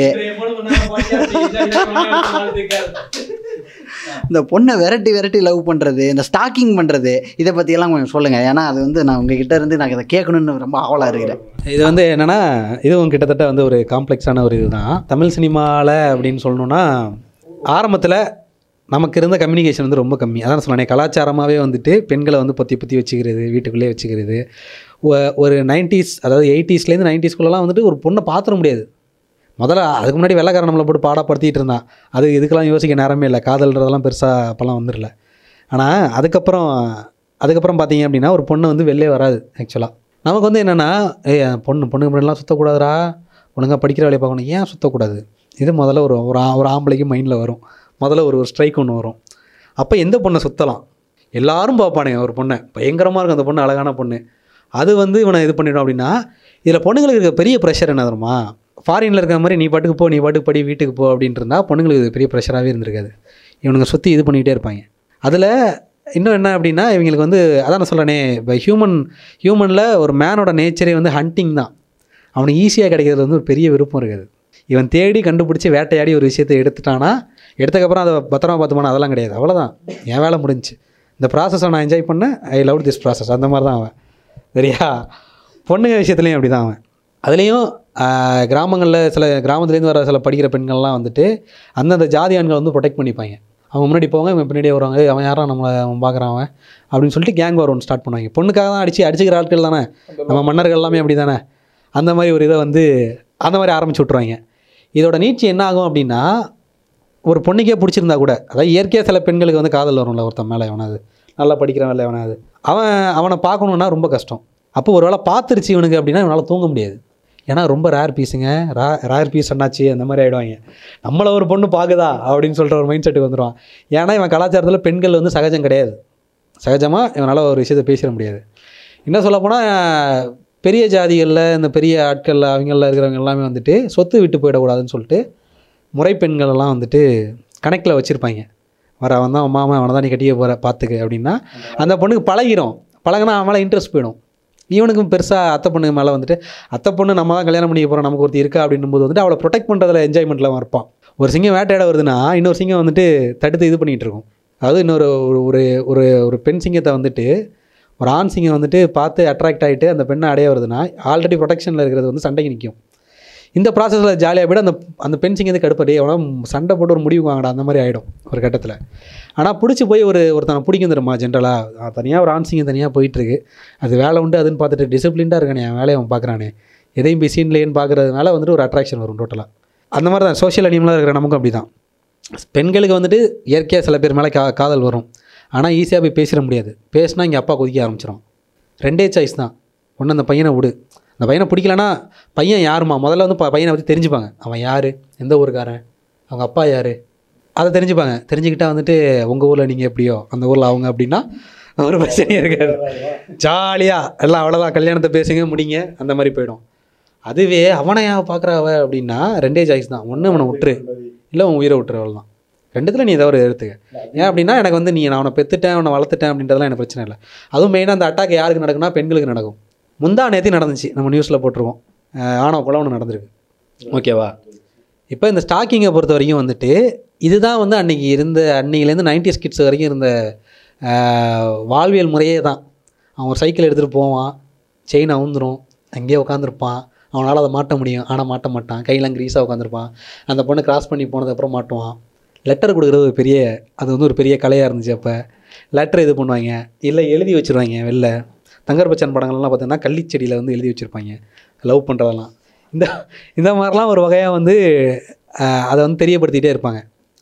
இந்த பொண்ணை விரட்டி விரட்டி லவ் பண்ணுறது இந்த ஸ்டாக்கிங் பண்ணுறது இதை பற்றியெல்லாம் கொஞ்சம் சொல்லுங்கள் ஏன்னா அது வந்து நான் உங்ககிட்ட இருந்து நான் இதை கேட்கணுன்னு ரொம்ப ஆவலாக இருக்கிறேன் இது வந்து என்னென்னா இதுவும் கிட்டத்தட்ட வந்து ஒரு காம்ப்ளெக்ஸான ஒரு இதுதான் தமிழ் சினிமாவில் அப்படின்னு சொல்லணுன்னா ஆரம்பத்தில் நமக்கு இருந்த கம்யூனிகேஷன் வந்து ரொம்ப கம்மி அதான் சொன்னேன் கலாச்சாரமாகவே வந்துட்டு பெண்களை வந்து பொத்தி பொத்தி வச்சுக்கிறது வீட்டுக்குள்ளேயே வச்சுக்கிறது ஒ- ஒரு நைன்டிஸ் அதாவது எயிட்டிஸ்லேருந்து நைன்டிஸ்குள்ளெல்லாம் வந்துட்டு ஒரு பொண்ணை பார்த்துட முடியாது முதல்ல அதுக்கு முன்னாடி வெள்ளைக்காரன் நம்மளை போட்டு பாடப்படுத்திட்டு இருந்தான் அது இதுக்கெல்லாம் யோசிக்க நேரமே இல்லை காதல்ன்றதெல்லாம் பெருசாக அப்போல்லாம் வந்துடல ஆனால் அதுக்கப்புறம் அதுக்கப்புறம் பார்த்தீங்க அப்படின்னா ஒரு பொண்ணு வந்து வெளிலே வராது ஆக்சுவலாக நமக்கு வந்து என்னென்னா ஏய் பொண்ணு பொண்ணுக்கு முன்னாடிலாம் சுற்றக்கூடாதுடா ஒழுங்காக படிக்கிற வேலையை பார்க்கணும் ஏன் சுற்றக்கூடாது இது முதல்ல ஒரு ஒரு ஆ- ஒரு ஆம்பளைக்கு மைண்டில் வரும் முதல்ல ஒரு ஒரு ஸ்ட்ரைக் ஒன்று வரும் அப்போ எந்த பொண்ணை சுற்றலாம் எல்லாரும் பார்ப்பானுங்க ஒரு பொண்ணை பயங்கரமாக இருக்கும் அந்த பொண்ணு அழகான பொண்ணு அது வந்து இவனை இது பண்ணிடும் அப்படின்னா இதில் பொண்ணுங்களுக்கு இருக்க பெரிய ப்ரெஷர் என்ன தெரியுமா ஃபாரினில் இருக்கிற மாதிரி நீ பாட்டுக்கு போ நீ பாட்டுக்கு படி வீட்டுக்கு போ அப்படின்ட்டு இருந்தா பொண்ணுங்களுக்கு இது பெரிய ப்ரெஷராகவே இருந்திருக்காது இவனுங்க சுற்றி இது பண்ணிகிட்டே இருப்பாங்க அதில் இன்னும் என்ன அப்படின்னா இவங்களுக்கு வந்து அதான் நான் சொல்கிறேனே இப்போ ஹியூமன் ஹியூமனில் ஒரு மேனோட நேச்சரே வந்து ஹண்டிங் தான் அவனுக்கு ஈஸியாக கிடைக்கிறது வந்து ஒரு பெரிய விருப்பம் இருக்காது இவன் தேடி கண்டுபிடிச்சி வேட்டையாடி ஒரு விஷயத்தை எடுத்துட்டானா எடுத்ததுக்கப்புறம் அதை பத்திரமா பார்த்துமானா அதெல்லாம் கிடையாது அவ்வளோதான் என் வேலை முடிஞ்சுச்சு இந்த ப்ராசஸை நான் என்ஜாய் பண்ணேன் ஐ லவ் திஸ் ப்ராசஸ் அந்த மாதிரி தான் அவன் சரியா பொண்ணுங்க விஷயத்துலையும் அப்படி தான் அவன் அதுலேயும் கிராமங்களில் சில கிராமத்துலேருந்து வர சில படிக்கிற பெண்கள்லாம் வந்துட்டு அந்தந்த ஜாதி ஆண்கள் வந்து ப்ரொடெக்ட் பண்ணிப்பாங்க அவங்க முன்னாடி போவாங்க இவங்க பின்னாடியே வருவாங்க "ஏய், அவன் யாரா நம்மளை அவன் பார்க்குறான் அவன் அப்படின்னு சொல்லிட்டு கேங் வார் ஒன்று ஸ்டார்ட் பண்ணுவாங்க பொண்ணுக்காக தான் அடிச்சு அடிச்சுக்கிற ஆட்கள் தானே நம்ம மன்னர்கள் எல்லாமே அப்படி தானே அந்த மாதிரி ஒரு இதை வந்து அந்த மாதிரி ஆரம்பிச்சு விட்ருவாங்க இதோட நீட்சி என்ன ஆகும் அப்படின்னா ஒரு பொண்ணுக்கே பிடிச்சிருந்தா கூட அதாவது இயற்கையாக சில பெண்களுக்கு வந்து காதல் வரும்ல ஒருத்தன் மேலே எவனாவது நல்லா படிக்கிறவன் இல்லை எவனாவது அவன் அவனை பார்க்கணுன்னா ரொம்ப கஷ்டம் அப்போ ஒரு வேளை பார்த்துருச்சு இவனுக்கு அப்படின்னா இவனால் தூங்க முடியாது ஏன்னா ரொம்ப ரேர் பீஸுங்க ரா ரேர் பீஸ் அண்ணாச்சு அந்த மாதிரி ஆகிடுவாங்க நம்மளை ஒரு பொண்ணு பார்க்குதா அப்படின்னு சொல்லிட்டு ஒரு மைண்ட் செட்டுக்கு வந்துடுவான் ஏன்னா இவன் கலாச்சாரத்தில் பெண்கள் வந்து சகஜம் கிடையாது சகஜமாக இவனால் ஒரு விஷயத்தை பேசிட முடியாது இன்னும் சொல்லப்போனால் பெரிய ஜாதிகளில் இந்த பெரிய ஆட்கள் அவங்களில் இருக்கிறவங்க எல்லாமே வந்துட்டு சொத்து விட்டு போயிடக்கூடாதுன்னு சொல்லிட்டு முறை பெண்கள் எல்லாம் வந்துட்டு கணக்கில் வச்சுருப்பாங்க வர அவன் தான் மாமா அவனை தான் நீ கட்டிக்க போகிற பார்த்துக்க அப்படின்னா அந்த பொண்ணுக்கு பழகிரும் பழகினா அவன் மேலே இன்ட்ரெஸ்ட் போயிடும் இவனுக்கும் பெருசாக அத்தை பொண்ணுக்கு மேலே வந்துட்டு அத்தை பொண்ணு நம்ம தான் கல்யாணம் பண்ணிக்க போகிறோம் நமக்கு ஒருத்தி இருக்கா அப்படின்னும் போது வந்துட்டு அவளை ப்ரொடெக்ட் பண்ணுறதுல என்ஜாய்மெண்ட்டில் அவன் இருப்பான் ஒரு சிங்கம் வேட்டையாட வருதுன்னா இன்னொரு சிங்கம் வந்துட்டு தடுத்து இது பண்ணிகிட்டு இருக்கும் அதாவது இன்னொரு ஒரு ஒரு ஒரு ஒரு பெண் சிங்கத்தை வந்துட்டு ஒரு ஆண் சிங்கம் வந்துட்டு பார்த்து அட்ராக்ட் ஆகிட்டு அந்த பெண்ணை அடைய வருதுன்னா ஆல்ரெடி ப்ரொடெக்ஷனில் இருக்கிறது வந்து சண்டைக்கு நிற்கும் இந்த ப்ராசஸில் ஜாலியாக போய்ட்டு அந்த அந்த பெண் சிங்கத்துக்கு கடுப்படி அவனா சண்டை போட்டு ஒரு முடிவு வாங்கடா அந்த மாதிரி ஆகிடும் ஒரு கட்டத்தில் ஆனால் பிடிச்சி போய் ஒரு ஒருத்தனை பிடிக்கும் தெரியுமா ஜென்ரலாக தனியாக ஒரு ஆண் சிங்கம் தனியாக போயிட்டுருக்கு அது வேலை உண்டு அதுன்னு பார்த்துட்டு டிசிப்ளின்டாக இருக்கானே என் வேலையை அவன் பார்க்குறானே எதையும் போய் சீன்லேன்னு பார்க்குறதுனால வந்துட்டு ஒரு அட்ராக்ஷன் வரும் டோட்டலாக அந்த மாதிரி தான் சோஷியல் அனிமலாக இருக்கிற நமக்கும் அப்படி தான் பெண்களுக்கு வந்துட்டு இயற்கையாக சில பேர் மேலே கா காதல் வரும் ஆனால் ஈஸியாக போய் பேசிட முடியாது பேசினா இங்கே அப்பா கொதிக்க ஆரம்பிச்சிடும் ரெண்டே சாய்ஸ் தான் ஒன்று அந்த பையனை விடு அந்த பையனை பிடிக்கலனா பையன் யாருமா முதல்ல வந்து ப- பையனை பற்றி தெரிஞ்சுப்பாங்க அவன் யார் எந்த ஊருக்காரன் அவங்க அப்பா யார் அதை தெரிஞ்சுப்பாங்க தெரிஞ்சுக்கிட்டா வந்துட்டு உங்கள் ஊரில் நீங்கள் எப்படியோ அந்த ஊரில் அவங்க அப்படின்னா ஒரு பிரச்சனையே இருக்காது ஜாலியாக எல்லாம் அவ்வளோதான் கல்யாணத்தை பேசுங்க முடிங்க அந்த மாதிரி போயிடும் அதுவே அவனை ஏன் பார்க்குறாவ அப்படின்னா ரெண்டே சாய்ஸ் தான் ஒன்று அவனை விட்டுரு இல்லை உன் உயிரை விட்டுரு அவ்வளோதான் ரெண்டுத்தில் நீ ஏதாவது ஒரு எடுத்துக்க ஏன் அப்படின்னா எனக்கு வந்து நீ நான் அவனை பெற்றுட்டேன் அவனை வளர்த்துட்டேன் அப்படின்றதுலாம் எனக்கு பிரச்சனை இல்லை அதுவும் மெயினாக அந்த அட்டாக் யாருக்கு நடக்குன்னா பெண்களுக்கு நடக்கும் முந்தா நேத்தி நடந்துச்சு நம்ம நியூஸில் போட்டிருக்கோம் அஹ் ஆணவ கொலை ஒன்று நடந்திருக்கு ஓகேவா இப்போ இந்த ஸ்டாக்கிங்கை பொறுத்த வரைக்கும் வந்துட்டு இதுதான் வந்து அன்னைக்கு இருந்த அன்னையிலேருந்து நைன்டிஸ் கிட்ஸ் வரைக்கும் இருந்த அஹ், வாழ்வியல் முறையே தான் அவன் ஒரு சைக்கிள் எடுத்துகிட்டு போவான் செயின் அவுந்துரும் அங்கேயே உட்காந்துருப்பான் அவனால் அதை மாட்ட முடியும் ஆனால் மாட்ட மாட்டான் கையெல்லாம் கிரீஸாக உட்காந்துருப்பான் அந்த பொண்ணு கிராஸ் பண்ணி போனதுக்கப்புறம் மாட்டுவான் லெட்டர் கொடுக்குறது ஒரு பெரிய அது வந்து ஒரு பெரிய கலையாக இருந்துச்சு அப்போ லெட்டர் இது பண்ணுவாங்க இல்லை எழுதி வச்சுருவாங்க வெளில தங்கர் பச்சன் படங்கள்லாம் பார்த்தீங்கன்னா கள்ளிச்செடியில் வந்து எழுதி வச்சுருப்பாங்க லவ் பண்ணுறதெல்லாம் இந்த இந்த மாதிரிலாம் ஒரு வகையாக வந்து அஹ், அதை வந்து தெரியப்படுத்திகிட்டே இருப்பாங்க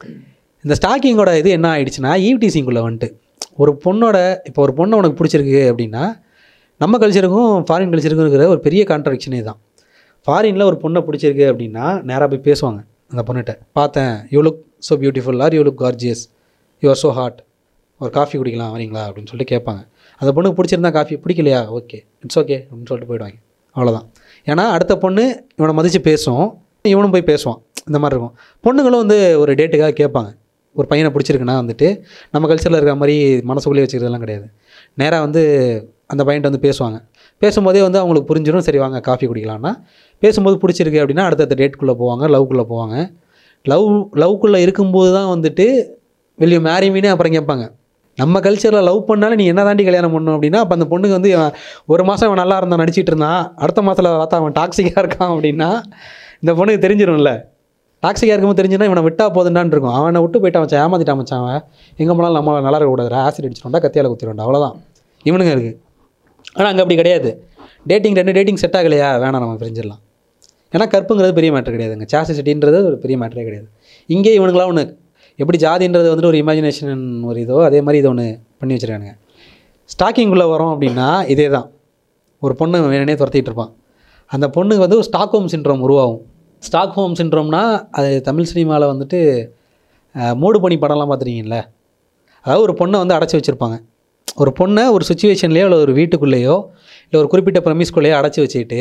இந்த ஸ்டாக்கிங்கோட இது என்ன ஆயிடுச்சுன்னா ஈவ்டிசிங்குள்ளே வந்துட்டு ஒரு பொண்ணோட இப்போ ஒரு பொண்ணை உனக்கு பிடிச்சிருக்கு அப்படின்னா நம்ம கல்ச்சருக்கும் ஃபாரின் கல்ச்சருக்கும் இருக்கிற ஒரு பெரிய கான்ட்ரடிக்ஷனே தான் ஃபாரினில் ஒரு பொண்ணை பிடிச்சிருக்கு அப்படின்னா நேராக போய் பேசுவாங்க அந்த பொண்ணுகிட்ட பார்த்தேன் you look so beautiful are you look gorgeous you are so hot ஒரு காஃபி குடிக்கலாம் வரீங்களா அப்படின்னு சொல்லிட்டு கேட்பாங்க அந்த பொண்ணுக்கு பிடிச்சிருந்தா காஃபி பிடிக்கலையா ஓகே இட்ஸ் ஓகே அப்படின்னு சொல்லிட்டு போயிடுவாங்க அவ்வளோதான் ஏன்னா அடுத்த பொண்ணு இவனை மதித்து பேசும் இவனும் போய் பேசுவான் இந்த மாதிரி இருக்கும் பொண்ணுங்களும் வந்து ஒரு டேட்டுக்காக கேட்பாங்க ஒரு பையனை பிடிச்சிருக்குன்னா வந்துட்டு நம்ம கல்ச்சரில் இருக்கிற மாதிரி மனசுக்குள்ளேயே வச்சுக்கிறதெல்லாம் கிடையாது நேராக வந்து அந்த பையன்ட்ட வந்து பேசுவாங்க பேசும்போதே வந்து அவங்களுக்கு புரிஞ்சிடும் சரி வாங்க காஃபி குடிக்கலாம்னா பேசும்போது பிடிச்சிருக்கு அப்படின்னா அடுத்தடுத்த டேட்டுக்குள்ளே போவாங்க லவ்க்குள்ளே போவாங்க லவ் லவ்க்குள்ளே இருக்கும்போது தான் வந்துட்டு வெளியே மேரி மீனே அப்புறம் கேட்பாங்க நம்ம கல்ச்சரில் லவ் பண்ணாலும் நீ என்ன தாண்டி கல்யாணம் பண்ணணும் அப்படின்னா அப்போ அந்த பொண்ணுக்கு வந்து இவன் ஒரு மாதம் அவன் நல்லா இருந்தான் நடிச்சிட்டு இருந்தான் அடுத்த மாதத்தில் பார்த்தா அவன் டாக்ஸிக்காக இருக்கான் அப்படின்னா இந்த பொண்ணுக்கு தெரிஞ்சிடும்ல டாக்ஸிக்காக இருக்கும்போது தெரிஞ்சுன்னா இவனை விட்டா போதுண்டான்னு இருக்கும் அவனை விட்டு போயிட்டு மச்சான் ஏமாத்திட்டான் மச்சான் அவன் எங்கே போனாலும் நம்ம நல்லா இருக்கக்கூடாது ஆசிட் அடிச்சிடும்டா கத்தியால் குத்திடும்டா அவ்வளோதான் இவனுங்க இருக்குது ஆனால் அங்கே அப்படி கிடையாது டேட்டிங் ரெண்டு டேட்டிங் செட் ஆகலையா வேணாம் நம்ம பிரிஞ்சிடலாம் ஏன்னா கற்புங்கிறது பெரிய மேட்ரு கிடையாதுங்க சாசிசிட்டின்றது ஒரு பெரிய மேட்டரே கிடையாது இங்கே இவனுங்களாம் ஒன்று எப்படி ஜாதின்றது வந்துட்டு ஒரு இமேஜினேஷன் ஒரு இதோ அதே மாதிரி இதை ஒன்று பண்ணி வச்சுருக்கானுங்க ஸ்டாக்கிங்குள்ளே வரோம் அப்படின்னா இதே தான் ஒரு பொண்ணு வேணே துரத்திட்டு இருப்பான் அந்த பொண்ணுக்கு வந்து ஒரு ஸ்டாக் ஹோம் சின்ட்ரோம் உருவாகும் ஸ்டாக் ஹோம் சின்ட்ரோம்னா அது தமிழ் சினிமாவில் வந்துட்டு அஹ், மூடு பனி படம்லாம் பார்த்துருக்கீங்கள அதாவது ஒரு பொண்ணை வந்து அடைச்சி வச்சுருப்பாங்க ஒரு பொண்ணை ஒரு சுச்சுவேஷன்லேயோ இல்லை ஒரு வீட்டுக்குள்ளேயோ இல்லை ஒரு குறிப்பிட்ட ப்ரமிஸ்குள்ளேயோ அடைச்சி வச்சுக்கிட்டு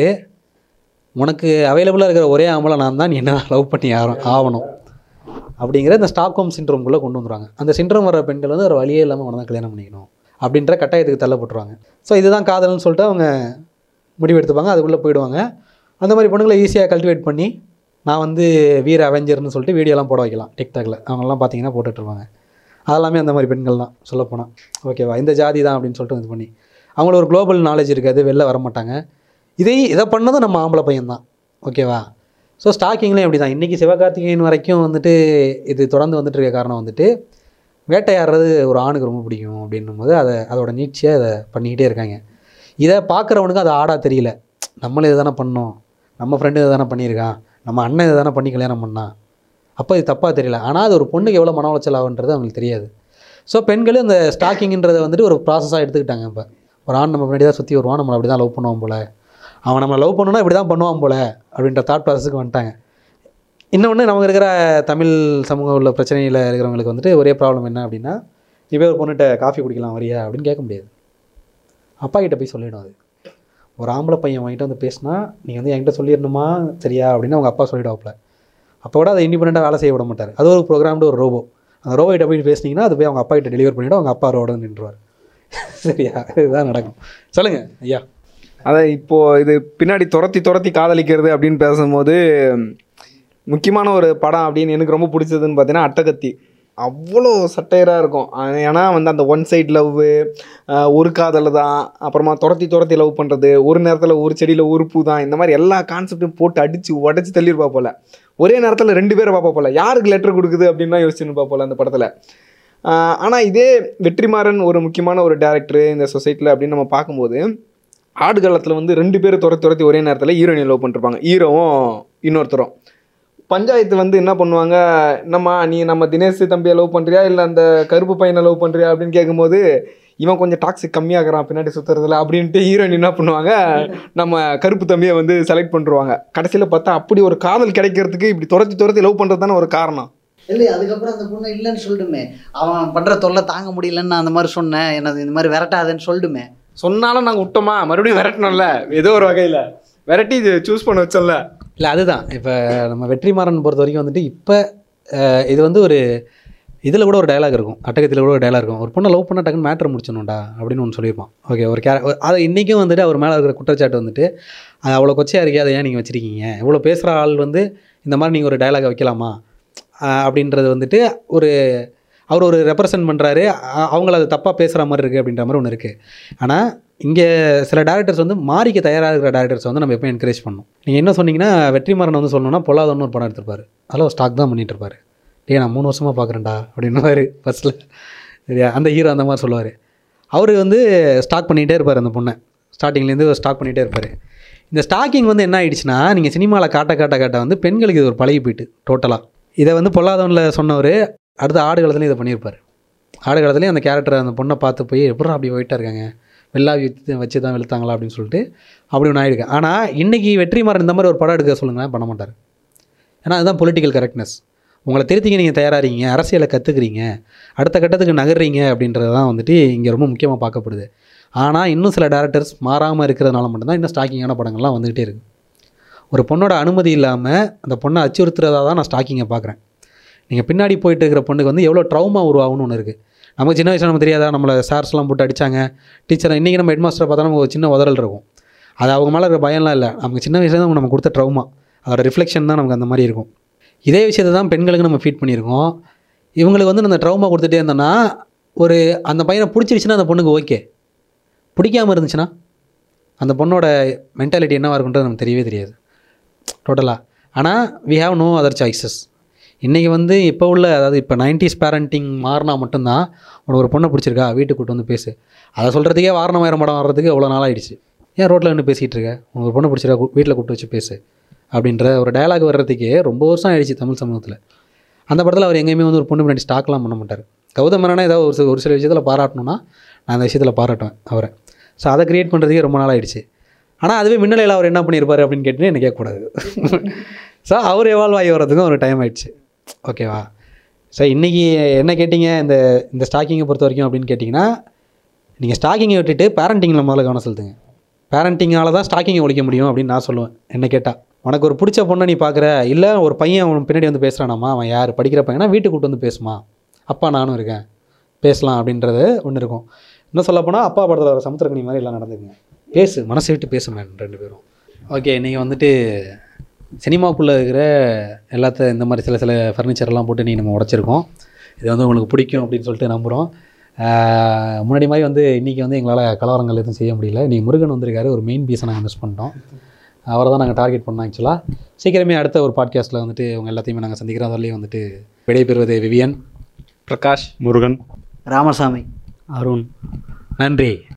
உனக்கு அவைலபிளாக இருக்கிற ஒரே ஆம்பளை நான் தான் நீ என்ன லவ் பண்ணி ஆகணும் ஆகணும் அப்படிங்கிற இந்த ஸ்டாக்ஹோம் சிண்ட்ரோம்குள்ளே கொண்டு வந்துருவாங்க அந்த சிண்ட்ரோம் வர பெண்கள் வந்து ஒரு வழியே இல்லாமல் அவனை தான் கல்யாணம் பண்ணிக்கணும் அப்படின்ற கட்டாயத்துக்கு தள்ளப்பட்டுருவாங்க ஸோ இதுதான் காதல்னு சொல்லிட்டு அவங்க முடிவெடுத்துப்பாங்க அதுக்குள்ளே போயிடுவாங்க அந்த மாதிரி பொண்ணுங்களை ஈஸியாக கல்டிவேட் பண்ணி நான் வந்து வீர அவெஞ்சர்னு சொல்லிட்டு வீடியோலாம் போட வைக்கலாம் டிக்டாக்ல அவங்கெல்லாம் பார்த்தீங்கன்னா போட்டுட்ருப்பாங்க அதெல்லாமே அந்த மாதிரி பெண்கள் தான் சொல்லப்போனால் ஓகேவா இந்த ஜாதி தான் அப்படின்னு சொல்லிட்டு இது பண்ணி அவங்களுக்கு ஒரு குளோபல் நாலேஜ் இருக்காது வெளில வர மாட்டாங்க இதை இதை பண்ணதும் நம்ம ஆம்பளை பையன் தான் ஓகேவா ஸோ ஸ்டாக்கிங்லேயும் அப்படி தான் இன்றைக்கி சிவகார்த்திகேயன் வரைக்கும் வந்துட்டு இது தொடர்ந்து வந்துட்டு இருக்க காரணம் வந்துட்டு வேட்டையாடுறது ஒரு ஆணுக்கு ரொம்ப பிடிக்கும் அப்படின்னும் போது அதை அதோட நீட்சியாக அதை பண்ணிக்கிட்டே இருக்காங்க இதை பார்க்குறவனுக்கு அது ஆடாக தெரியல நம்மளும் இதை தானே பண்ணோம் நம்ம ஃப்ரெண்டு இதை தானே பண்ணியிருக்கான் நம்ம அண்ணன் இதை தானே பண்ணி கல்யாணம் பண்ணான் அப்போ இது தப்பாக தெரியல ஆனால் அது ஒரு பொண்ணுக்கு எவ்வளோ மன உளைச்சல் ஆகுன்றது அவங்களுக்கு தெரியாது ஸோ பெண்களும் இந்த ஸ்டாக்கிங்ன்றதை வந்துட்டு ஒரு ப்ராசஸாக எடுத்துக்கிட்டாங்க இப்போ ஒரு ஆண் நம்ம முன்னாடி தான் சுற்றி வருவான் நம்மளை அப்படி தான் லவ் பண்ணுவான் போல அவன் நம்மளை லவ் பண்ணணும்னா இப்படி தான் பண்ணுவான் போல அப்படின்ற தாட் ப்ராசஸுக்கு வந்துட்டாங்க இன்னொன்று நமக்கு இருக்கிற தமிழ் சமூகம் உள்ள பிரச்சனையில் இருக்கிறவங்களுக்கு வந்துட்டு ஒரே ப்ராப்ளம் என்ன அப்படின்னா நீ போய் ஒரு பொண்ணுகிட்ட காஃபி குடிக்கலாம் வரியா அப்படின்னு கேட்க முடியாது அப்பா கிட்ட போய் சொல்லிடும் அது ஒரு ஆம்பளை பையன் வாங்கிட்டு வந்து பேசினா நீ வந்து என்கிட்ட சொல்லிடணுமா சரியா அப்படின்னு அவங்க அப்பா சொல்லிடுவாப்புல அப்போ கூட அதை இண்டிபெண்ட்டாக வேலை செய்ய விட மாட்டார் அது ஒரு ப்ரோக்ராம்டு ஒரு ரோபோ அந்த ரோபோ கிட்ட போய் பேசுனீங்கன்னா அது போய் அவங்க அப்பா கிட்ட டெலிவர் பண்ணிவிடும் அவங்க அப்பா ரோட நின்றுவார் சரியா இதுதான் நடக்கும் சொல்லுங்கள் ஐயா அதான் இப்போ இது பின்னாடி துரத்தி துரத்தி காதலிக்கிறது அப்படின்னு பேசும்போது முக்கியமான ஒரு படம் அப்படின்னு எனக்கு ரொம்ப பிடிச்சதுன்னு பார்த்தீங்கன்னா அட்டகத்தி அவ்வளோ சட்டையராக இருக்கும் அது ஏன்னா வந்து அந்த ஒன் சைட் லவ் ஒரு காதல் தான் அப்புறமா துரத்தி துரத்தி லவ் பண்ணுறது ஒரு நேரத்தில் ஒரு செடியில் ஒரு பூ தான் இந்த மாதிரி எல்லா கான்செப்ட்டையும் போட்டு அடித்து உடச்சி தள்ளியிருப்பா போல ஒரே நேரத்தில் ரெண்டு பேரை பார்ப்பா போல யாருக்கு லெட்டர் கொடுக்குது அப்படின்னு தான் யோசிச்சுன்னு போல அந்த படத்தில் ஆனால் இதே வெற்றிமாறன் ஒரு முக்கியமான ஒரு டேரக்டர் இந்த சொசைட்டியில் அப்படின்னு நம்ம பார்க்கும்போது ஆடுகளத்தில் வந்து ரெண்டு பேரும் துரத்தி துரத்தி ஒரே நேரத்தில் ஹீரோயினை லவ் பண்ணிருப்பாங்க ஹீரோவும் இன்னொருத்தரும் பஞ்சாயத்து வந்து என்ன பண்ணுவாங்க நம்ம நீ நம்ம தினேஷ் தம்பியை லவ் பண்ணுறியா இல்லை அந்த கருப்பு பையனை லவ் பண்ணுறியா அப்படின்னு கேட்கும்போது இவன் கொஞ்சம் டாக்ஸிக் கம்மியாகிறான் பின்னாடி சுற்றுறதுல அப்படின்ட்டு ஹீரோயின் என்ன பண்ணுவாங்க நம்ம கருப்பு தம்பியை வந்து செலக்ட் பண்ணிருவாங்க கடைசியில் பார்த்தா அப்படி ஒரு காதல் கிடைக்கிறதுக்கு இப்படி துரத்தி துரத்தி லவ் பண்ணுறது தானே ஒரு காரணம் இல்லை அதுக்கப்புறம் அந்த பொண்ணு இல்லைன்னு சொல்லிடுமே அவன் பண்ணுற தொல்லை தாங்க முடியலன்னு நான் அந்த மாதிரி சொன்னேன் என்னது இந்த மாதிரி விரட்டாதேன்னு சொல்லிடுமே சொன்னாலும் நாங்கள் விட்டோமா மறுபடியும் விரட்டணும்ல ஏதோ ஒரு வகையில் விரட்டி இது சூஸ் பண்ண வச்சோம்ல இல்லை அதுதான் இப்போ நம்ம வெற்றிமாறன் பொறுத்த வரைக்கும் வந்துட்டு இப்போ இது வந்து ஒரு இதில் கூட ஒரு டயலாக் இருக்கும் அட்டகத்தில் கூட ஒரு டயலாக் இருக்கும் ஒரு பொண்ணை லவ் பண்ண டக்குன்னு மேட்ரு முடிச்சணும்டா அப்படின்னு ஒன்று சொல்லியிருப்பான் ஓகே ஒரு கேர அது இன்றைக்கும் வந்துட்டு அவர் மேலே இருக்கிற குற்றச்சாட்டு வந்துட்டு அது அவ்வளோ கொச்சையாக இருக்கே அதை ஏன் நீங்கள் வச்சுருக்கீங்க இவ்வளோ பேசுகிற ஆள் வந்து இந்த மாதிரி நீங்கள் ஒரு டயலாகை வைக்கலாமா ஆஹ் அப்படின்றது வந்துட்டு ஒரு அவர் ஒரு ரெப்ரசன்ட் பண்ணுறாரு அவங்கள அது தப்பாக பேசுகிற மாதிரி இருக்குது அப்படின்ற மாதிரி ஒன்று இருக்குது ஆனால் இங்கே சில டேரக்டர்ஸ் வந்து மாறிக்க தயாராக இருக்கிற டேரக்டர்ஸ் வந்து நம்ம எப்போ என்கரேஜ் பண்ணணும் நீங்கள் என்ன சொன்னீங்கன்னா வெற்றிமாறன் வந்து சொல்லணும்னா பொல்லாதவன்னு ஒரு படம் எடுத்திருப்பாரு அதில் ஸ்டாக் தான் பண்ணிட்டு இருப்பாரு டேய் நான் மூணு வருஷமாக பார்க்குறேன்டா அப்படின்னுவாரு ஃபஸ்ட்டில் சரியா அந்த ஹீரோ அந்த மாதிரி சொல்லுவார் அவர் வந்து ஸ்டாக் பண்ணிகிட்டே இருப்பார் அந்த பொண்ணை ஸ்டார்டிங்லேருந்து ஸ்டாக் பண்ணிகிட்டே இருப்பார் இந்த ஸ்டாக்கிங் வந்து என்ன ஆயிடுச்சுன்னா நீங்கள் சினிமாவில் காட்ட காட்ட காட்ட வந்து பெண்களுக்கு இது ஒரு பழகி போயிட்டு டோட்டலாக இதை வந்து பொல்லாதவனில் சொன்னவர் அடுத்த ஆடு காலத்துலேயும் இதை பண்ணியிருப்பார் ஆடு காலத்துலேயும் அந்த கேரக்டரை அந்த பொண்ணை பார்த்து போய் எப்படா அப்படி போயிட்டா இருக்காங்க வெள்ளா வித்து வச்சு தான் வெளுத்தாங்களா அப்படின்னு சொல்லிட்டு அப்படி ஒன்று ஆயிருக்கு ஆனால் இன்றைக்கி வெற்றிமாறன் இந்த மாதிரி ஒரு படம் எடுக்க சொல்லுங்களேன் பண்ண மாட்டார் ஏன்னா அதுதான் பொலிட்டிக்கல் கரெக்ட்னஸ் உங்களை திருத்திக்க நீங்கள் தயாராகிறீங்க அரசியலை கற்றுக்குறீங்க அடுத்த கட்டத்துக்கு நகர்றீங்க அப்படின்றது தான் வந்துட்டு இங்கே ரொம்ப முக்கியமாக பார்க்கப்படுது ஆனால் இன்னும் சில டேரக்டர்ஸ் மாறாமல் இருக்கிறதுனால மட்டும்தான் இன்னும் ஸ்டாக்கிங்கான படங்கள்லாம் வந்துகிட்டே இருக்குது ஒரு பொண்ணோட அனுமதி இல்லாமல் அந்த பொண்ணை அச்சுறுத்துறதா தான் நான் ஸ்டாக்கிங்கை பார்க்குறேன் நீங்கள் பின்னாடி போயிட்டு இருக்கிற பொண்ணுக்கு வந்து எவ்வளோ ட்ரௌமா உருவாகும்னு ஒன்று இருக்குது நமக்கு சின்ன வயசில் நமக்கு தெரியாதா நம்மளை சார்ஸ்லாம் போட்டு அடித்தாங்க டீச்சர் இன்றைக்கி நம்ம ஹெட் மாஸ்டரை பார்த்தா நமக்கு ஒரு சின்ன உதறல் இருக்கும் அது அவங்க மேலே இருக்கிற பயம்லாம் இல்லை நமக்கு சின்ன வயசுல தான் நம்ம கொடுத்த ட்ரௌமா அதோட ரிஃப்ளெக்ஷன் தான் நமக்கு அந்த மாதிரி இருக்கும் இதே விஷயத்தை தான் பெண்களுக்கு நம்ம ஃபீட் பண்ணியிருக்கோம் இவங்களுக்கு வந்து அந்த ட்ரௌமா கொடுத்துட்டே இருந்தோன்னா ஒரு அந்த பையனை பிடிச்சிருச்சுன்னா அந்த பொண்ணுக்கு ஓகே பிடிக்காம இருந்துச்சுன்னா அந்த பொண்ணோட மென்டாலிட்டி என்னவாக இருக்குன்றது நமக்கு தெரியவே தெரியாது டோட்டலாக ஆனால் we have no other choices இன்றைக்கி வந்து இப்போ உள்ள அதாவது இப்போ நைன்டிஸ் பேரண்டிங் மாறினா மட்டும்தான் உனக்கு ஒரு பொண்ணை பிடிச்சிருக்கா வீட்டுக்கு கூட்டு வந்து பேசு அதை சொல்கிறதுக்கே வாரணமாயிரம் படம் வர்றதுக்கு எவ்வளோ நாள் ஆயிடுச்சு ஏன் ரோட்டில் நின்று பேசிகிட்டு இருக்க உனக்கு ஒரு பொண்ணை பிடிச்சிருக்கா வீட்டில் கூப்பிட்டு வச்சு பேசு அப்படின்ற ஒரு டயலாக் வர்றதுக்கே ரொம்ப வருஷம் ஆயிடுச்சு தமிழ் சமூகத்தில் அந்த படத்தில் அவர் எங்கேயுமே வந்து ஒரு பொண்ணு முன்னாடி ஸ்டாக்லாம் பண்ண மாட்டார் கௌதம் மேனனா ஏதாவது ஒரு சில ஒரு சில விஷயத்தில் பாராட்டணும்னா நான் அந்த விஷயத்தில் பாராட்டுவேன் அவரை ஸோ அதை க்ரியேட் பண்ணுறதுக்கே ரொம்ப நாள் ஆயிடுச்சு ஆனால் அதுவே மின்னலையில் அவர் என்ன பண்ணியிருப்பார் அப்படின்னு கேட்டு என்ன கேட்கக்கூடாது ஸோ அவர் எவால்வ் ஆகி வர்றதுக்கும் ஒரு டைம் ஆயிடுச்சு ஓகேவா ஸோ இன்றைக்கி என்ன கேட்டிங்க இந்த இந்த ஸ்டாக்கிங்கை பொறுத்த வரைக்கும் அப்படின்னு கேட்டிங்கன்னா நீங்கள் ஸ்டாக்கிங்கை விட்டுட்டு பேரண்டிங்கில் முதல்ல கவனம் செலுத்துங்க பேரண்டிங்கால தான் ஸ்டாக்கிங்கை ஒழிக்க முடியும் அப்படின்னு நான் சொல்லுவேன் என்ன கேட்டால் உனக்கு ஒரு பிடிச்ச பொண்ணை நீ பார்க்குற இல்லை ஒரு பையன் அவன் பின்னாடி வந்து பேசுகிறானாமா அவன் யார் படிக்கிற பையனா வீட்டுக்கு கூட்டு வந்து பேசுமா அப்பா நானும் இருக்கேன் பேசலாம் அப்படின்றது ஒன்று இருக்கும் இன்னும் சொல்லப்போனால் அப்பா படத்தில் வர சமுத்திரக்கணி மாதிரி எல்லாம் நடந்துக்குங்க பேசு மனசை விட்டு பேசு மேன் ரெண்டு பேரும் ஓகே நீங்கள் வந்துட்டு சினிமாக்குள்ளே இருக்கிற எல்லாத்த இந்த மாதிரி சில சில ஃபர்னிச்சர்லாம் போட்டு நீ நம்ம உடச்சிருக்கோம் இது வந்து உங்களுக்கு பிடிக்கும் அப்படின்னு சொல்லிட்டு நம்புகிறோம் ஆஹ் முன்னாடி மாதிரி வந்து இன்றைக்கி வந்து எங்களால் கலவரங்கள் எதுவும் செய்ய முடியல நீ முருகன் வந்திருக்காரு ஒரு மெயின் பீஸை நாங்கள் மிஸ் பண்ணிட்டோம் அவரை தான் நாங்கள் டார்கெட் பண்ணோம் ஆக்சுவலாக சீக்கிரமே அடுத்த ஒரு பாட்காஸ்ட்டில் வந்துட்டு உங்கள் எல்லாத்தையுமே நாங்கள் சந்திக்கிறோம் அதிலேயே வந்துட்டு விடைபெறுவது விவியன் பிரகாஷ் முருகன் ராமசாமி அருண் நன்றி